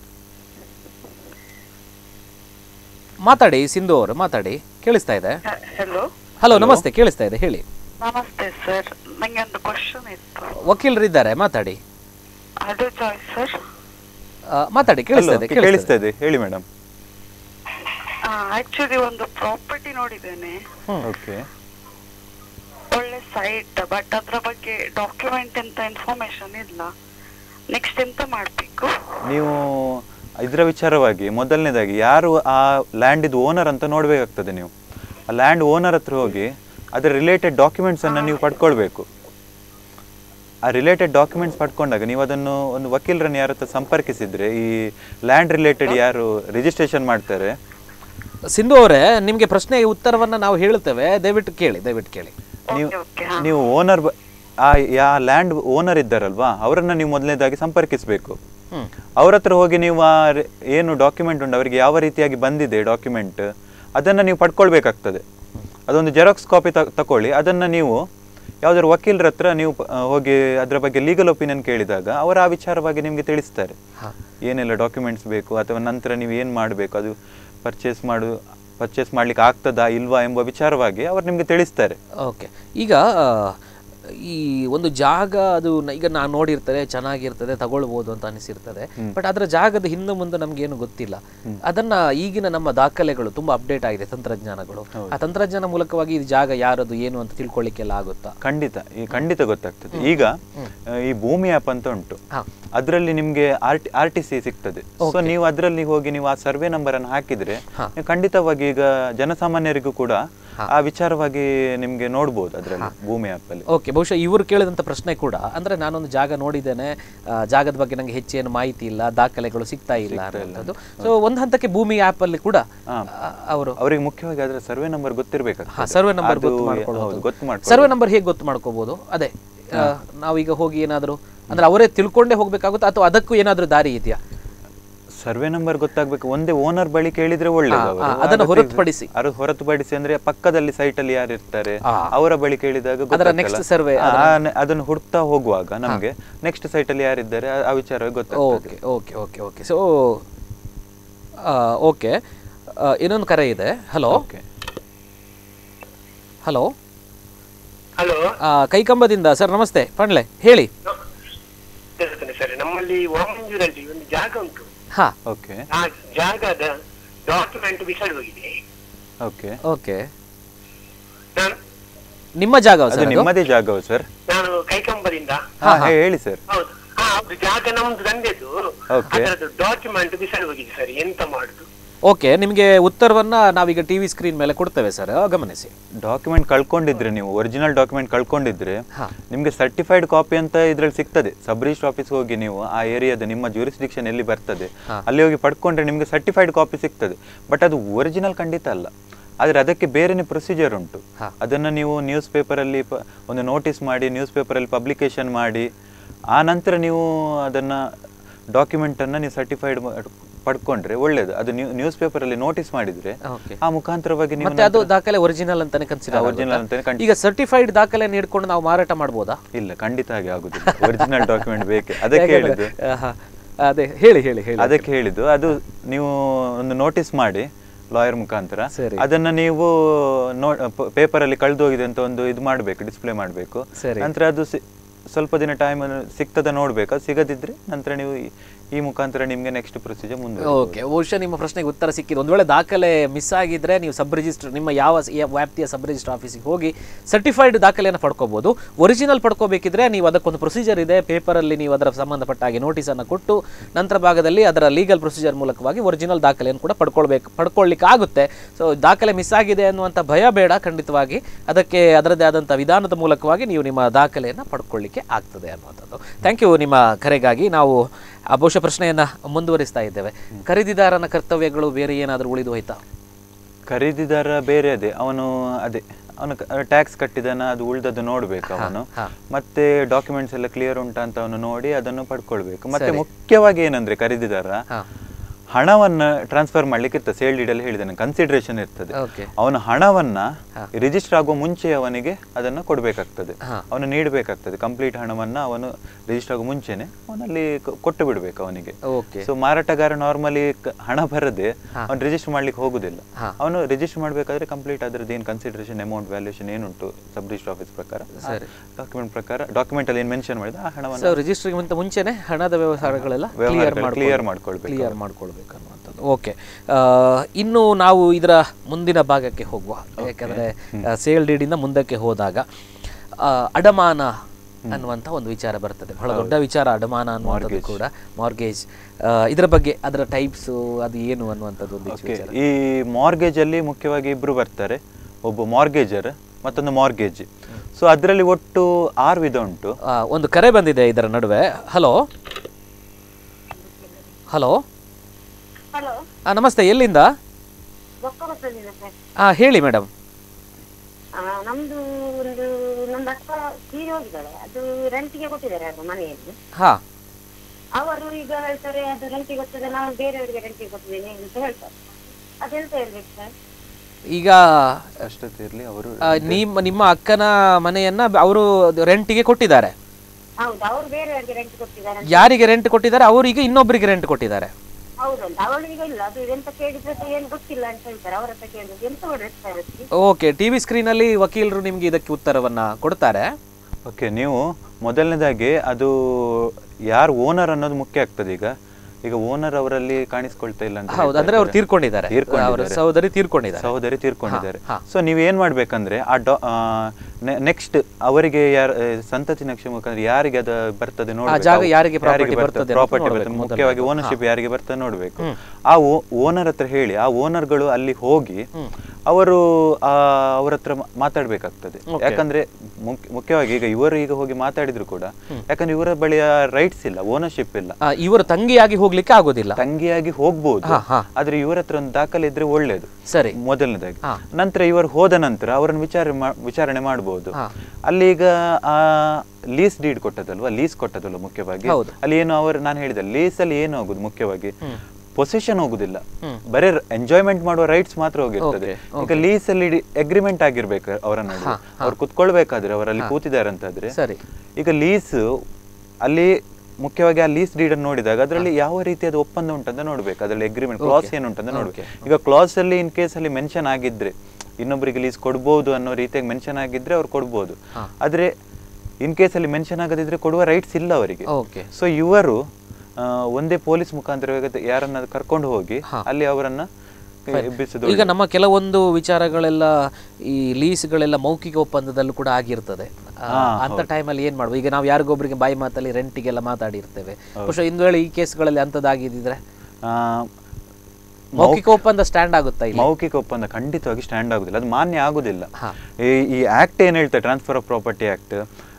ಮಾತಾಡಿ ಸಿಂಧು ಅವರು ಮಾತಾಡಿ ಕೇಳಿಸ್ತಾ ಇದೆ ಹಲೋ ಹಲೋ ನಮಸ್ತೆ ಕೇಳಿಸ್ತಾ ಇದೆ ಹೇಳಿ ನಮಸ್ತೆ ಸರ್ ನಂಗೆ ಒಂದು ಕ್ವಶನ್ ಇತ್ತು ವಕೀಲರಿದ್ದಾರೆ ಮಾತಾಡಿ ಅದು ಜಾಯ್ ಸರ್ ಆ, ಮಾತಾಡಿ ಕೇಳಿಸ್ತಾ ಇದೆ ಕೇಳಿಸ್ತಾ ಇದೆ. ಕೇಳಿಸ್ತಾ ಇದೆ ಹೇಳಿ ಮೇಡಮ್ ಆಕ್ಚುಲಿ ಒಂದು ಪ್ರಾಪರ್ಟಿ ನೋಡಿದ್ದೇನೆ ಓಕೆ ಒಳ್ಳೆ ಸೈಟ್ ಬಟ್ ಅದ್ರ ಬಗ್ಗೆ ಡಾಕ್ಯುಮೆಂಟ್ ಎಂತ ಇನ್ಫಾರ್ಮೇಶನ್ ಇಲ್ಲ ನೆಕ್ಸ್ಟ್ ಎಂತ ಮಾಡ್ಬೇಕು ನೀವು ಇದರ ವಿಚಾರವಾಗಿ ಮೊದಲನೇದಾಗಿ ಯಾರು ಆ ಲ್ಯಾಂಡ್ ಇದು ಓನರ್ ಅಂತ ನೋಡ್ಬೇಕಾಗ್ತದೆ ನೀವು ಆ ಲ್ಯಾಂಡ್ ಓನರ್ ಹತ್ರ ಹೋಗಿ ಅದರ ರಿಲೇಟೆಡ್ ಡಾಕ್ಯುಮೆಂಟ್ಸ್ ಅನ್ನ ನೀವು ಪಡ್ಕೊಳ್ಬೇಕು ಆ ರಿಲೇಟೆಡ್ ಡಾಕ್ಯುಮೆಂಟ್ಸ್ ಪಡ್ಕೊಂಡಾಗ ನೀವು ಅದನ್ನು ಒಂದು ವಕೀಲರನ್ನು ಯಾರ ಹತ್ರ ಸಂಪರ್ಕಿಸಿದ್ರೆ ಈ ಲ್ಯಾಂಡ್ ರಿಲೇಟೆಡ್ ಯಾರು ರಿಜಿಸ್ಟ್ರೇಷನ್ ಮಾಡ್ತಾರೆ ಸಿಂಧು ಅವರೇ ನಿಮಗೆ ಪ್ರಶ್ನೆಗೆ ಉತ್ತರವನ್ನ ನಾವು ಹೇಳ್ತೇವೆ ದಯವಿಟ್ಟು ಕೇಳಿ ದಯವಿಟ್ಟು ಕೇಳಿ ನೀವು ಓಕೆ ಓಕೆ ಹಾ ನೀವು ಓನರ್ ಆ ಯಾ ಲ್ಯಾಂಡ್ ಓನರ್ ಇದ್ದಾರಲ್ವಾ ಅವರನ್ನ ನೀವು ಮೊದಲನೇದಾಗಿ ಸಂಪರ್ಕಿಸಬೇಕು ಹ್ಮ್ ಅವ್ರ ಹತ್ರ ಹೋಗಿ ನೀವು ಆ ರೆ- ಏನು ಡಾಕ್ಯುಮೆಂಟ್ ಉಂಟು ಅವರಿಗೆ ಯಾವ ರೀತಿಯಾಗಿ ಬಂದಿದೆ ಡಾಕ್ಯುಮೆಂಟ್ ಅದನ್ನು ನೀವು ಪಡ್ಕೊಳ್ಬೇಕಾಗ್ತದೆ ಅದೊಂದು ಜೆರಾಕ್ಸ್ ಕಾಪಿ ತಕೊಳ್ಳಿ ಅದನ್ನು ನೀವು ಯಾವುದಾದ್ರು ವಕೀಲರ ಹತ್ರ ನೀವು ಪ- ಆ, ಹೋಗಿ ಅದರ ಬಗ್ಗೆ ಲೀಗಲ್ ಒಪಿನಿಯನ್ ಕೇಳಿದಾಗ ಅವರು ಆ ವಿಚಾರವಾಗಿ ನಿಮಗೆ ತಿಳಿಸ್ತಾರೆ ಏನೆಲ್ಲ ಡಾಕ್ಯುಮೆಂಟ್ಸ್ ಬೇಕು ಅಥವಾ ನಂತರ ನೀವು ಏನು ಮಾಡಬೇಕು ಅದು ಪರ್ಚೇಸ್ ಮಾಡು ಪರ್ಚೇಸ್ ಮಾಡ್ಲಿಕ್ಕೆ ಆಗ್ತದಾ ಇಲ್ವಾ ಎಂಬ ವಿಚಾರವಾಗಿ ಅವ್ರು ನಿಮಗೆ ತಿಳಿಸ್ತಾರೆ ಓಕೆ ಈಗ ಆ, ಈ ಒಂದು ಜಾಗ ಅದು ನ- ಈಗ ನಾವು ನೋಡಿರ್ತದೆ ಚೆನ್ನಾಗಿರ್ತದೆ ತಗೊಳ್ಬೋದು ಅಂತ ಅನಿಸಿರ್ತದೆ ಬಟ್ ಅದರ ಜಾಗದ ಹಿಂದೆ ಮುಂದೆ ನಮ್ಗೇನು ಗೊತ್ತಿಲ್ಲ ಅದನ್ನ ಈಗಿನ ನಮ್ಮ ದಾಖಲೆಗಳು ತುಂಬಾ ಅಪ್ಡೇಟ್ ಆಗಿದೆ ತಂತ್ರಜ್ಞಾನಗಳು ಆ ತಂತ್ರಜ್ಞಾನ ಮೂಲಕವಾಗಿ ಈ ಜಾಗ ಯಾರದು ಏನು ಅಂತ ತಿಳ್ಕೊಳ್ಳಿಕ್ಕೆಲ್ಲ ಆಗುತ್ತಾ ಖಂಡಿತ ಈ ಖಂಡಿತ ಗೊತ್ತಾಗ್ತದೆ ಈಗ ಆ, ಈ ಭೂಮಿ ಆ್ಯಪ್ ಅಂತ ಉಂಟು ಹಾ. ಅದರಲ್ಲಿ ನಿಮ್ಗೆ R T R T C ಸಿಗ್ತದೆ ಸೊ ನೀವು ಅದರಲ್ಲಿ ಹೋಗಿ ನೀವು ಆ ಸರ್ವೆ ನಂಬರ್ ಅನ್ನು ಹಾಕಿದ್ರೆ ನೀವು ಖಂಡಿತವಾಗಿ ಈಗ ಜನಸಾಮಾನ್ಯರಿಗೂ ಕೂಡ ಆ ವಿಚಾರವಾಗಿ ನಿಮ್ಗೆ ನೋಡ್ಬೋದು ಅದರಲ್ಲಿ ಭೂಮಿ ಆ್ಯಪ್ ಅಲ್ಲಿ ಓಕೆ ಬಹುಶಃ ಇವರು ಕೇಳಿದಂಥ ಪ್ರಶ್ನೆ ಕೂಡ ಅಂದ್ರೆ ನಾನೊಂದು ಜಾಗ ನೋಡಿದ್ದೇನೆ ಆ, ಜಾಗದ ಬಗ್ಗೆ ನಂಗೆ ಹೆಚ್ಚೇನು ಮಾಹಿತಿ ಇಲ್ಲ ದಾಖಲೆಗಳು ಸಿಗ್ತಾ ಇಲ್ಲ ಅನ್ನೋದು ಸೊ ಒಂದು ಹಂತಕ್ಕೆ ಭೂಮಿ ಆ್ಯಪ್ ಅಲ್ಲಿ ಕೂಡ ಅವರು ಅವರಿಗೆ ಮುಖ್ಯವಾಗಿ ಅದರ ಸರ್ವೆ ನಂಬರ್ ಗೊತ್ತಿರಬೇಕಾಗ್ತದೆ ಹಾ ಸರ್ವೆ ನಂಬರ್ ಅದು ಗೊತ್ತು ಹೌದು, ಮಾಡ್ಕೊಳ್ಳೋದು ಗೊತ್ತು ಮಾಡ್ಕೊಳ್ಳೋದು. ಸರ್ವೆ ನಂಬರ್ ಹೇಗೆ ಗೊತ್ತು ಮಾಡ್ಕೋಬಹುದು ಅದೇ ಆ, ನಾವೀಗ ಹೋಗಿ ಏನಾದರೂ ಅಂದ್ರೆ ಅವರೇ ತಿಳ್ಕೊಂಡೇ ಹೋಗ್ಬೇಕಾಗುತ್ತಾ ಅಥವಾ ಅದಕ್ಕೂ ಏನಾದರೂ ದಾರಿ ಇದೆಯಾ ಸರ್ವೆ ನಂಬರ್ ಗೊತ್ತಾಗ್ಬೇಕು ಒಂದೇ ಓನರ್ ಬಳಿ ಕೇಳಿದ್ರೆ ಒಳ್ಳೇದು ಹಾ, ಅವರು. ಹಾ, ಅದನ್ನು ಅದಕ್ಕೆ- ಹೊರತುಪಡಿಸಿ. ಅದು ಹೊರತುಪಡಿಸಿ ಅಂದ್ರೆ ಪಕ್ಕದಲ್ಲಿ ಸೈಟ್ ಅಲ್ಲಿ ಯಾರು ಇರ್ತಾರೆ ಹಾ. ಅವರ ಬಳಿ ಕೇಳಿದಾಗ ಅದರ ಗೊತ್ತಾಗ್ತಲ್ಲ. next survey, ಆ, ನೆ- ಅದನ್ನು ಹುಡುಕ್ತಾ ಹೋಗುವಾಗ ನಮ್ಗೆ ನೆಕ್ಸ್ಟ್ ಸೈಟ್ ಅಲ್ಲಿ ಯಾರಿದ್ದಾರೆ ಆ- ಆ ವಿಚಾರವಾಗಿ ಗೊತ್ತಾಗ್ತದೆ okay okay okay okay so okay ಇನ್ನೊಂದು ಕರೆ ಇದೆ ಹಲೋ ಓಕೆ ಹಲೋ ಹಲೋ ಕೈಕಂಬದಿಂದ ಸರ್ ನಮಸ್ತೆ ಪಂಡ್ಲೆ ಹೇಳಿ ಹೇಳ್ತೇನೆ ಸರ್ ನಮ್ಮಲ್ಲಿ ವಾಮಂಜೂರಲ್ಲಿ ಒಂದು ಜಾಗ ಉಂಟು ಹಾ ಓಕೆ ಆ ಜಾಗದ ಡಾಕ್ಯುಮೆಂಟ್ ಬಿಸಾಡಿ ಹೋಗಿದೆ ಓಕೆ ಓಕೆ ನಾನು ನಿಮ್ಮ ಜಾಗ ಅದು ಸರ್ ಅದು? ನಿಮ್ಮದೇ ಜಾಗವು ಸರ್ ನಾನು ಕೈಕಂಬದಿಂದ ಹಾ ಹೇಳಿ ಸರ್ ಹೌದು ಹಾ ಹೌದು ಜಾಗ ನಮ್ದು ತಂದೆದ್ದು Okay. ಅದರದ್ದು ಡಾಕ್ಯುಮೆಂಟ್ ಬಿಸಾಡಿ ಹೋಗಿದೆ ಸರ್ ಎಂತ ಮಾಡುದು ಓಕೆ ನಿಮಗೆ ಉತ್ತರವನ್ನ ನಾವೀಗ ಟಿವಿ ಸ್ಕ್ರೀನ್ ಮೇಲೆ ಕೊಡ್ತೇವೆ ಸರ್ ಗಮನಿಸಿ ಡಾಕ್ಯುಮೆಂಟ್ ಕಳ್ಕೊಂಡಿದ್ರೆ ನೀವು ಒರಿಜಿನಲ್ ಡಾಕ್ಯುಮೆಂಟ್ ಕಳ್ಕೊಂಡಿದ್ರೆ ಹಾ. ನಿಮ್ಗೆ ಸರ್ಟಿಫೈಡ್ ಕಾಪಿ ಅಂತ ಇದ್ರಲ್ಲಿ ಸಿಗ್ತದೆ ಸಬ್ ರಿಜಿಸ್ಟರ್ ಆಫೀಸ್ ಹೋಗಿ ನೀವು ಆ ಏರಿಯಾದ ನಿಮ್ಮ ಜ್ಯೂರಿಸ್ಡಿಕ್ಷನ್ ಎಲ್ಲಿ ಬರ್ತದೆ ಅಲ್ಲಿ ಹೋಗಿ ಪಡ್ಕೊಂಡ್ರೆ ನಿಮ್ಗೆ ಸರ್ಟಿಫೈಡ್ ಕಾಪಿ ಸಿಗ್ತದೆ ಬಟ್ ಅದು ಒರಿಜಿನಲ್ ಖಂಡಿತ ಅಲ್ಲ ಆದ್ರೆ ಅದಕ್ಕೆ ಬೇರೆನೆ ಪ್ರೊಸೀಜರ್ ಉಂಟು ಹಾ. ಅದನ್ನ ನೀವು ನ್ಯೂಸ್ ಪೇಪರಲ್ಲಿ ಪ- ಒಂದು ನೋಟಿಸ್ ಮಾಡಿ ನ್ಯೂಸ್ ಪೇಪರಲ್ಲಿ ಪಬ್ಲಿಕೇಶನ್ ಮಾಡಿ ಆ ನಂತರ ನೀವು ಅದನ್ನ ಡಾಕ್ಯುಮೆಂಟ್ ಅನ್ನ ನೀವು ಸರ್ಟಿಫೈಡ್ ಪಡ್ಕೊಂಡ್ರೆ ಒಳ್ಳೇದು ಅದು ನ್ಯೂಸ್ ಪೇಪರಲ್ಲಿ ನೋಟಿಸ್ ಮಾಡಿದ್ರೆ Okay. ಆ ಮುಖಾಂತರವಾಗಿ ನೀವು ಮತ್ತೆ ಅದು ದಾಖಲೆ ಒರಿಜಿನಲ್ ಅಂತಾನೆ ಕನ್ಸಿಡರ್ original ಅಂತಾನೆ consider- ಈಗ ಸರ್ಟಿಫೈಡ್ ದಾಖಲೆ ನೀಡ್ಕೊಂಡು ನಾವು ಮಾರಾಟ ಮಾಡ್ಬೋದಾ ಇಲ್ಲ ಖಂಡಿತ ಹಾಗೆ ಆಗುದಿಲ್ಲ ಒರಿಜಿನಲ್ ಡಾಕ್ಯುಮೆಂಟ್ ಬೇಕೆ ಅದಕ್ಕೆ ಹೇಳಿದ್ದು ಆಹಾ. ಅದೇ ಹೇಳಿ ಹೇಳಿ ಹೇಳಿ ಅದಕ್ಕೆ ಹೇಳಿದ್ದು ಅದು ನೀವು ಒಂದು ನೋಟಿಸ್ ಮಾಡಿ ಲಾಯರ್ ಮುಖಾಂತರ ಸರಿ. ಅದನ್ನ ನೀವು ನೋ ಪೇಪರ್ ಅಲ್ಲಿ ಕಳೆದೋಗಿದೆ ಅಂತ ಒಂದು ಇದು ಮಾಡಬೇಕು ಡಿಸ್ಪ್ಲೇ ಮಾಡಬೇಕು ಸರಿ. ನಂತರ ಅದು ಸಿ- ಸ್ವಲ್ಪ ದಿನ ಟೈಮ್ ಸಿಗ್ತದ ನೋಡ್ಬೇಕು ಅದು ಸಿಗದಿದ್ರೆ ನಂತರ ನೀವು ಈ- ಈ ಮುಖಾಂತರ ನಿಮ್ಗೆ ನೆಕ್ಸ್ಟ್ ಪ್ರೊಸೀಜರ್ ಮುಂದೆ ಓಕೆ ಬಹುಶಃ ನಿಮ್ಮ ಪ್ರಶ್ನೆಗೆ ಉತ್ತರ ಸಿಕ್ಕಿದೆ ಒಂದು ವೇಳೆ ದಾಖಲೆ ಮಿಸ್ ಆಗಿದ್ರೆ ನೀವು ಸಬ್ ರಿಜಿಸ್ಟರ್ ನಿಮ್ಮ ಯಾವ ಸ- ಯಾವ ವ್ಯಾಪ್ತಿಯ ಸಬ್ ರಿಜಿಸ್ಟರ್ ಆಫೀಸಿಗೆ ಹೋಗಿ ಸರ್ಟಿಫೈಡ್ ದಾಖಲೆಯನ್ನು ಪಡ್ಕೋಬಹುದು ಒರಿಜಿನಲ್ ಪಡ್ಕೋಬೇಕಿದ್ರೆ ನೀವು ಅದಕ್ಕೊಂದು ಪ್ರೊಸೀಜರ್ ಇದೆ ಪೇಪರಲ್ಲಿ ನೀವು ಅದರ ಸಂಬಂಧಪಟ್ಟ ಹಾಗೆ ನೋಟಿಸನ್ನು ಕೊಟ್ಟು ನಂತರ ಭಾಗದಲ್ಲಿ ಅದರ ಲೀಗಲ್ ಪ್ರೊಸೀಜರ್ ಮೂಲಕವಾಗಿ ಒರಿಜಿನಲ್ ದಾಖಲೆಯನ್ನು ಕೂಡ ಪಡ್ಕೊಳ್ಬೇಕು ಪಡ್ಕೊಳ್ಳಿಕ್ಕೆ ಆಗುತ್ತೆ ಸೊ ದಾಖಲೆ ಮಿಸ್ ಆಗಿದೆ ಅನ್ನುವಂಥ ಭಯ ಬೇಡ ಖಂಡಿತವಾಗಿ ಅದಕ್ಕೆ ಅದರದ್ದೇ ಆದಂಥ ವಿಧಾನದ ಮೂಲಕವಾಗಿ ನೀವು ನಿಮ್ಮ ದಾಖಲೆಯನ್ನು ಪಡ್ಕೊಳ್ಳಿಕ್ಕೆ ಆಗ್ತದೆ ಅನ್ನುವಂಥದ್ದು ಥ್ಯಾಂಕ್ ಯು ನಿಮ್ಮ ಕರೆಗಾಗಿ ನಾವು ಆ ಬಹುಶಃ ಪ್ರಶ್ನೆಯನ್ನ ಮುಂದುವರಿಸ್ತಾ ಇದ್ದೇವೆ ಖರೀದಿದಾರನ ಕರ್ತವ್ಯಗಳು ಬೇರೆ ಏನಾದರೂ ಉಳಿದು ಹೋಯ್ತಾ ಖರೀದಿದಾರ ಬೇರೆ ಅದೇ ಅವನು ಅದೇ ಅವನು ಟ್ಯಾಕ್ಸ್ ಕಟ್ಟಿದನ ಅದು ಉಳ್ದದ್ದು ನೋಡ್ಬೇಕು ಅವನು ಹಾ. ಮತ್ತೆ ಡಾಕ್ಯುಮೆಂಟ್ಸ್ ಎಲ್ಲ ಕ್ಲಿಯರ್ ಉಂಟಾ ಅಂತ ಅವನು ನೋಡಿ ಅದನ್ನು ಪಡ್ಕೊಳ್ಬೇಕು ಮತ್ತೆ ಮುಖ್ಯವಾಗಿ ಏನಂದ್ರೆ ಖರೀದಿದಾರ ಹಾ. ಹಣವನ್ನ ಟ್ರಾನ್ಸ್ಫರ್ ಮಾಡ್ಲಿಕ್ಕೆ ಇರ್ತದೆ ಸೇಲ್ ಡೀಡ್ ಅಲ್ಲಿ ಹೇಳಿದ್ದಾನೆ ಕನ್ಸಿಡರೇಷನ್ ಇರ್ತದೆ ಓಕೆ ಅವನ ಹಣವನ್ನ ರಿಜಿಸ್ಟರ್ ಆಗುವ ಮುಂಚೆ ಅವನಿಗೆ ಅದನ್ನ ಕೊಡ್ಬೇಕಾಗ್ತದೆ ಹಾ. ಅವನು ನೀಡಬೇಕಾಗ್ತದೆ ಕಂಪ್ಲೀಟ್ ಹಣವನ್ನ ಅವನು ರಿಜಿಸ್ಟರ್ ಆಗೋ ಮುಂಚೆನೆ ಅವನಲ್ಲಿ ಕೊ- ಕೊಟ್ಟು ಬಿಡ್ಬೇಕು ಅವನಿಗೆ ಓಕೆ ಸೊ ಮಾರಾಟಗಾರ ನಾರ್ಮಲಿ ಹಣ ಬರದೆ ಅವನು ರಿಜಿಸ್ಟರ್ ಮಾಡ್ಲಿಕ್ಕೆ ಹೋಗುದಿಲ್ಲ ಹಾ. ಅವನು ರಿಜಿಸ್ಟರ್ ಮಾಡ್ಬೇಕಾದ್ರೆ ಕಂಪ್ಲೀಟ್ ಅದ್ರದ್ದು ಏನು ಕನ್ಸಿಡರೇಷನ್ ಅಮೌಂಟ್ ವ್ಯಾಲ್ಯೂಷನ್ ಏನುಂಟು ಸಬ್ ರಿಜಿಸ್ಟರ್ ಆಫೀಸ್ ಪ್ರಕಾರ ಸರಿ. ಡಾಕ್ಯುಮೆಂಟ್ ಪ್ರಕಾರ ಡಾಕ್ಯುಮೆಂಟ್ ಅಲ್ಲಿ ಏನು ಮೆನ್ಷನ್ ಮಾಡಿದ ಆ ಹಣವನ್ನು ಸೊ ರಿಜಿಸ್ಟ್ರಿಗಿಂತ ಮುಂಚೆನೆ ಹಣದ ವ್ಯವಹಾರಗಳೆಲ್ಲ ವ್ಯವಹಾರಗಳು ಕ್ಲಿಯರ್ clear ಮಾಡ್ಕೊಳ್ಬೇಕು. ಕ್ಲಿಯರ್ ಮಾಡ್ಕೊಳ್ಬೇಕು ಅನ್ನುವಂಥದ್ದು ಓಕೆ ಇನ್ನು ನಾವು ಇದರ ಮುಂದಿನ ಭಾಗಕ್ಕೆ ಹೋಗುವ ಯಾಕಂದ್ರೆ ಸೇಲ್ ಡೀಡಿಂದ ಮುಂದಕ್ಕೆ ಹೋದಾಗ ಆ, ಅಡಮಾನ ಅನ್ನುವಂಥ ಒಂದು ವಿಚಾರ ಬರ್ತದೆ ಬಹಳ ದೊಡ್ಡ ವಿಚಾರ ಅಡಮಾನ ಅನ್ನುವಂಥದ್ದು ಕೂಡ ಮಾರ್ಗೇಜ್ ಇದರ ಬಗ್ಗೆ ಅದರ ಟೈಪ್ಸು ಅದು ಏನು ಅನ್ನುವಂಥದ್ದು ಒಂದು ಓಕೆ ಈ ಮಾರ್ಗೇಜ್ ಅಲ್ಲಿ ಮುಖ್ಯವಾಗಿ ಇಬ್ರು ಬರ್ತಾರೆ ಒಬ್ಬ ಮಾರ್ಗೇಜರ್ ಮತ್ತೊಂದು ಮಾರ್ಗೇಜ್ ಸೊ ಅದರಲ್ಲಿ ಒಟ್ಟು ಆರು ವಿಧ ಉಂಟು ಆ, ಒಂದು ಕರೆ ಬಂದಿದೆ ಇದರ ನಡುವೆ ಹಲೋ ಹಲೋ ಹಲೋ ನಮಸ್ತೆ ಎಲ್ಲಿಂದ ಬೊಕ್ಕಬಸದಿಂದ ಸರ್ ಆ, ಹೇಳಿ ಮೇಡಮ್ ಆ, ನಮ್ದು ಒಂದು ನಮ್ದು ಅಕ್ಕ ತೀರಿ ಹೋಗಿದ್ದಾಳೆ ಅದು ರೆಂಟಿಗೆ ಕೊಟ್ಟಿದ್ದಾರೆ ಅದು ಮನೆಯಲ್ಲಿ ಹಾ ಅವರು ಈಗ ಹೇಳ್ತಾರೆ ಅದು ರೆಂಟಿಗೆ ಕೊಟ್ಟಿದೆ ನಾನು ಬೇರೆಯವರಿಗೆ ರೆಂಟಿಗೆ ಕೊಟ್ಟಿದ್ದೇನೆ ಅಂತ ಹೇಳ್ತಾರೆ ಅದೆಂತ ಹೇಳ್ಬೇಕು ಸರ್ ಈಗ ಅಷ್ಟೊತ್ತಿರ್ಲಿ ಅವರು ಆ, ನಿಮ್ಮ ನಿಮ್ಮ ಅಕ್ಕನ ಮನೆಯನ್ನ ಅವರು ರೆಂಟಿಗೆ ಕೊಟ್ಟಿದ್ದಾರೆ ಹೌದು ಅವರು ಬೇರೆಯವರಿಗೆ ರೆಂಟ್ ಕೊಟ್ಟಿದ್ದಾರೆ ಅಂತ. ಯಾರಿಗೆ ರೆಂಟ್ ಕೊಟ್ಟಿದ್ದಾರೆ ಅವರು ಈಗ ಇನ್ನೊಬ್ಬರಿಗೆ ರೆಂಟ್ ಕೊಟ್ಟಿದ್ದಾರೆ ಹೌದಂತ ಅವಳಿಗೆ ಇಲ್ಲ ಅದು ಎಂತ ಕೇಳಿದ್ರೆ ಸಹ ಏನು ಗೊತ್ತಿಲ್ಲ ಅಂತ ಹೇಳ್ತಾರೆ ಅವ್ರ ಹತ್ರ ಕೇಳಿದ್ರೆ ಎಂತ ಹೊಡೆಸ್ತಾರೆ ಅದಕ್ಕೆ ಓಕೆ ಟಿವಿ ಸ್ಕ್ರೀನಲ್ಲಿ ವಕೀಲರು ನಿಮ್ಗೆ ಇದಕ್ಕೆ ಉತ್ತರವನ್ನ ಕೊಡ್ತಾರೆ ಓಕೆ ನೀವು ಮೊದಲನೇದಾಗಿ ಅದು ಯಾರು ಓನರ್ ಅನ್ನೋದು ಮುಖ್ಯ ಆಗ್ತದೆ ಈಗ ಈಗ ಓನರ್ ಅವರಲ್ಲಿ ಕಾಣಿಸ್ಕೊಳ್ತಾ ಇಲ್ಲ ಅಂತ ಹೌದು ಅಂದ್ರೆ ಅವ್ರು ಹೇಳ್ತಾ ತೀರ್ಕೊಂಡಿದ್ದಾರೆ ತೀರ್ಕೊಂಡಿದ್ದಾರೆ. ಅವರ ಸಹೋದರಿ ತೀರ್ಕೊಂಡಿದ್ದಾರೆ ಸಹೋದರಿ ತೀರ್ಕೊಂಡಿದ್ದಾರೆ ಹಾ, ಸೊ ನೀವು ಏನ್ ಮಾಡ್ಬೇಕಂದ್ರೆ ಆ ಡಾ ನೆಕ್ಸ್ಟ್ ಅವರಿಗೆ ಯಾರ ಆ, ಸಂತತಿ ನಕ್ಷೆ ಮುಖಾಂತರ ಯಾರಿಗೆ ಅದು ಬರ್ತದೆ ನೋಡ್ಬೇಕು. ಜಾಗ ಅವು- ಯಾರಿಗೆ property ಬರ್ತದೆ ಅಂತ ಪ್ರಾಪರ್ಟಿ ನೋಡ್ಬೇಕು ಬರ್ತದೆ ಮೊದಲು. ಮುಖ್ಯವಾಗಿ ಓನರ್ಶಿಪ್ ಯಾರಿಗೆ ಬರ್ತದೆ ನೋಡ್ಬೇಕು ಆ ಓನರ್ ಹತ್ರ ಹೇಳಿ ಆ ಓನರ್ಗಳು ಅಲ್ಲಿ ಹೋಗಿ ಅವರು ಆ ಅವ್ರ ಹತ್ರ ಮಾ- ಮಾತಾಡ್ಬೇಕಾಗ್ತದೆ ಯಾಕಂದ್ರೆ ಮುಖ್ಯ- ಮುಖ್ಯವಾಗಿ ಈಗ ಇವರು ಈಗ ಹೋಗಿ ಮಾತಾಡಿದ್ರು ಕೂಡ ಯಾಕಂದ್ರೆ ಇವರ ಬಳಿ ರೈಟ್ಸ್ ಇಲ್ಲ ಓನರ್ಶಿಪ್ ಇಲ್ಲ ಆ, ಇವರು ತಂಗಿಯಾಗಿ ಹೋಗ್ಲಿಕ್ಕೆ ಆಗೋದಿಲ್ಲ ತಂಗಿಯಾಗಿ ಹೋಗ್ಬೋದು ಹಾ, ಹಾ. ಆದ್ರೆ ಇವರ ಹತ್ರ ಒಂದು ದಾಖಲೆ ಇದ್ರೆ ಒಳ್ಳೇದು ಸರಿ ಮೊದಲನೇದಾಗಿ ಹಾ. ನಂತರ ಇವರು ಹೋದ ನಂತರ ಅವರನ್ನು ವಿಚಾರ ಮಾ- ವಿಚಾರಣೆ ಮಾಡಬಹುದು ಹಾ. ಅಲ್ಲಿ ಈಗ ಆ ಲೀಸ್ ಡೀಡ್ ಕೊಟ್ಟದಲ್ವಾ ಲೀಸ್ ಕೊಟ್ಟದಲ್ವ ಮುಖ್ಯವಾಗಿ ಹೌದು. ಅಲ್ಲಿ ಏನು ಅವರು ನಾನು ಹೇಳಿದೆ ಲೀಸ್ ಅಲ್ಲಿ ಏನು ಆಗುದು ಮುಖ್ಯವಾಗಿ ಪೊಸಿಷನ್ ಹೋಗುದಿಲ್ಲ ಬರೀ ಎಂಜಾಯ್ಮೆಂಟ್ ಮಾಡುವ ರೈಟ್ಸ್ ಮಾತ್ರ ಹೋಗಿರ್ತದೆ Okay, ಈಗ ಲೀಸ್ ಅಲ್ಲಿ ಅಗ್ರಿಮೆಂಟ್ ಆಗಿರ್ಬೇಕು ಅವರ ನಡುವೆ ಅವ್ರು ಕುತ್ಕೊಳ್ಬೇಕಾದ್ರೆ ಅವರಲ್ಲಿ ಕೂತಿದ್ದಾರೆ ಅಂತಾದ್ರೆ ಸರಿ ಈಗ ಲೀಸ್ ಅಲ್ಲಿ ಮುಖ್ಯವಾಗಿ ಆ ಲೀಸ್ ಡೀಡ್ ಅನ್ನು ನೋಡಿದಾಗ ಅದರಲ್ಲಿ ಯಾವ ರೀತಿಯಾದ ಒಪ್ಪಂದ ಉಂಟಂತ ನೋಡ್ಬೇಕು ಅದರಲ್ಲಿ ಅಗ್ರಿಮೆಂಟ್ ಕ್ಲಾಸ್ ಏನು ಉಂಟಂತ ನೋಡ್ಬೇಕು ಈಗ ಕ್ಲಾಸ್ ಅಲ್ಲಿ ಇನ್ ಕೇಸ್ ಅಲ್ಲಿ ಮೆನ್ಷನ್ ಆಗಿದ್ರೆ ಇನ್ನೊಬ್ಬರಿಗೆ ಲೀಸ್ ಕೊಡ್ಬೋದು ಅನ್ನೋ ರೀತಿಯಾಗಿ ಮೆನ್ಷನ್ ಆಗಿದ್ರೆ ಅವ್ರು ಕೊಡ್ಬೋದು ಆದ್ರೆ ಇನ್ ಕೇಸ್ ಅಲ್ಲಿ ಮೆನ್ಷನ್ ಆಗದಿದ್ರೆ ಕೊಡುವ ರೈಟ್ಸ್ ಇಲ್ಲ ಅವರಿಗೆ ಓಕೆ ಸೊ ಇವರು ಆ, ಒಂದೇ ಪೊಲೀಸ್ ಮುಖಾಂತರ ಯಾರನ್ನ ಕರ್ಕೊಂಡು ಹೋಗಿ ಅಲ್ಲಿ ಅವರನ್ನ ಎಬ್ಬಿಸುದು ಈಗ ನಮ್ಮ ಕೆಲವೊಂದು ವಿಚಾರಗಳೆಲ್ಲ ಈ ಲೀಸ್ಗಳೆಲ್ಲ ಮೌಖಿಕ ಒಪ್ಪಂದದಲ್ಲೂ ಕೂಡ ಆಗಿರ್ತದೆ ಆ, ಅಂತ ಟೈಮಲ್ಲಿ ಏನ್ ಮಾಡುವ ಈಗ ನಾವು ಯಾರಿಗೊಬ್ಬರಿಗೆ ಬಾಯಿ ಮಾತಲ್ಲಿ ರೆಂಟಿಗೆಲ್ಲ ಮಾತಾಡಿರ್ತೇವೆ ಬಹುಶಃ ಇಂದು ವೇಳೆ ಈ ಕೇಸ್ಗಳಲ್ಲಿ ಅಂಥದ್ದಾಗಿದ್ದಿದ್ರೆ ಆ, ಮೌಖಿಕ ಒಪ್ಪಂದ ಸ್ಟ್ಯಾಂಡ್ ಆಗುತ್ತಾ ಇಲ್ಲಿ ಮೌಖಿಕ ಒಪ್ಪಂದ ಖಂಡಿತವಾಗಿ ಸ್ಟ್ಯಾಂಡ್ ಆಗುದಿಲ್ಲ ಅದು ಮಾನ್ಯ ಆಗುದಿಲ್ಲ ಹಾ. ಈ ಈ ಆಕ್ಟ್ ಏನ್ ಹೇಳ್ತಾರೆ transfer of property act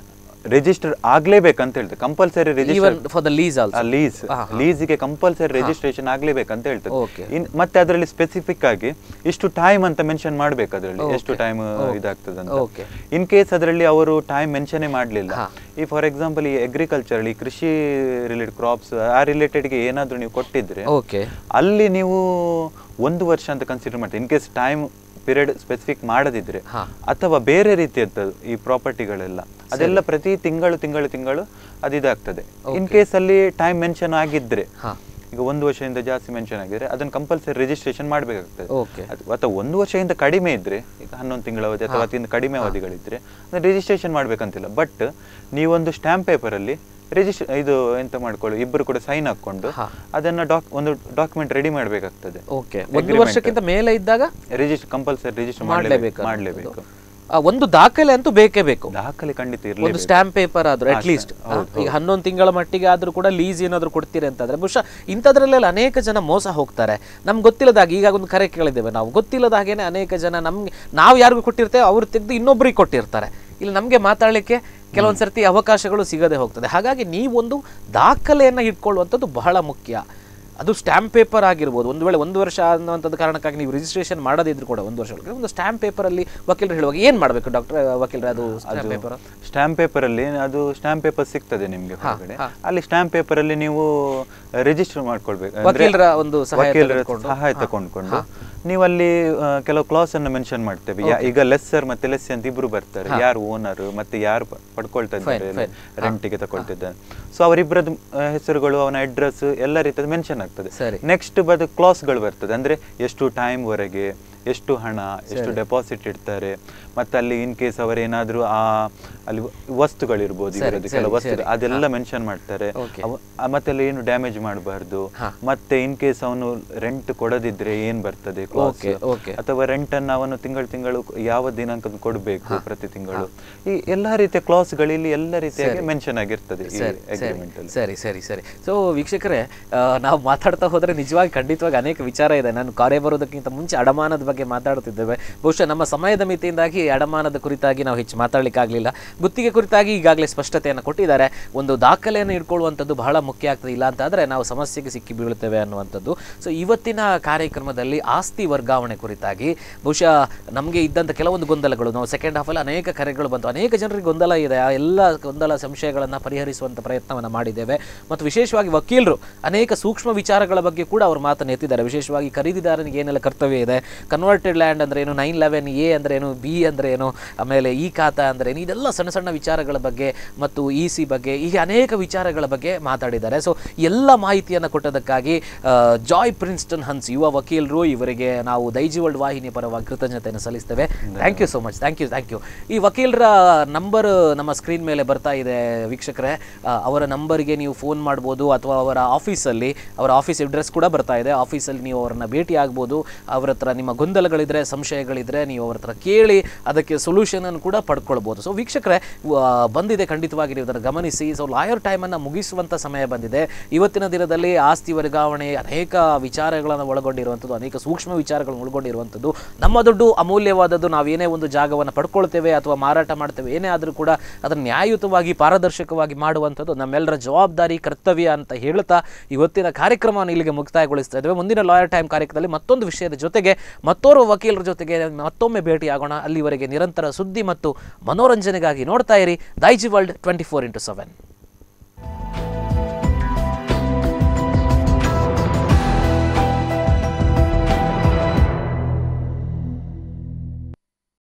register ಆಗ್ಲೇಬೇಕಂತ ಹೇಳ್ತದೆ compulsory even register for the lease also lease ಲೀಸ್ಗೆ ಕಂಪಲ್ಸರಿ ರಿಜಿಸ್ಟ್ರೇಷನ್ ಆಗ್ಲೇಬೇಕಂತ ಹೇಳ್ತದೆ Okay. ಇನ್ ಮತ್ತೆ ಅದರಲ್ಲಿ ಸ್ಪೆಸಿಫಿಕ್ ಆಗಿ ಇಷ್ಟು ಟೈಮ್ ಅಂತ ಮೆನ್ಷನ್ ಮಾಡ್ಬೇಕು ಅದರಲ್ಲಿ ಎಷ್ಟು ಟೈಮ್ ಇದಾಗ್ತದೆ ಅಂತ Okay. ಇನ್ ಕೇಸ್ ಅದರಲ್ಲಿ ಅವರು ಟೈಮ್ ಮೆನ್ಷನ್ ಮಾಡಲಿಲ್ಲ ಈ ಫಾರ್ ಎಕ್ಸಾಂಪಲ್ ಈ ಅಗ್ರಿಕಲ್ಚರ್ ಈ ಕೃಷಿ ರಿಲೇಟೆಡ್ ಕ್ರಾಪ್ಸ್ ಆ ರಿಲೇಟೆಡ್ಗೆ ಏನಾದರೂ ನೀವು ಕೊಟ್ಟಿದ್ರೆ ಓಕೆ ಅಲ್ಲಿ ನೀವು ಒಂದು ವರ್ಷ ಅಂತ ಕನ್ಸಿಡರ್ ಮಾಡ್ತೀವಿ in case time period specific ಮಾಡದಿದ್ರೆ ಹಾ. ಅಥವಾ ಬೇರೆ ರೀತಿಯದ್ದು ಈ ಪ್ರಾಪರ್ಟಿಗಳೆಲ್ಲ ಅದೆಲ್ಲ ಪ್ರತಿ ತಿಂಗಳು ತಿಂಗಳು ತಿಂಗಳು ಅದು ಇದಾಗ್ತದೆ ಇನ್ ಕೇಸ್ ಅಲ್ಲಿ ಟೈಮ್ ಮೆನ್ಷನ್ ಆಗಿದ್ರೆ ಹಾ. ಈಗ ಒಂದು ವರ್ಷದಿಂದ ಜಾಸ್ತಿ ಮೆನ್ಷನ್ ಆಗಿದ್ರೆ ಅದನ್ನ ಕಂಪಲ್ಸರಿ ರಿಜಿಸ್ಟ್ರೇಷನ್ ಮಾಡಬೇಕಾಗ್ತದೆ Okay. ಅಥವಾ ಒಂದು ವರ್ಷದಿಂದ ಕಡಿಮೆ ಇದ್ರೆ ಈಗ ಹನ್ನೊಂದು ತಿಂಗಳ ಅವಧಿ ಅಥವಾ ಅದಕ್ಕಿಂತ ಕಡಿಮೆ ಅವಧಿಗಳಿದ್ರೆ ರಿಜಿಸ್ಟ್ರೇಷನ್ ಮಾಡ್ಬೇಕಂತಿಲ್ಲ ಬಟ್ ನೀವೊಂದು ಸ್ಟಾಂಪ್ ಪೇಪರ್ ಅಲ್ಲಿ ರಿಜಿಸ್ಟ್ರ ಇದು ಎಂತ ಮಾಡ್ಕೊಳ್ಳಿ ಇಬ್ಬರು ಕೂಡ ಸೈನ್ ಹಾಕೊಂಡು ಹಾ. ಅದನ್ನ ಡಾಕ್ ಒಂದು ಡಾಕ್ಯುಮೆಂಟ್ ರೆಡಿ ಮಾಡಬೇಕಾಗ್ತದೆ ಓಕೆ ಒಂದು ವರ್ಷಕ್ಕಿಂತ ಮೇಲೆ ಇದ್ದಾಗ ರಿಜಿಸ್ಟರ್ ಕಂಪಲ್ಸರಿ ರಿಜಿಸ್ಟರ್ ಮಾಡ್ಲೇಬೇಕು ಮಾಡಲೇಬೇಕು ಅನ್ನೋದು. ಆ, ಒಂದು ದಾಖಲೆ ಅಂತೂ ಬೇಕೇ ಬೇಕು ದಾಖಲೆ ಖಂಡಿತ ಒಂದು ಇರಲಿ ಸ್ಟಾಂಪ್ ಪೇಪರ್ ಆದ್ರೂ ಅಟ್ ಲೀಸ್ಟ್ ಈಗ ಹನ್ನೊಂದು ತಿಂಗಳ ಮಟ್ಟಿಗೆ ಆದ್ರೂ ಕೂಡ ಲೀಸ್ ಏನಾದ್ರು ಕೊಡ್ತೀರಿ ಅಂತಂದ್ರೆ ಬಹುಶಃ ಇಂಥದ್ರಲ್ಲೆಲ್ಲ ಅನೇಕ ಜನ ಮೋಸ ಹೋಗ್ತಾರೆ ನಮ್ಗೆ ಗೊತ್ತಿಲ್ಲದಾಗ ಈಗ ಒಂದು ಕರೆ ಕೇಳಿದ್ದೇವೆ ನಾವು ಗೊತ್ತಿಲ್ಲದ ಹಾಗೇನೆ ಅನೇಕ ಜನ ನಮ್ಗೆ ನಾವು ಯಾರಿಗೂ ಕೊಟ್ಟಿರ್ತೇವೆ ಅವ್ರು ತೆಗೆದು ಇನ್ನೊಬ್ರಿಗೆ ಕೊಟ್ಟಿರ್ತಾರೆ ಇಲ್ಲಿ ನಮಗೆ ಮಾತಾಡಲಿಕ್ಕೆ ಕೆಲವೊಂದು ಸರ್ತಿ ಅವಕಾಶಗಳು ಸಿಗದೆ ಹೋಗ್ತದೆ ಹಾಗಾಗಿ ನೀವೊಂದು ದಾಖಲೆಯನ್ನು ಇಟ್ಕೊಳ್ಳುವಂಥದ್ದು ಬಹಳ ಮುಖ್ಯ ಅದು ಸ್ಟ್ಯಾಂಪ್ ಪೇಪರ್ ಆಗಿರ್ಬೋದು ಒಂದು ವೇಳೆ ಒಂದು ವರ್ಷ ಅನ್ನುವಂಥದ್ದು ಕಾರಣಕ್ಕಾಗಿ ನೀವು ರಿಜಿಸ್ಟ್ರೇಷನ್ ಮಾಡದಿದ್ರು ಕೂಡ ಒಂದು ವರ್ಷ ಒಳಗೆ ಒಂದು ಸ್ಟ್ಯಾಂಪ್ ಪೇಪರಲ್ಲಿ ವಕೀಲರು ಹೇಳುವಾಗ ಏನು ಮಾಡಬೇಕು ಡಾಕ್ಟರ್ ವಕೀಲರು ಅದು ಸ್ಟ್ಯಾಂಪ್ ಪೇಪರ್ ಸ್ಟಾಂಪ್ ಪೇಪರ್ ಅಲ್ಲಿ ಅದು ಸ್ಟಾಂಪ್ ಪೇಪರ್ ಸಿಗ್ತದೆ ನಿಮ್ಗೆ ಹೊರಗಡೆ ಅಲ್ಲಿ ಸ್ಟಾಂಪ್ ಪೇಪರ್ ಅಲ್ಲಿ ನೀವು ರಿಜಿಸ್ಟರ್ ಮಾಡ್ಕೊಳ್ಬೇಕು ಅಂದ್ರೆ ವಕೀಲರ ಒಂದು ಸಹಾಯ ವಕೀಲರ ತೆಗೆದುಕೊಂಡು. ಸಹಾಯ ತಗೊಂಡ್ಕೊಂಡು ನೀವು ಅಲ್ಲಿ ಆ, ಕೆಲವು ಕ್ಲಾಸ್ ಅನ್ನು ಮೆನ್ಷನ್ ಮಾಡ್ತೇವೆ ಯಾ- ಈಗ ಲೆಸ್ಸರ್ ಮತ್ತೆ ಲೆಸ್ ಅಂತ ಇಬ್ರು ಬರ್ತಾರೆ ಯಾರು ಓನರ್ ಮತ್ತೆ ಯಾರು ಪ- ಪಡ್ಕೊಳ್ತಾ ಇದ್ದಾರೆ ರೆಂಟಿಗೆ ತಗೊಳ್ತಿದ್ದಾರೆ ಸೊ ಅವರಿಬ್ಬರದ್ದು ಹೆಸರುಗಳು ಅವನ ಅಡ್ರೆಸ್ ಎಲ್ಲ ರೀತಿಯ ಮೆನ್ಷನ್ ಆಗ್ತದೆ ಸರಿ. ನೆಕ್ಸ್ಟ್ ಬದ ಕ್ಲಾಸ್ಗಳು ಬರ್ತದೆ ಅಂದ್ರೆ ಎಷ್ಟು ಟೈಮ್ ವರೆಗೆ ಎಷ್ಟು ಹಣ ಎಷ್ಟು ಡೆಪಾಸಿಟ್ ಇಡ್ತಾರೆ ಮತ್ತೆ ಅಲ್ಲಿ ಇನ್ ಕೇಸ್ ಅವರೇನಾದ್ರೂ ಆ ಅಲ್ಲಿ ವಸ್ತುಗಳಿರ್ಬೋದು ಇವರದ್ದು ಕೆಲವು ವಸ್ತು ಅದೆಲ್ಲ ಮೆನ್ಷನ್ ಮಾಡ್ತಾರೆ ಅವ- ಆ, ಮತ್ತೆ ಅಲ್ಲಿ ಏನು ಡ್ಯಾಮೇಜ್ ಮಾಡಬಾರ್ದು ಮತ್ತೆ ಇನ್ ಕೇಸ್ ಅವನು ರೆಂಟ್ ಕೊಡದಿದ್ರೆ ಏನ್ ಬರ್ತದೆ clause. Okay, okay. ಅಥವಾ ರೆಂಟ್ ಅನ್ನು ಅವನು ತಿಂಗಳು ತಿಂಗಳು ಯಾವ ದಿನಾಂಕ ಕೊಡಬೇಕು ಪ್ರತಿ ತಿಂಗಳು ಈ ಎಲ್ಲಾ ರೀತಿಯ ಕ್ಲಾಸ್ಗಳು ಇಲ್ಲಿ ಎಲ್ಲ ರೀತಿಯಾಗಿ ಮೆನ್ಷನ್ ಆಗಿರ್ತದೆ ಈ ಸರಿ ಅಗ್ರಿಮೆಂಟ್ ಅಲ್ಲಿ ಸರಿ ಸರಿ ಸರಿ ಸೊ ವೀಕ್ಷಕರೇ ಆ, ನಾವು ಮಾತಾಡ್ತಾ ಹೋದ್ರೆ ನಿಜವಾಗಿ ಖಂಡಿತವಾಗಿ ಅನೇಕ ವಿಚಾರ ಇದೆ ನಾನು ಕಾರ್ಯ ಬರೋದಕ್ಕಿಂತ ಮುಂಚೆ ಅಡಮಾನದ ಬಗ್ಗೆ ಮಾತಾಡ್ತಿದ್ದೇವೆ ಬಹುಶಃ ನಮ್ಮ ಸಮಯದ ಮಿತಿಯಿಂದಾಗಿ ಅಡಮಾನದ ಕುರಿತಾಗಿ ನಾವು ಹೆಚ್ಚು ಮಾತಾಡ್ಲಿಕ್ಕಾಗಲಿಲ್ಲ ಗುತ್ತಿಗೆ ಕುರಿತಾಗಿ ಈಗಾಗಲೇ ಸ್ಪಷ್ಟತೆಯನ್ನು ಕೊಟ್ಟಿದ್ದಾರೆ ಒಂದು ದಾಖಲೆಯನ್ನು ಇಟ್ಕೊಳ್ಳುವಂಥದ್ದು ಬಹಳ ಮುಖ್ಯ ಆಗ್ತದೆ ಇಲ್ಲ ಅಂತಾದರೆ ನಾವು ಸಮಸ್ಯೆಗೆ ಸಿಕ್ಕಿ ಬೀಳುತ್ತೇವೆ ಅನ್ನುವಂಥದ್ದು ಸೊ ಇವತ್ತಿನ ಕಾರ್ಯಕ್ರಮದಲ್ಲಿ ಆಸ್ತಿ ವರ್ಗಾವಣೆ ಕುರಿತಾಗಿ ಬಹುಶಃ ನಮಗೆ ಇದ್ದಂಥ ಕೆಲವೊಂದು ಗೊಂದಲಗಳು ನಾವು ಸೆಕೆಂಡ್ ಹಾಫಲ್ಲಿ ಅನೇಕ ಕರೆಗಳು ಬಂತು ಅನೇಕ ಜನರಿಗೆ ಗೊಂದಲ ಇದೆ ಆ ಎಲ್ಲ ಗೊಂದಲ ಸಂಶಯಗಳನ್ನು ಪರಿಹರಿಸುವಂಥ ಪ್ರಯತ್ನವನ್ನು ಮಾಡಿದ್ದೇವೆ ಮತ್ತು ವಿಶೇಷವಾಗಿ ವಕೀಲರು ಅನೇಕ ಸೂಕ್ಷ್ಮ ವಿಚಾರಗಳ ಬಗ್ಗೆ ಕೂಡ ಅವರು ಮಾತನ್ನು ಎತ್ತಿದ್ದಾರೆ ವಿಶೇಷವಾಗಿ ಖರೀದಿದಾರನಿಗೆ ಏನೆಲ್ಲ ಕರ್ತವ್ಯ ಇದೆ ಕನ್ವರ್ಟೆಡ್ ಲ್ಯಾಂಡ್ ಅಂದ್ರೆ ಏನು ನೈನ್ ಲೆವೆನ್ ಎ ಅಂದ್ರೆ ಏನು ಬಿ ಅಂದ್ರೆ ಏನು ಆಮೇಲೆ ಈ ಖಾತಾ ಅಂದ್ರೆ ಏನು ಇದೆಲ್ಲ ಸಣ್ಣ ಸಣ್ಣ ವಿಚಾರಗಳ ಬಗ್ಗೆ ಮತ್ತು ಇ ಸಿ ಬಗ್ಗೆ ಹೀಗೆ ಅನೇಕ ವಿಚಾರಗಳ ಬಗ್ಗೆ ಮಾತಾಡಿದ್ದಾರೆ ಸೊ ಎಲ್ಲ ಮಾಹಿತಿಯನ್ನು ಕೊಟ್ಟದಕ್ಕಾಗಿ ಆ, ಜಾಯ್ ಪ್ರಿನ್ಸ್ಟನ್ ಹನ್ಸ್ ಯುವ ವಕೀಲರು ಇವರಿಗೆ ನಾವು ದೈಜಿ ವರ್ಲ್ಡ್ ವಾಹಿನಿಯ ಪರವಾಗಿ ಕೃತಜ್ಞತೆಯನ್ನು ಸಲ್ಲಿಸ್ತೇವೆ thank you so much thank you thank you ಈ ವಕೀಲರ ನಂಬರ್ ನಮ್ಮ ಸ್ಕ್ರೀನ್ ಮೇಲೆ ಬರ್ತಾ ಇದೆ ವೀಕ್ಷಕರೇ ಆ, ಅವರ ನಂಬರ್ಗೆ ನೀವು ಫೋನ್ ಮಾಡ್ಬೋದು ಅಥವಾ ಅವರ ಆಫೀಸಲ್ಲಿ ಅವರ ಆಫೀಸ್ ಅಡ್ರೆಸ್ ಕೂಡ ಬರ್ತಾ ಇದೆ ಆಫೀಸಲ್ಲಿ ನೀವು ಅವರನ್ನ ಭೇಟಿ ಆಗ್ಬೋದು ಅವರ ಹತ್ರ ನಿಮ್ಮ ಗೊಂದಲಗಳಿದ್ರೆ ಸಂಶಯಗಳಿದ್ರೆ ನೀವು ಅವ್ರ ಹತ್ರ ಕೇಳಿ ಅದಕ್ಕೆ ಸೊಲ್ಯೂಷನ್ ಅನ್ನು ಕೂಡ ಪಡ್ಕೊಳ್ಬೋದು ಸೊ ವೀಕ್ಷಕರೇ ಆ, ಬಂದಿದೆ ಖಂಡಿತವಾಗಿ ನೀವು ಅದನ್ನು ಗಮನಿಸಿ ಸೊ ಲಾಯರ್ ಟೈಮನ್ನು ಮುಗಿಸುವಂಥ ಸಮಯ ಬಂದಿದೆ ಇವತ್ತಿನ ದಿನದಲ್ಲಿ ಆಸ್ತಿ ವರ್ಗಾವಣೆ ಅನೇಕ ವಿಚಾರಗಳನ್ನು ಒಳಗೊಂಡಿರುವಂಥದ್ದು ಅನೇಕ ಸೂಕ್ಷ್ಮ ವಿಚಾರಗಳನ್ನು ಒಳಗೊಂಡಿರುವಂಥದ್ದು ನಮ್ಮ ದುಡ್ಡು ಅಮೂಲ್ಯವಾದದ್ದು ನಾವೇನೇ ಒಂದು ಜಾಗವನ್ನು ಪಡ್ಕೊಳ್ತೇವೆ ಅಥವಾ ಮಾರಾಟ ಮಾಡ್ತೇವೆ ಏನೇ ಆದರೂ ಕೂಡ ಅದನ್ನು ನ್ಯಾಯಯುತವಾಗಿ ಪಾರದರ್ಶಕವಾಗಿ ಮಾಡುವಂಥದ್ದು ನಮ್ಮೆಲ್ಲರ ಜವಾಬ್ದಾರಿ ಕರ್ತವ್ಯ ಅಂತ ಹೇಳ್ತಾ ಇವತ್ತಿನ ಕಾರ್ಯಕ್ರಮವನ್ನು ಇಲ್ಲಿಗೆ ಮುಕ್ತಾಯಗೊಳಿಸ್ತಾ ಇದ್ದೇವೆ ಮುಂದಿನ ಲಾಯರ್ ಟೈಮ್ ಕಾರ್ಯಕ್ರಮದಲ್ಲಿ ಮತ್ತೊಂದು ವಿಷಯದ ಜೊತೆಗೆ ಮತ್ತೋರ್ವ ವಕೀಲರ ಜೊತೆಗೆ ಮತ್ತೊಮ್ಮೆ ಭೇಟಿಯಾಗೋಣ ಅಲ್ಲಿವರೆಗೆ ನಿರಂತರ ಸುದ್ದಿ ಮತ್ತು ಮನೋರಂಜನೆಗಾಗಿ ನೋಡ್ತಾ ಇರಿ Daiji world twenty four into seven